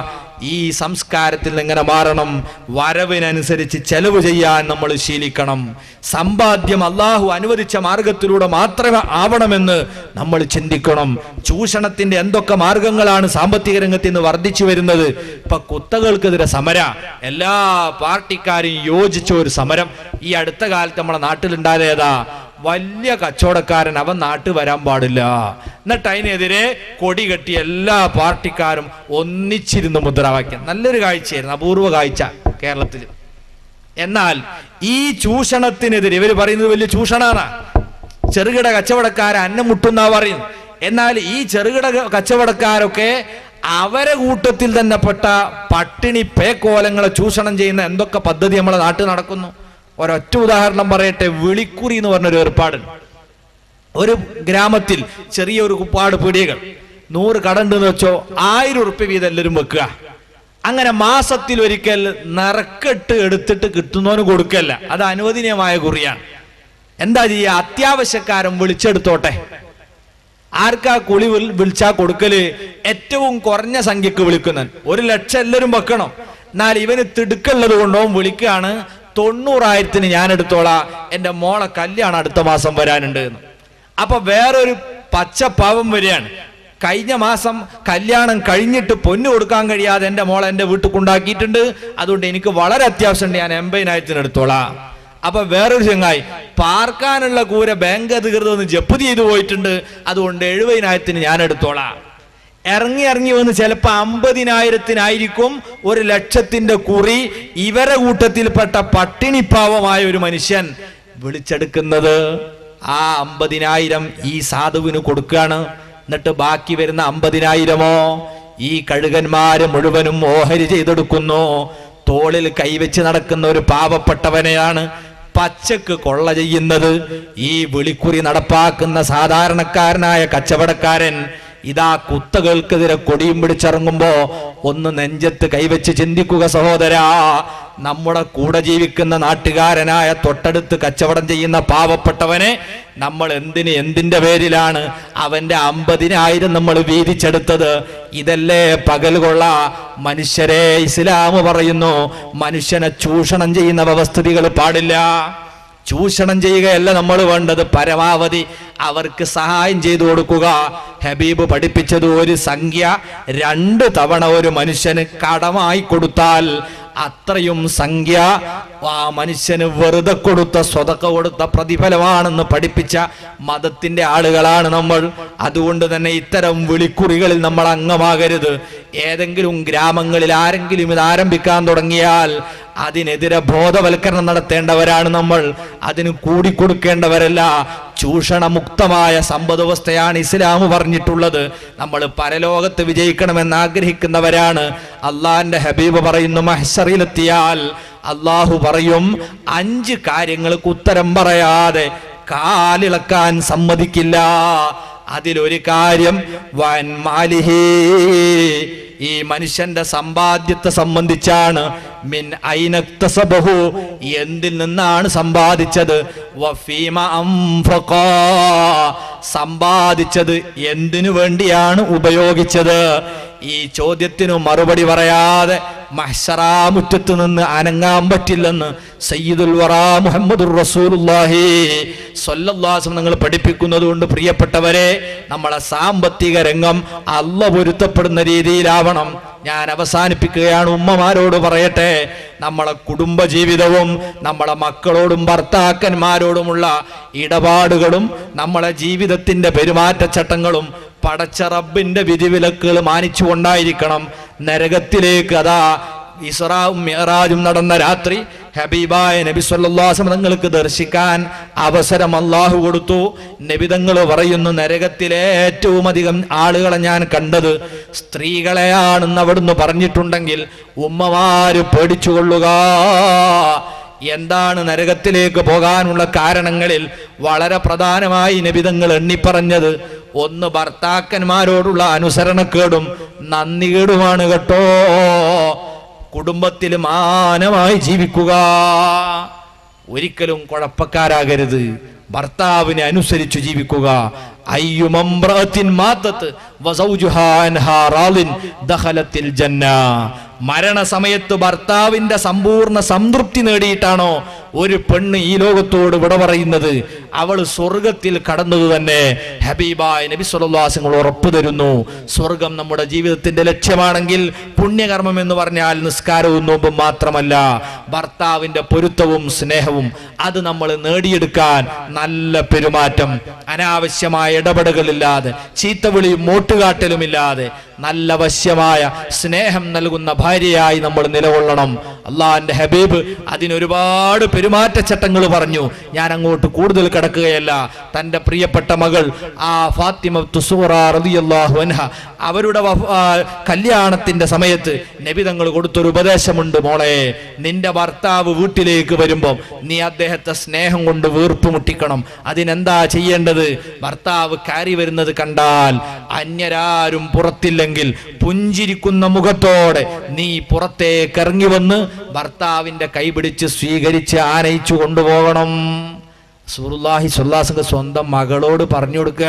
ഈ സംസ്കാരത്തിൽ നിന്ന് എങ്ങനെ മാറണം വരവിനനുസരിച്ച് ചെലവ് ചെയ്യാൻ നമ്മൾ ശീലിക്കണം സമ്പാദ്യം അള്ളാഹു അനുവദിച്ച മാർഗത്തിലൂടെ മാത്രമേ ആവണമെന്ന് നമ്മൾ ചിന്തിക്കണം ചൂഷണത്തിന്റെ എന്തൊക്കെ മാർഗങ്ങളാണ് സാമ്പത്തിക രംഗത്ത് ഇന്ന് വർദ്ധിച്ചു വരുന്നത് ഇപ്പൊ കുത്തകൾക്കെതിരെ സമര എല്ലാ പാർട്ടിക്കാരും യോജിച്ച ഒരു സമരം ഈ അടുത്ത കാലത്ത് നമ്മുടെ നാട്ടിലുണ്ടായതേതാ വലിയ കച്ചവടക്കാരൻ അവൻ നാട്ടിൽ വരാൻ പാടില്ല എന്നിട്ട് അതിനെതിരെ കൊടി കെട്ടി എല്ലാ പാർട്ടിക്കാരും ഒന്നിച്ചിരുന്ന് മുദ്രാവാക്യം നല്ലൊരു കാഴ്ചയായിരുന്നു അപൂർവ കാഴ്ച കേരളത്തിൽ എന്നാൽ ഈ ചൂഷണത്തിനെതിരെ ഇവർ പറയുന്നത് വലിയ ചൂഷണാണ് ചെറുകിട കച്ചവടക്കാരെ അന്നം മുട്ടുന്നാ പറയുന്നു എന്നാൽ ഈ ചെറുകിട കച്ചവടക്കാരൊക്കെ അവരെ കൂട്ടത്തിൽ തന്നെ പെട്ട പട്ടിണി പേക്കോലങ്ങളെ ചൂഷണം ചെയ്യുന്ന എന്തൊക്കെ പദ്ധതി നമ്മളെ നാട്ടിൽ നടക്കുന്നു ഒരൊറ്റ ഉദാഹരണം പറയട്ടെ വിളിക്കുറി എന്ന് പറഞ്ഞൊരു ഏർപ്പാടുണ്ട് ഒരു ഗ്രാമത്തിൽ ചെറിയൊരു കുപ്പാട് പീടികകൾ നൂറ് കടണ്ടെന്ന് വെച്ചോ ആയിരം ഉറുപ്പ്യ വീതം എല്ലാവരും വെക്കുക അങ്ങനെ മാസത്തിൽ ഒരിക്കൽ നറുക്കെട്ട് എടുത്തിട്ട് കിട്ടുന്നവന് കൊടുക്കല്ല അത് അനുവദനീയമായ കുറിയാണ് എന്താ ചെയ്യുക അത്യാവശ്യക്കാരൻ വിളിച്ചെടുത്തോട്ടെ ആർക്കാ കുളി വിൾ- വിളിച്ചാ കൊടുക്കല് ഏറ്റവും കുറഞ്ഞ സംഖ്യക്ക് വിളിക്കുന്നൻ ഒരു ലക്ഷം എല്ലാവരും വെക്കണം എന്നാൽ ഇവന് തിടുക്കുള്ളത് കൊണ്ടോം വിളിക്കുകയാണ് തൊണ്ണൂറായിരത്തിന് ഞാൻ എടുത്തോളാ എന്റെ മോളെ കല്യാണം അടുത്ത മാസം വരാനുണ്ട് എന്ന് അപ്പൊ വേറൊരു പച്ച പാവം വരികയാണ് കഴിഞ്ഞ മാസം കല്യാണം കഴിഞ്ഞിട്ട് പൊന്നു കൊടുക്കാൻ കഴിയാതെ എന്റെ മോളെ എന്റെ വീട്ടിൽ കൊണ്ടാക്കിയിട്ടുണ്ട് അതുകൊണ്ട് എനിക്ക് വളരെ അത്യാവശ്യമുണ്ട് ഞാൻ എൺപതിനായിരത്തിന് എടുത്തോളാം അപ്പൊ വേറൊരു ചങ്ങായി പാർക്കാനുള്ള കൂര ബാങ്ക് അധികൃതർ ഒന്ന് ജപ്തി ചെയ്തു പോയിട്ടുണ്ട് അതുകൊണ്ട് എഴുപതിനായിരത്തിന് ഞാൻ എടുത്തോളാം ഇറങ്ങി ഇറങ്ങി വന്ന് ചിലപ്പോ അമ്പതിനായിരത്തിനായിരിക്കും ഒരു ലക്ഷത്തിന്റെ കുറി ഇവരെ കൂട്ടത്തിൽപ്പെട്ട പട്ടിണിപ്പാവമായ ഒരു മനുഷ്യൻ വിളിച്ചെടുക്കുന്നത് ആ അമ്പതിനായിരം ഈ സാധുവിന് കൊടുക്കുകയാണ് എന്നിട്ട് ബാക്കി വരുന്ന അമ്പതിനായിരമോ ഈ കഴുകന്മാര് മുഴുവനും ഓഹരി ചെയ്തെടുക്കുന്നു തോളിൽ കൈവച്ച് നടക്കുന്ന ഒരു പാവപ്പെട്ടവനെയാണ് പച്ചക്ക് കൊള്ള ചെയ്യുന്നത് ഈ വിളിക്കുറി നടപ്പാക്കുന്ന സാധാരണക്കാരനായ കച്ചവടക്കാരൻ ഇതാ കുത്തകൾക്കെതിരെ കൊടിയും പിടിച്ചിറങ്ങുമ്പോ ഒന്ന് നെഞ്ചത്ത് കൈവച്ച് ചിന്തിക്കുക സഹോദരാ നമ്മുടെ കൂടെ ജീവിക്കുന്ന നാട്ടുകാരനായ തൊട്ടടുത്ത് കച്ചവടം ചെയ്യുന്ന പാവപ്പെട്ടവനെ നമ്മൾ എന്തിന് എന്തിന്റെ പേരിലാണ് അവന്റെ അമ്പതിനായിരം നമ്മൾ വീതിച്ചെടുത്തത് ഇതല്ലേ പകൽ കൊള്ള മനുഷ്യരെ ഇസ്ലാം പറയുന്നു മനുഷ്യനെ ചൂഷണം ചെയ്യുന്ന വ്യവസ്ഥിതികൾ പാടില്ല ചൂഷണം ചെയ്യുകയല്ല നമ്മൾ വേണ്ടത് പരമാവധി അവർക്ക് സഹായം ചെയ്തു കൊടുക്കുക ഹബീബ് പഠിപ്പിച്ചത് ഒരു സംഖ്യ രണ്ട് തവണ ഒരു മനുഷ്യന് കടമായി കൊടുത്താൽ അത്രയും സംഖ്യ ആ മനുഷ്യന് വെറുതെ കൊടുത്ത സ്വതക്ക കൊടുത്ത പ്രതിഫലമാണെന്ന് പഠിപ്പിച്ച മതത്തിന്റെ ആളുകളാണ് നമ്മൾ അതുകൊണ്ട് തന്നെ ഇത്തരം വിളിക്കുറികളിൽ നമ്മൾ അംഗമാകരുത് ഏതെങ്കിലും ഗ്രാമങ്ങളിൽ ആരെങ്കിലും ഇത് ആരംഭിക്കാൻ തുടങ്ങിയാൽ അതിനെതിരെ ബോധവൽക്കരണം നടത്തേണ്ടവരാണ് നമ്മൾ അതിന് കൂടിക്കൊടുക്കേണ്ടവരല്ല ചൂഷണമുക്തമായ സമ്പദ് വ്യവസ്ഥയാണ് ഇസ്ലാം പറഞ്ഞിട്ടുള്ളത് നമ്മൾ പരലോകത്ത് വിജയിക്കണമെന്ന് ആഗ്രഹിക്കുന്നവരാണ് അള്ളാന്റെ ഹബീബ് പറയുന്നു മഹ്സറിലെത്തിയാൽ അള്ളാഹു പറയും അഞ്ച് കാര്യങ്ങൾക്ക് ഉത്തരം പറയാതെ കാലിളക്കാൻ സമ്മതിക്കില്ല അതിലൊരു കാര്യം വൻ മാലിഹി ഈ മനുഷ്യന്റെ സമ്പാദ്യത്തെ സംബന്ധിച്ചാണ് മിൻ ഐനക്തസബഹു എന്തിൽ നിന്നാണ് സമ്പാദിച്ചത് വഫീമ അംഫഖാ സമ്പാദിച്ചത് എന്തിനു വേണ്ടിയാണ് ഉപയോഗിച്ചത് ഈ ചോദ്യത്തിനു മറുപടി പറയാതെ മഹ്സറാമുറ്റത്ത് നിന്ന് അനങ്ങാൻ പറ്റില്ലെന്ന് സയ്യിദുൽ വറാ മുഹമ്മദുർ റസൂലുള്ളാഹി സ്വല്ലല്ലാഹു നിങ്ങൾ പഠിപ്പിക്കുന്നത് കൊണ്ട് പ്രിയപ്പെട്ടവരെ നമ്മളെ സാമ്പത്തിക രംഗം അല്ല പൊരുത്തപ്പെടുന്ന രീതിയിലാവണം ഞാൻ അവസാനിപ്പിക്കുകയാണ് ഉമ്മമാരോട് പറയട്ടെ നമ്മളെ കുടുംബ ജീവിതവും നമ്മളെ മക്കളോടും ഭർത്താക്കന്മാരോടുമുള്ള ഇടപാടുകളും നമ്മളെ ജീവിതത്തിന്റെ പെരുമാറ്റച്ചട്ടങ്ങളും പടച്ച റബ്ബിന്റെ വിധിവിലക്കുകൾ മാനിച്ചുകൊണ്ടായിരിക്കണം നരകത്തിലേക്ക് അതാ ഇസ്രാവും മിഹറാജും നടന്ന രാത്രി ഹബീബായ നബി സല്ലാസം തങ്ങൾക്ക് ദർശിക്കാൻ അവസരം അള്ളാഹു കൊടുത്തു നബിതങ്ങൾ പറയുന്നു നരകത്തിലെ ഏറ്റവും അധികം ആളുകളെ ഞാൻ കണ്ടത് സ്ത്രീകളെയാണെന്ന് അവിടുന്ന് പറഞ്ഞിട്ടുണ്ടെങ്കിൽ ഉമ്മമാര് പേടിച്ചുകൊള്ളുക എന്താണ് നരകത്തിലേക്ക് പോകാനുള്ള കാരണങ്ങളിൽ വളരെ പ്രധാനമായി നബിതങ്ങൾ എണ്ണിപ്പറഞ്ഞത് ഒന്ന് ഭർത്താക്കന്മാരോടുള്ള അനുസരണക്കേടും നന്ദികേടുമാണ് കേട്ടോ കുടുംബത്തിൽ മാനമായി ജീവിക്കുക ഒരിക്കലും കുഴപ്പക്കാരാകരുത് ഭർത്താവിനെ അനുസരിച്ചു ജീവിക്കുക അയ്യുമംബ്രഅത്തിൻ മാത്തത്ത് വസൗജുഹാ അൻഹാ റാളിൻ ദഖലത്തിൽ ജന്ന മരണസമയത്ത് ഭർത്താവിന്റെ സമ്പൂർണ്ണ സംതൃപ്തി നേടിയിട്ടാണോ ഒരു പെണ്ണ് ഈ ലോകത്തോട് വിട പറയുന്നത് അവൾ സ്വർഗത്തിൽ കടന്നത് തന്നെ ഹബീബായ നബി സുല്ലാസങ്ങൾ ഉറപ്പു തരുന്നു സ്വർഗം നമ്മുടെ ജീവിതത്തിന്റെ ലക്ഷ്യമാണെങ്കിൽ പുണ്യകർമ്മം എന്ന് പറഞ്ഞാൽ നിസ്കാരവും നോമ്പും മാത്രമല്ല ഭർത്താവിന്റെ പൊരുത്തവും സ്നേഹവും അത് നമ്മൾ നേടിയെടുക്കാൻ നല്ല പെരുമാറ്റം അനാവശ്യമായ ഇടപെടലുകളില്ലാതെ ചീത്തവിളിയും മോട്ടുകാട്ടലുമില്ലാതെ നല്ല വശ്യമായ സ്നേഹം നൽകുന്ന ഭാര്യയായി നമ്മൾ നിലകൊള്ളണം അള്ളാഹിന്റെ ഹബീബ് അതിനൊരുപാട് പെരുമാറ്റച്ചട്ടങ്ങൾ പറഞ്ഞു ഞാൻ അങ്ങോട്ട് കൂടുതൽ കിടക്കുകയല്ല തന്റെ പ്രിയപ്പെട്ട മകൾ ആ ഫാത്തിമ തുസൂറ റളിയല്ലാഹു അൻഹ അവരുടെ വഫ- ആ, കല്യാണത്തിന്റെ സമയത്ത് നബി തങ്ങൾ കൊടുത്തൊരു ഉപദേശമുണ്ട് മോളെ നിന്റെ ഭർത്താവ് വീട്ടിലേക്ക് വരുമ്പം നീ അദ്ദേഹത്തെ സ്നേഹം കൊണ്ട് വീർപ്പ് മുട്ടിക്കണം അതിനെന്താ ചെയ്യേണ്ടത് ഭർത്താവ് കയറി വരുന്നത് കണ്ടാൽ അന്യരാരും പുറത്തില്ലെങ്കിൽ പുഞ്ചിരിക്കുന്ന മുഖത്തോടെ നീ പുറത്തേക്ക് ഇറങ്ങി വന്ന് ഭർത്താവിന്റെ കൈപിടിച്ച് സ്വീകരിച്ച് ആനയിച്ചു കൊണ്ടുപോകണം സുറുല്ലാഹി സുല്ലാസംഗ സ്വന്തം മകളോട് പറഞ്ഞു കൊടുക്കുക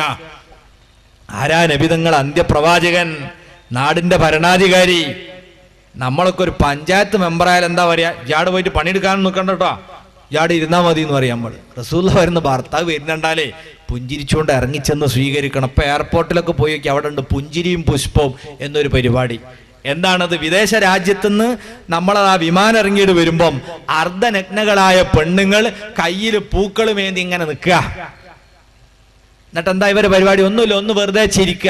ആരാ നബിതങ്ങൾ അന്ത്യപ്രവാചകൻ നാടിന്റെ ഭരണാധികാരി നമ്മളൊക്കെ ഒരു പഞ്ചായത്ത് മെമ്പറായാലും എന്താ പറയാ ഇയാട് പോയിട്ട് പണിയെടുക്കാൻ നിൽക്കണ്ട കേട്ടോ ഇയാട് ഇരുന്നാ മതി എന്ന് പറയാം നമ്മൾ റസൂല്ല വരുന്ന ഭർത്താവ് വരുന്നുണ്ടാലേ പുഞ്ചിരിച്ചുകൊണ്ട് ഇറങ്ങിച്ചെന്ന് സ്വീകരിക്കണം ഇപ്പൊ എയർപോർട്ടിലൊക്കെ പോയി നോക്കി അവിടെ ഉണ്ട് പുഞ്ചിരിയും പുഷ്പവും എന്നൊരു പരിപാടി എന്താണത് വിദേശ രാജ്യത്തുനിന്ന് നമ്മൾ ആ വിമാനം ഇറങ്ങിയിട്ട് വരുമ്പം അർദ്ധനഗ്നകളായ പെണ്ണുങ്ങൾ കയ്യിൽ പൂക്കളുമേന്തി ഇങ്ങനെ നിൽക്കുക എന്നിട്ട് എന്താ ഇവരെ പരിപാടി ഒന്നുമില്ല ഒന്ന് വെറുതെ ചിരിക്കുക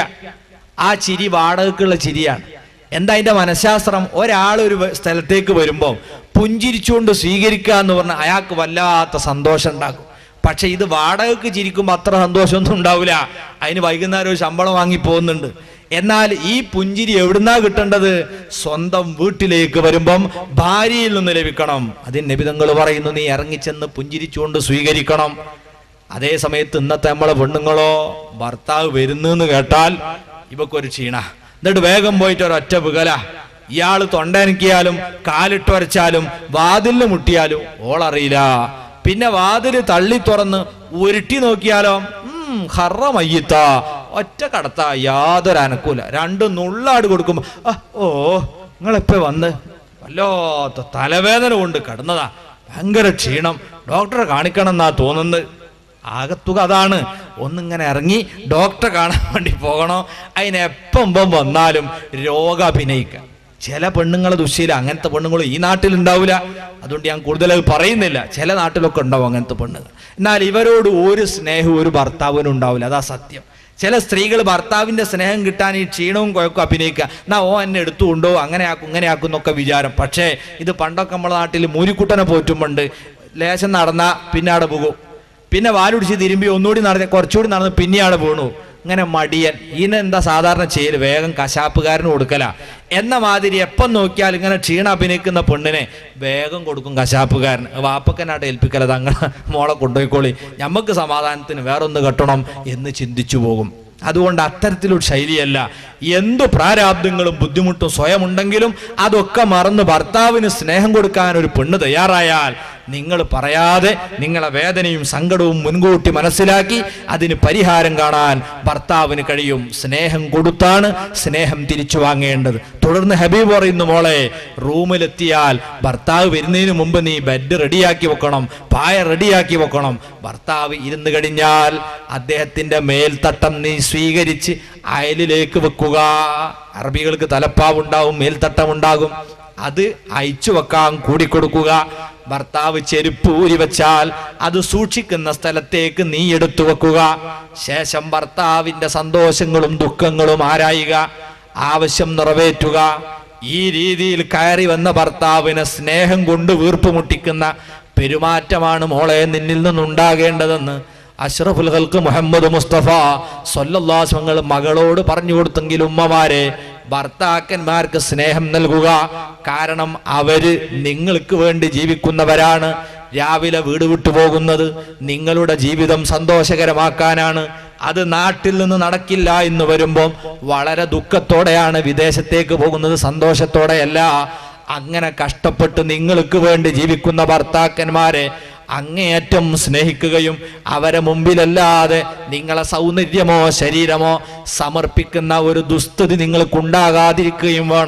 ആ ചിരി വാടകക്കുള്ള ചിരിയാണ് എന്താ അതിന്റെ മനഃശാസ്ത്രം ഒരാൾ ഒരു വ- സ്ഥലത്തേക്ക് വരുമ്പോൾ പുഞ്ചിരിച്ചുകൊണ്ട് സ്വീകരിക്കുക എന്ന് പറഞ്ഞാൽ അയാൾക്ക് വല്ലാത്ത സന്തോഷം ഉണ്ടാക്കും പക്ഷെ ഇത് വാടകക്ക് ചിരിക്കുമ്പോൾ അത്ര സന്തോഷമൊന്നും ഉണ്ടാവില്ല അതിന് വൈകുന്നേരം ഒരു ശമ്പളം വാങ്ങി പോകുന്നുണ്ട് എന്നാൽ ഈ പുഞ്ചിരി എവിടുന്നാ കിട്ടേണ്ടത് സ്വന്തം വീട്ടിലേക്ക് വരുമ്പം ഭാര്യയിൽ നിന്ന് ലഭിക്കണം അതിന് നിബിതങ്ങൾ പറയുന്നു നീ ഇറങ്ങിച്ചെന്ന് പുഞ്ചിരിച്ചുകൊണ്ട് സ്വീകരിക്കണം അതേ സമയത്ത് ഇന്നത്തെ നമ്മളെ പെണ്ണുങ്ങളോ ഭർത്താവ് വരുന്നെന്ന് കേട്ടാൽ ഇവക്കൊരു ക്ഷീണ എന്നിട്ട് വേഗം പോയിട്ട് ഒരൊറ്റ വികല ഇയാള് തൊണ്ടനക്കിയാലും കാലിട്ട് വരച്ചാലും വാതിലിന് മുട്ടിയാലും ഓളറിയില്ല പിന്നെ വാതില് തള്ളി തുറന്ന് ഉരുട്ടി നോക്കിയാലോ ഉം ഹറ മയ്യത്ത ഒറ്റ കടത്ത യാതൊരു അനക്കൂല രണ്ട് നുള്ളാട് കൊടുക്കുമ്പോ "ആ, ഓ നിങ്ങളെപ്പോ വന്ന് വല്ലാത്ത തലവേദന കൊണ്ട് കിടന്നതാ ഭയങ്കര ക്ഷീണം ഡോക്ടറെ കാണിക്കണം എന്നാ തോന്നുന്നത് ആകത്തുക അതാണ് ഒന്നിങ്ങനെ ഇറങ്ങി ഡോക്ടറെ കാണാൻ വേണ്ടി പോകണോ അതിന് എപ്പം ഇപ്പം വന്നാലും രോഗം അഭിനയിക്കുക ചില പെണ്ണുങ്ങളെ ദുശ്ശീല അങ്ങനത്തെ പെണ്ണുങ്ങൾ ഈ നാട്ടിൽ ഉണ്ടാവില്ല അതുകൊണ്ട് ഞാൻ കൂടുതൽ അത് പറയുന്നില്ല ചില നാട്ടിലൊക്കെ ഉണ്ടാവും അങ്ങനത്തെ പെണ്ണുങ്ങൾ എന്നാൽ ഇവരോട് ഒരു സ്നേഹവും ഒരു ഭർത്താവിനും ഉണ്ടാവില്ല അതാ സത്യം ചില സ്ത്രീകൾ ഭർത്താവിന്റെ സ്നേഹം കിട്ടാൻ ഈ ക്ഷീണവും കുഴക്കും അഭിനയിക്കുക എന്നാ ഓ എന്നെ എടുത്തുകൊണ്ടോ അങ്ങനെ ആക്കും ഇങ്ങനെ ആക്കും എന്നൊക്കെ വിചാരം പക്ഷേ ഇത് പണ്ടൊക്കെ നമ്മുടെ നാട്ടിൽ മൂരിക്കുട്ടനെ പോറ്റുമുണ്ട് ലേശം നടന്ന പിന്നെ അവിടെ പോകും പിന്നെ വാലുടിച്ച് തിരുമ്പി ഒന്നുകൂടി നടന്ന് കുറച്ചുകൂടി നടന്ന് പിന്നെ അവിടെ വീണു ഇങ്ങനെ മടിയൻ ഇതിനെന്താ സാധാരണ ചെയ്യല് വേഗം കശാപ്പുകാരന് കൊടുക്കല എന്ന മാതിരി എപ്പം നോക്കിയാൽ ഇങ്ങനെ ക്ഷീണ അഭിനയിക്കുന്ന പെണ്ണിനെ വേഗം കൊടുക്കും കശാപ്പുകാരൻ വാപ്പക്കനായിട്ട് ഏൽപ്പിക്കല തങ്ങളെ മോളെ കൊണ്ടുപോയിക്കോളി ഞമ്മക്ക് സമാധാനത്തിന് വേറൊന്ന് കെട്ടണം എന്ന് ചിന്തിച്ചു പോകും അതുകൊണ്ട് അത്തരത്തിലൊരു ശൈലിയല്ല എന്തു പ്രാരാബ്ദങ്ങളും ബുദ്ധിമുട്ടും സ്വയം ഉണ്ടെങ്കിലും അതൊക്കെ മറന്ന് ഭർത്താവിന് സ്നേഹം കൊടുക്കാൻ ഒരു പെണ്ണ് തയ്യാറായാൽ നിങ്ങൾ പറയാതെ നിങ്ങളെ വേദനയും സങ്കടവും മുൻകൂട്ടി മനസ്സിലാക്കി അതിന് പരിഹാരം കാണാൻ ഭർത്താവിന് കഴിയും സ്നേഹം കൊടുത്താണ് സ്നേഹം തിരിച്ചു വാങ്ങേണ്ടത് തുടർന്ന് ഹബീബ് പറയുന്നു മോളെ റൂമിലെത്തിയാൽ ഭർത്താവ് വരുന്നതിന് മുമ്പ് നീ ബെഡ് റെഡിയാക്കി വെക്കണം പായ റെഡിയാക്കി വെക്കണം ഭർത്താവ് ഇരുന്ന് കഴിഞ്ഞാൽ അദ്ദേഹത്തിന്റെ മേൽത്തട്ടം നീ സ്വീകരിച്ച് അയലിലേക്ക് വെക്കുക അറബികൾക്ക് തലപ്പാവുണ്ടാവും മേൽത്തട്ടം ഉണ്ടാകും അത് അയച്ചു വെക്കാൻ കൂടിക്കൊടുക്കുക ഭർത്താവ് ചെരുപ്പ് ഊരി വെച്ചാൽ അത് സൂക്ഷിക്കുന്ന സ്ഥലത്തേക്ക് നീ എടുത്തു വെക്കുക ശേഷം ഭർത്താവിന്റെ സന്തോഷങ്ങളും ദുഃഖങ്ങളും ആരായുക ആവശ്യം നിറവേറ്റുക ഈ രീതിയിൽ കയറി വന്ന ഭർത്താവിനെ സ്നേഹം കൊണ്ട് വീർപ്പ് മുട്ടിക്കുന്ന പെരുമാറ്റമാണ് മോളെ നിന്നിൽ നിന്നുണ്ടാകേണ്ടതെന്ന് അഷ്റഫുൽ ഹൽക്ക് മുഹമ്മദ് മുസ്തഫ സൊല്ലാസ്മങ്ങൾ മകളോട് പറഞ്ഞു കൊടുത്തെങ്കിൽ ഉമ്മമാരെ ഭർത്താക്കന്മാർക്ക് സ്നേഹം നൽകുക കാരണം അവര് നിങ്ങൾക്ക് വേണ്ടി ജീവിക്കുന്നവരാണ് രാവിലെ വീട് വിട്ടു പോകുന്നത് നിങ്ങളുടെ ജീവിതം സന്തോഷകരമാക്കാനാണ് അത് നാട്ടിൽ നിന്ന് നടക്കില്ല എന്ന് വരുമ്പോൾ വളരെ ദുഃഖത്തോടെയാണ് വിദേശത്തേക്ക് പോകുന്നത് സന്തോഷത്തോടെയല്ല അങ്ങനെ കഷ്ടപ്പെട്ട് നിങ്ങൾക്ക് വേണ്ടി ജീവിക്കുന്ന ഭർത്താക്കന്മാരെ അങ്ങേയറ്റം സ്നേഹിക്കുകയും അവരെ മുമ്പിലല്ലാതെ നിങ്ങളെ സൗന്ദര്യമോ ശരീരമോ സമർപ്പിക്കുന്ന ഒരു ദുസ്ഥിതി നിങ്ങൾക്കുണ്ടാകാതിരിക്കുകയും വേണം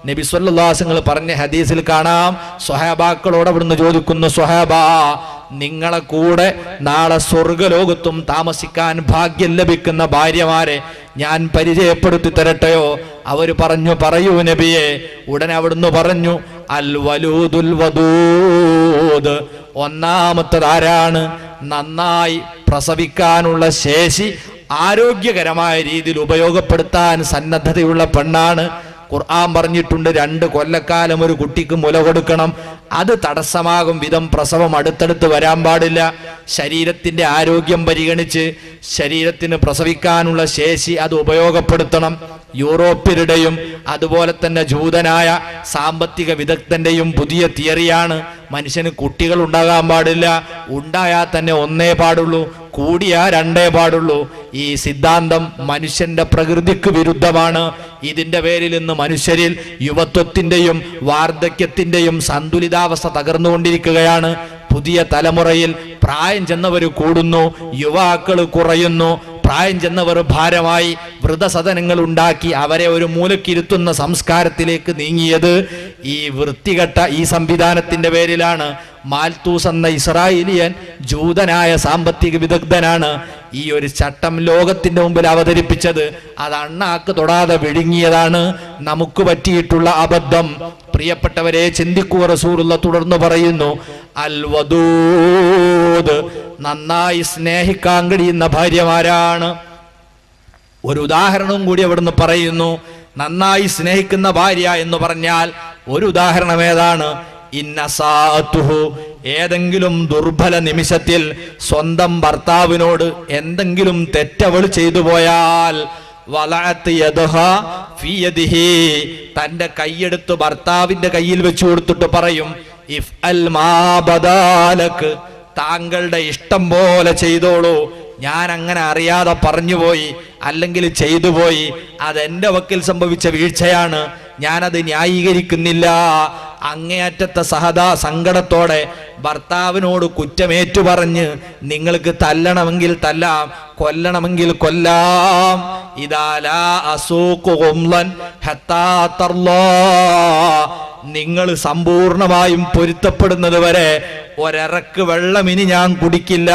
നബി സ്വല്ലാസങ്ങൾ പറഞ്ഞ ഹദീസിൽ കാണാം സ്വഹാബാക്കളോട് അവിടുന്ന് ചോദിക്കുന്നു സ്വഹാബ നിങ്ങളെ കൂടെ നാളെ സ്വർഗലോകത്തും താമസിക്കാൻ ഭാഗ്യം ലഭിക്കുന്ന ഭാര്യമാരെ ഞാൻ പരിചയപ്പെടുത്തി തരട്ടെയോ അവർ പറഞ്ഞു പറയൂ നബിയെ ഉടനെ അവിടുന്ന് പറഞ്ഞു അൽ വലൂദുൽ വദൂദ് ഒന്നാമത്തത് ആരാണ് നന്നായി പ്രസവിക്കാനുള്ള ശേഷി ആരോഗ്യകരമായ രീതിയിൽ ഉപയോഗപ്പെടുത്താൻ സന്നദ്ധതയുള്ള പെണ്ണാണ് ഖുർആൻ പറഞ്ഞിട്ടുണ്ട് രണ്ട് കൊല്ലക്കാലം ഒരു കുട്ടിക്ക് മുല കൊടുക്കണം അത് തടസ്സമാകും വിധം പ്രസവം അടുത്തടുത്ത് വരാൻ പാടില്ല ശരീരത്തിന്റെ ആരോഗ്യം പരിഗണിച്ച് ശരീരത്തിന് പ്രസവിക്കാനുള്ള ശേഷി അത് ഉപയോഗപ്പെടുത്തണം യൂറോപ്യരുടെയും അതുപോലെ തന്നെ ജൂതനായ സാമ്പത്തിക വിദഗ്ധന്റെയും പുതിയ തിയറിയാണ് മനുഷ്യന് കുട്ടികൾ ഉണ്ടാകാൻ പാടില്ല ഉണ്ടായാൽ തന്നെ ഒന്നേ പാടുള്ളൂ കൂടിയാ രണ്ടേ പാടുള്ളൂ ഈ സിദ്ധാന്തം മനുഷ്യന്റെ പ്രകൃതിക്ക് വിരുദ്ധമാണ് ഇതിന്റെ പേരിൽ ഇന്ന് മനുഷ്യരിൽ യുവത്വത്തിന്റെയും വാർദ്ധക്യത്തിന്റെയും സന്തുലിതാവസ്ഥ തകർന്നുകൊണ്ടിരിക്കുകയാണ് പുതിയ തലമുറയിൽ പ്രായം ചെന്നവർ കൂടുന്നു യുവാക്കൾ കുറയുന്നു പ്രായം ചെന്നവർ ഭാരമായി വൃതസദനങ്ങൾ ഉണ്ടാക്കി അവരെ ഒരു മൂലക്കിരുത്തുന്ന സംസ്കാരത്തിലേക്ക് നീങ്ങിയത് ഈ വൃത്തികെട്ട ഈ സംവിധാനത്തിന്റെ പേരിലാണ് മാൽത്തൂസ് എന്ന ഇസ്രായേലിയൻ ജൂതനായ സാമ്പത്തിക വിദഗ്ധനാണ് ഈ ഒരു ചട്ടം ലോകത്തിന്റെ മുമ്പിൽ അവതരിപ്പിച്ചത് അത് അണ്ണാക്ക് തൊടാതെ വിഴുങ്ങിയതാണ് നമുക്ക് പറ്റിയിട്ടുള്ള അബദ്ധം പ്രിയപ്പെട്ടവരെ ചിന്തിക്കുക റസൂലുള്ള തുടർന്ന് പറയുന്നു അൽ വദൂദ് നന്നായി സ്നേഹിക്കാൻ കഴിയുന്ന ഭാര്യമാരാണ് ഒരു ഉദാഹരണവും കൂടി അവിടുന്ന് പറയുന്നു നന്നായി സ്നേഹിക്കുന്ന ഭാര്യ എന്ന് പറഞ്ഞാൽ ഒരു ഉദാഹരണം ഏതാണ് ഇന്നസാത്തുഹു ഏതെങ്കിലും ദുർബല നിമിഷത്തിൽ സ്വന്തം ഭർത്താവിനോട് എന്തെങ്കിലും തെറ്റവൾ ചെയ്തു പോയാൽ വളഅത്ത് യദ്ഹ ഫീ യദിഹി. തന്റെ കൈയെടുത്ത് ഭർത്താവിന്റെ കയ്യിൽ വെച്ചു കൊടുത്തിട്ട് പറയും ഇഫ് അൽ മാ ബദാലക്ക് താങ്കളുടെ ഇഷ്ടം പോലെ ചെയ്തോളൂ ഞാൻ അങ്ങനെ അറിയാതെ പറഞ്ഞുപോയി അല്ലെങ്കിൽ ചെയ്തു പോയി അതെന്റെ വക്കിൽ സംഭവിച്ച വീഴ്ചയാണ് ഞാനത് ന്യായീകരിക്കുന്നില്ല അങ്ങേയറ്റത്തെ സഹതാ സങ്കടത്തോടെ ഭർത്താവിനോട് കുറ്റമേറ്റു പറഞ്ഞ് നിങ്ങൾക്ക് തല്ലണമെങ്കിൽ തല്ലാം കൊല്ലണമെങ്കിൽ കൊല്ലാം ഇതാലാ അസൂഖു ഖുംലൻ ഹത്താ തർലാ. നിങ്ങൾ സമ്പൂർണമായും പൊരുത്തപ്പെടുന്നത് വരെ ഒരിറക്ക് വെള്ളം ഇനി ഞാൻ കുടിക്കില്ല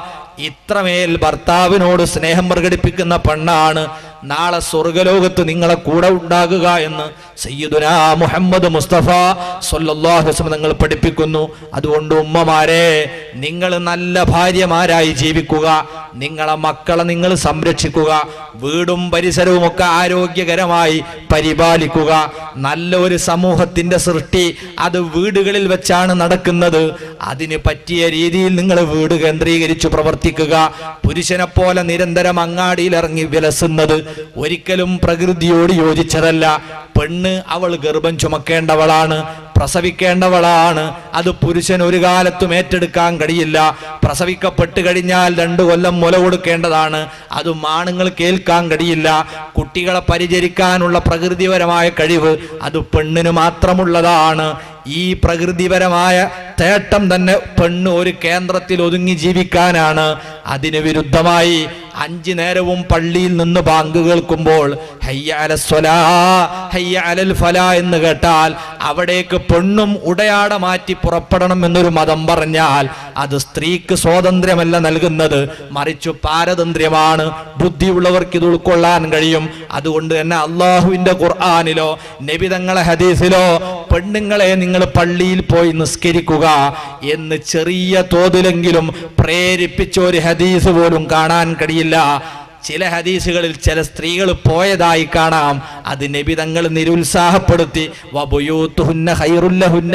ഇത്രമേൽ ഭർത്താവിനോട് സ്നേഹം പ്രകടിപ്പിക്കുന്ന പെണ്ണാണ് നാളെ സ്വർഗലോകത്ത് നിങ്ങളെ കൂടെ ഉണ്ടാകുക എന്ന് സയ്യിദുനാ മുഹമ്മദ് മുസ്തഫ സല്ലല്ലാഹു അലൈഹി വസല്ലം നിങ്ങൾ പഠിപ്പിക്കുന്നു അതുകൊണ്ട് ഉമ്മമാരെ നിങ്ങൾ നല്ല ഭാര്യമാരായി ജീവിക്കുക നിങ്ങളെ മക്കളെ നിങ്ങൾ സംരക്ഷിക്കുക വീടും പരിസരവും ഒക്കെ ആരോഗ്യകരമായി പരിപാലിക്കുക നല്ല ഒരു സമൂഹത്തിന്റെ സൃഷ്ടി അത് വീടുകളിൽ വെച്ചാണ് നടക്കുന്നത് അതിന് പറ്റിയ രീതിയിൽ നിങ്ങൾ വീട് കേന്ദ്രീകരിച്ച് പ്രവർത്തിക്കുക പുരുഷനെ പോലെ നിരന്തരം അങ്ങാടിയിൽ ഇറങ്ങി വിലസുന്നത് ഒരിക്കലും പ്രകൃതിയോട് യോജിച്ചതല്ല പെണ്ണ് അവൾ ഗർഭം ചുമക്കേണ്ടവളാണ് പ്രസവിക്കേണ്ടവളാണ് അത് പുരുഷൻ ഒരു കാലത്തും ഏറ്റെടുക്കാൻ കഴിയില്ല പ്രസവിക്കപ്പെട്ട് കഴിഞ്ഞാൽ രണ്ടു കൊല്ലം മുല കൊടുക്കേണ്ടതാണ് അതും ആണുങ്ങൾ കേൾക്കാൻ കഴിയില്ല കുട്ടികളെ പരിചരിക്കാനുള്ള പ്രകൃതിപരമായ കഴിവ് അത് പെണ്ണിന് മാത്രമുള്ളതാണ് ഈ പ്രകൃതിപരമായ തേട്ടം തന്നെ പെണ്ണ് ഒരു കേന്ദ്രത്തിൽ ഒതുങ്ങി ജീവിക്കാനാണ് അതിന് വിരുദ്ധമായി അഞ്ചു നേരവും പള്ളിയിൽ നിന്ന് ബാങ്ക് കേൾക്കുമ്പോൾ ഹയ്യ അല സ്വലാ, ഹയ്യ അലൽ ഫലാ എന്ന് കേട്ടാൽ അവിടേക്ക് പെണ്ണും ഉടയാട മാറ്റി പുറപ്പെടണം എന്നൊരു മതം പറഞ്ഞാൽ അത് സ്ത്രീക്ക് സ്വാതന്ത്ര്യമല്ല നൽകുന്നത് മറിച്ചു പാരതന്ത്ര്യമാണ് ബുദ്ധിയുള്ളവർക്ക് ഇത് ഉൾക്കൊള്ളാൻ കഴിയും അതുകൊണ്ട് തന്നെ അള്ളാഹുവിന്റെ ഖുർആാനിലോ നബിതങ്ങളെ ഹദീസിലോ പെണ്ണുങ്ങളെ നിങ്ങൾ പള്ളിയിൽ പോയി നിസ്കരിക്കുക എന്ന് ചെറിയ തോതിലെങ്കിലും പ്രേരിപ്പിച്ച ഒരു ഹദീസ് പോലും കാണാൻ കഴിയില്ല ചില ഹദീസുകളിൽ ചില സ്ത്രീകൾ പോയതായി കാണാം അത് നബി തങ്ങൾ നിരുത്സാഹപ്പെടുത്തി വബുയൂത്തുഹുന്ന ഖൈറുല്ലഹുന്ന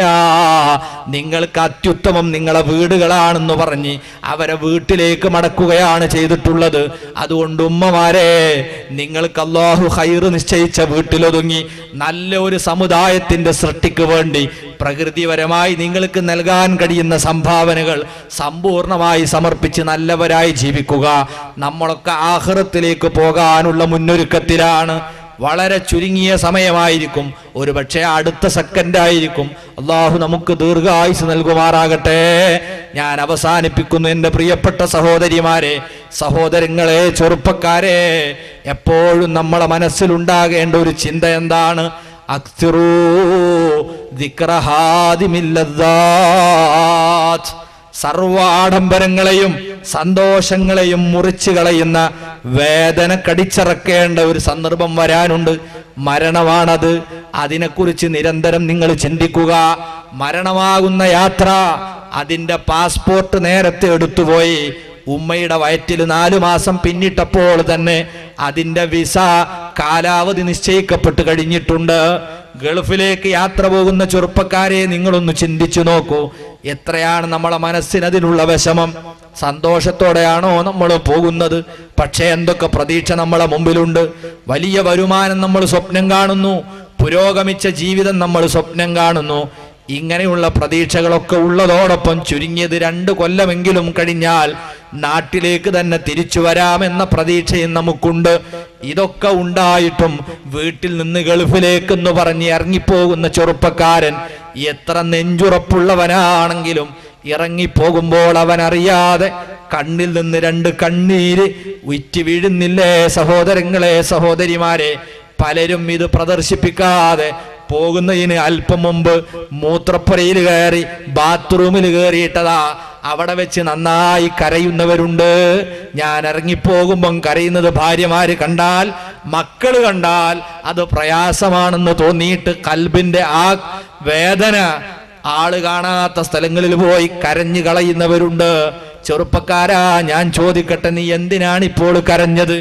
നിങ്ങൾക്ക് അത്യുത്തമം നിങ്ങളെ വീടുകളാണെന്ന് പറഞ്ഞ് അവരെ വീട്ടിലേക്ക് മടക്കുകയാണ് ചെയ്തിട്ടുള്ളത് അതുകൊണ്ട് ഉമ്മമാരെ നിങ്ങൾക്ക് അള്ളാഹു ഹൈറ് നിശ്ചയിച്ച വീട്ടിലൊതുങ്ങി നല്ല ഒരു സമുദായത്തിന്റെ സൃഷ്ടിക്ക് വേണ്ടി പ്രകൃതിപരമായി നിങ്ങൾക്ക് നൽകാൻ കഴിയുന്ന സംഭാവനകൾ സമ്പൂർണമായി സമർപ്പിച്ച് നല്ലവരായി ജീവിക്കുക നമ്മളൊക്കെ ആഹ്റത്തിലേക്ക് പോകാനുള്ള മുന്നൊരുക്കത്തിലാണ് വളരെ ചുരുങ്ങിയ സമയമായിരിക്കും ഒരു പക്ഷേ അടുത്ത സെക്കൻഡ് ആയിരിക്കും അള്ളാഹു നമുക്ക് ദീർഘായുസ് നൽകുമാറാകട്ടെ ഞാൻ അവസാനിപ്പിക്കുന്നു എൻ്റെ പ്രിയപ്പെട്ട സഹോദരിമാരെ സഹോദരങ്ങളെ ചെറുപ്പക്കാരെ എപ്പോഴും നമ്മളെ മനസ്സിലുണ്ടാകേണ്ട ഒരു ചിന്ത എന്താണ് അക്തിറൂ ദിക്ര ഹാദിമില്ലദ്ദാത്ത്. സർവാഡംബരങ്ങളെയും സന്തോഷങ്ങളെയും മുറിച്ചു കളയുന്ന വേദന കടിച്ചിറക്കേണ്ട ഒരു സന്ദർഭം വരാനുണ്ട് മരണമാണത് അതിനെക്കുറിച്ച് നിരന്തരം നിങ്ങൾ ചിന്തിക്കുക മരണമാകുന്ന യാത്ര അതിന്റെ പാസ്പോർട്ട് നേരത്തെ എടുത്തുപോയി ഉമ്മയുടെ വയറ്റിൽ നാലു മാസം പിന്നിട്ടപ്പോൾ തന്നെ അതിന്റെ വിസ കാലാവധി നിശ്ചയിക്കപ്പെട്ട് കഴിഞ്ഞിട്ടുണ്ട് ഗൾഫിലേക്ക് യാത്ര പോകുന്ന ചെറുപ്പക്കാരെ നിങ്ങളൊന്ന് ചിന്തിച്ചു നോക്കൂ എത്രയാണ് നമ്മളെ മനസ്സിനതിനുള്ള വിഷമം സന്തോഷത്തോടെയാണോ നമ്മൾ പോകുന്നത് പക്ഷേ എന്തൊക്കെ പ്രതീക്ഷ നമ്മളെ മുമ്പിലുണ്ട് വലിയ വരുമാനം നമ്മൾ സ്വപ്നം കാണുന്നു പുരോഗമിച്ച ജീവിതം നമ്മൾ സ്വപ്നം കാണുന്നു ഇങ്ങനെയുള്ള പ്രതീക്ഷകളൊക്കെ ഉള്ളതോടൊപ്പം ചുരുങ്ങിയത് രണ്ട് കൊല്ലമെങ്കിലും കഴിഞ്ഞാൽ നാട്ടിലേക്ക് തന്നെ തിരിച്ചു വരാമെന്ന പ്രതീക്ഷയും നമുക്കുണ്ട് ഇതൊക്കെ ഉണ്ടായിട്ടും വീട്ടിൽ നിന്ന് ഗൾഫിലേക്കെന്ന് പറഞ്ഞ് ഇറങ്ങിപ്പോകുന്ന ചെറുപ്പക്കാരൻ എത്ര നെഞ്ചുറപ്പുള്ളവനാണെങ്കിലും ഇറങ്ങിപ്പോകുമ്പോൾ അവൻ അറിയാതെ കണ്ണിൽ നിന്ന് രണ്ട് കണ്ണീര് ഉറ്റി വീഴുന്നില്ലേ സഹോദരങ്ങളെ സഹോദരിമാരെ പലരും ഇത് പ്രദർശിപ്പിക്കാതെ പോകുന്നതിന് അല്പം മുമ്പ് മൂത്രപ്പുരയിൽ കയറി ബാത്റൂമിൽ കയറിയിട്ടതാ അവിടെ വെച്ച് നന്നായി കരയുന്നവരുണ്ട് ഞാൻ ഇറങ്ങിപ്പോകുമ്പം കരയുന്നത് ഭാര്യമാര് കണ്ടാൽ മക്കള് കണ്ടാൽ അത് പ്രയാസമാണെന്ന് തോന്നിയിട്ട് കൽബിന്റെ ആ വേദന ആള് കാണാത്ത സ്ഥലങ്ങളിൽ പോയി കരഞ്ഞു കളയുന്നവരുണ്ട് ചെറുപ്പക്കാരാ ഞാൻ ചോദിക്കട്ടെ നീ എന്തിനാണ് ഇപ്പോൾ കരഞ്ഞത്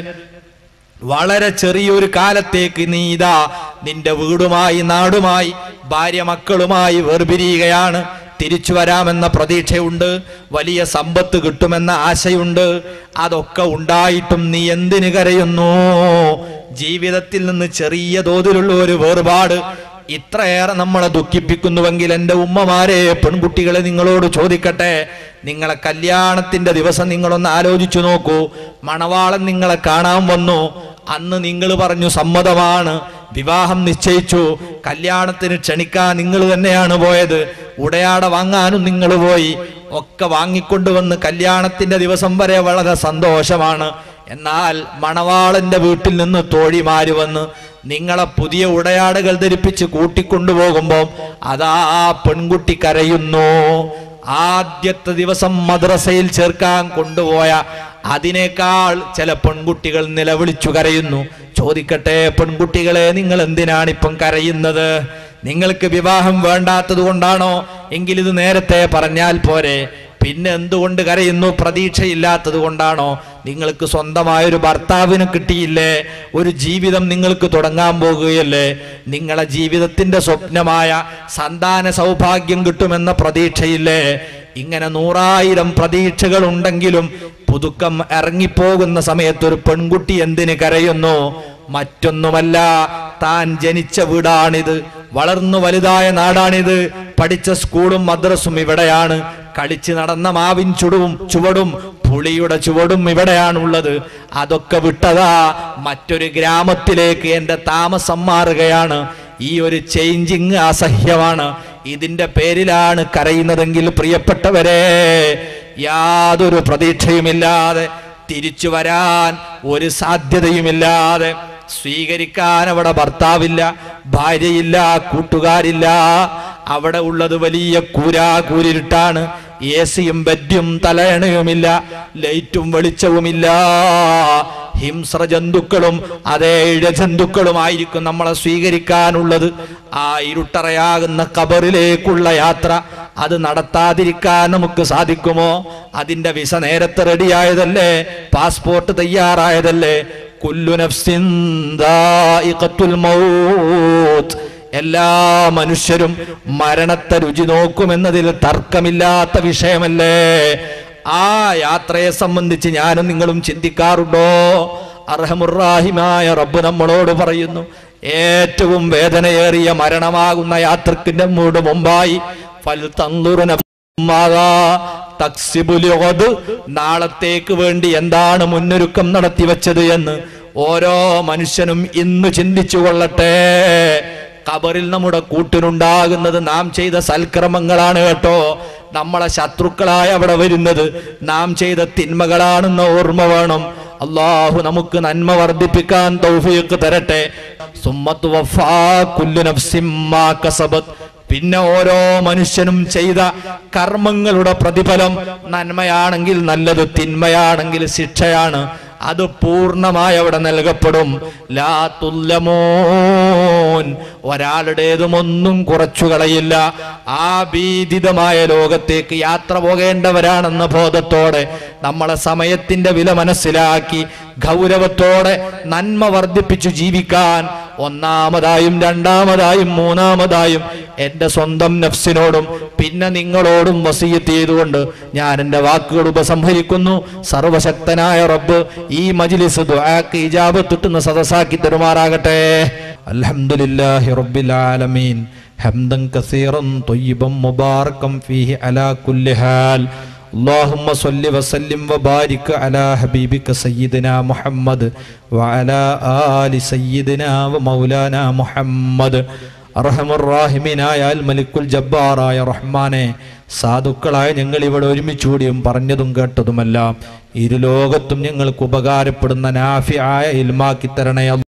വളരെ ചെറിയൊരു കാലത്തേക്ക് നീ ഇതാ നിന്റെ വീടുമായി നാടുമായി ഭാര്യ മക്കളുമായി വേർപിരിയുകയാണ് തിരിച്ചു വരാമെന്ന പ്രതീക്ഷയുണ്ട് വലിയ സമ്പത്ത് കിട്ടുമെന്ന ആശയുണ്ട് അതൊക്കെ ഉണ്ടായിട്ടും നീ എന്തിന് കരയുന്നു ജീവിതത്തിൽ നിന്ന് ചെറിയ തോതിലുള്ള ഒരു വേർപാട് ഇത്രയേറെ നമ്മളെ ദുഃഖിപ്പിക്കുന്നുവെങ്കിൽ എൻ്റെ ഉമ്മമാരെ പെൺകുട്ടികളെ നിങ്ങളോട് ചോദിക്കട്ടെ നിങ്ങളെ കല്യാണത്തിന്റെ ദിവസം നിങ്ങളൊന്ന് ആലോചിച്ചു നോക്കൂ മണവാളൻ നിങ്ങളെ കാണാൻ വന്നു അന്ന് നിങ്ങൾ പറഞ്ഞു സമ്മതമാണ് വിവാഹം നിശ്ചയിച്ചു കല്യാണത്തിന് ക്ഷണിക്കാൻ നിങ്ങൾ തന്നെയാണ് പോയത് ഉടയാട വാങ്ങാനും നിങ്ങൾ പോയി ഒക്കെ വാങ്ങിക്കൊണ്ടുവന്ന് കല്യാണത്തിന്റെ ദിവസം വരെ വളരെ സന്തോഷമാണ് എന്നാൽ മണവാളന്റെ വീട്ടിൽ നിന്ന് തോഴിമാര് വന്ന് നിങ്ങളെ പുതിയ ഉടയാടുകൾ ധരിപ്പിച്ച് കൂട്ടിക്കൊണ്ടുപോകുമ്പോൾ അതാ ആ പെൺകുട്ടി കരയുന്നു ആദ്യത്തെ ദിവസം മദ്രസയിൽ ചേർക്കാൻ കൊണ്ടുപോയ അതിനേക്കാൾ ചില പെൺകുട്ടികൾ നിലവിളിച്ചു കരയുന്നു ചോദിക്കട്ടെ പെൺകുട്ടികളെ നിങ്ങൾ എന്തിനാണ് ഇപ്പം കരയുന്നത് നിങ്ങൾക്ക് വിവാഹം വേണ്ടാത്തത് കൊണ്ടാണോ എങ്കിൽ ഇത് നേരത്തെ പറഞ്ഞാൽ പോരെ പിന്നെ എന്തുകൊണ്ട് കരയുന്നു പ്രതീക്ഷയില്ലാത്തത് കൊണ്ടാണോ നിങ്ങൾക്ക് സ്വന്തമായൊരു ഭർത്താവിന് കിട്ടിയില്ലേ ഒരു ജീവിതം നിങ്ങൾക്ക് തുടങ്ങാൻ പോകുകയല്ലേ നിങ്ങളെ ജീവിതത്തിന്റെ സ്വപ്നമായ സന്താന സൗഭാഗ്യം കിട്ടുമെന്ന പ്രതീക്ഷയില്ലേ ഇങ്ങനെ നൂറായിരം പ്രതീക്ഷകൾ ഉണ്ടെങ്കിലും പുതുക്കം ഇറങ്ങിപ്പോകുന്ന സമയത്ത് ഒരു പെൺകുട്ടി എന്തിന് കരയുന്നു മറ്റൊന്നുമല്ല താൻ ജനിച്ച വീടാണിത് വളർന്നു വലുതായ നാടാണിത് പഠിച്ച സ്കൂളും മദ്രസും ഇവിടെയാണ് കളിച്ച് നടന്ന മാവിൻ ചുടുവും ചുവടും പുളിയുടെ ചുവടും ഇവിടെയാണുള്ളത് അതൊക്കെ വിട്ടതാ മറ്റൊരു ഗ്രാമത്തിലേക്ക് എൻ്റെ താമസം മാറുകയാണ് ഈ ഒരു ചേഞ്ചിങ് അസഹ്യമാണ് ഇതിന്റെ പേരിലാണ് കരയുന്നതെങ്കിൽ പ്രിയപ്പെട്ടവരെ യാതൊരു പ്രതീക്ഷയുമില്ലാതെ തിരിച്ചു വരാൻ ഒരു സാധ്യതയുമില്ലാതെ സ്വീകരിക്കാൻ അവിടെ ഭർത്താവില്ല ഭാര്യയില്ല കൂട്ടുകാരില്ല അവിടെ ഉള്ളത് വലിയ കൂരാ കൂരിരുട്ടാണ് എ സിയും ബെഡും തലയണയുമില്ല ലൈറ്റും വെളിച്ചവുമില്ല ഹിംസ്ര ജന്തുക്കളും അതേ ഇഴജന്തുക്കളുമായിരിക്കും നമ്മളെ സ്വീകരിക്കാനുള്ളത് ആ ഇരുട്ടറയാകുന്ന കബറിലേക്കുള്ള യാത്ര അത് നടത്താതിരിക്കാൻ നമുക്ക് സാധിക്കുമോ അതിന്റെ വിസ നേരത്തെ റെഡിയായതല്ലേ പാസ്പോർട്ട് തയ്യാറായതല്ലേ കുല്ലു നഫ്സിൻ ദായിഖത്തുൽ മൗത്ത് എല്ലാ മനുഷ്യരും മരണത്തെ രുചി നോക്കുമെന്നതിൽ തർക്കമില്ലാത്ത വിഷയമല്ലേ ആ യാത്രയെ സംബന്ധിച്ച് ഞാനും നിങ്ങളും ചിന്തിക്കാറുണ്ടോ അർഹമുറാഹിമായ റബ്ബ് നമ്മളോട് പറയുന്നു ഏറ്റവും വേദനയേറിയ മരണമാകുന്ന യാത്രക്ക് നമ്മോട് മുമ്പായി ഫൽ തന്തുറന മാതാ തക്സിബുൽ ഗദ്. നാളത്തേക്ക് വേണ്ടി എന്താണ് മുന്നൊരുക്കം നടത്തിവെച്ചത് എന്ന് ഓരോ മനുഷ്യനും ഇന്ന് ചിന്തിച്ചു കൊള്ളട്ടെ കബറിൽ നമ്മുടെ കൂട്ടിനുണ്ടാകുന്നത് നാം ചെയ്ത സൽക്രമങ്ങളാണ് കേട്ടോ നമ്മളെ ശത്രുക്കളായി അവിടെ വരുന്നത് നാം ചെയ്ത തിന്മകളാണെന്ന ഓർമ്മ വേണം അള്ളാഹു നമുക്ക് നന്മ വർദ്ധിപ്പിക്കാൻ തൗഫീഖ് തരട്ടെ സുമ്മത്ത് വഫാ കുല്ലു നഫ്സിൻ മാ കസബത് പിന്നെ ഓരോ മനുഷ്യനും ചെയ്ത കർമ്മങ്ങളുടെ പ്രതിഫലം നന്മയാണെങ്കിൽ നല്ലത് തിന്മയാണെങ്കിൽ ശിക്ഷയാണ് അത് പൂർണ്ണമായി അവിടെ നൽകപ്പെടും ലാ തുല്ലമോൻ ഒരാളുടേതും ഒന്നും കുറച്ചു കളയില്ല ആ ഭീതിതമായ ലോകത്തേക്ക് യാത്ര പോകേണ്ടവരാണെന്ന ബോധത്തോടെ നമ്മളെ സമയത്തിന്റെ വില മനസ്സിലാക്കി ഗൗരവത്തോടെ നന്മ വർദ്ധിപ്പിച്ചു ജീവിക്കാൻ ഒന്നാമതായും രണ്ടാമതായും മൂന്നാമതായും എൻ്റെ സ്വന്തം നഫ്സിനോടും പിന്നെ നിങ്ങളോടും വസീയത്ത് ചെയ്തുകൊണ്ട് ഞാൻ എൻ്റെ വാക്കുകൾ ഉപസംഹരിക്കുന്നു സർവശക്തനായ റബ്ബ് ഈ മജ്ലിസ് ദുആക്ക് ഇജാബത്ത് കിട്ടുന്ന സദസ്സാക്കി തരുമാറാകട്ടെ അൽഹംദുലില്ലാഹി റബ്ബിൽ ആലമീൻ ഹംദൻ കസീറൻ ത്വയ്യിബൻ മുബാറകം ഫീഹി അലാ കുല്ലി ഹാൽ اللهم صل وسلم وبارك على حبيبك سيدنا محمد وعلى آل سيدنا ومولانا محمد അർഹമുറാഹിമീനായ അൽ മലിക്കുൽ ജബ്ബാറായ റഹ്മാനെ സാധുക്കളായ ഞങ്ങൾ ഇവിടെ ഒരുമിച്ചുകൂടിയും പറഞ്ഞതും കേട്ടതുമെല്ലാം ഇരുലോകത്തും ഞങ്ങൾക്ക് ഉപകാരപ്പെടുന്ന നാഫി ആയ ഇൽമാക്കി തരണേ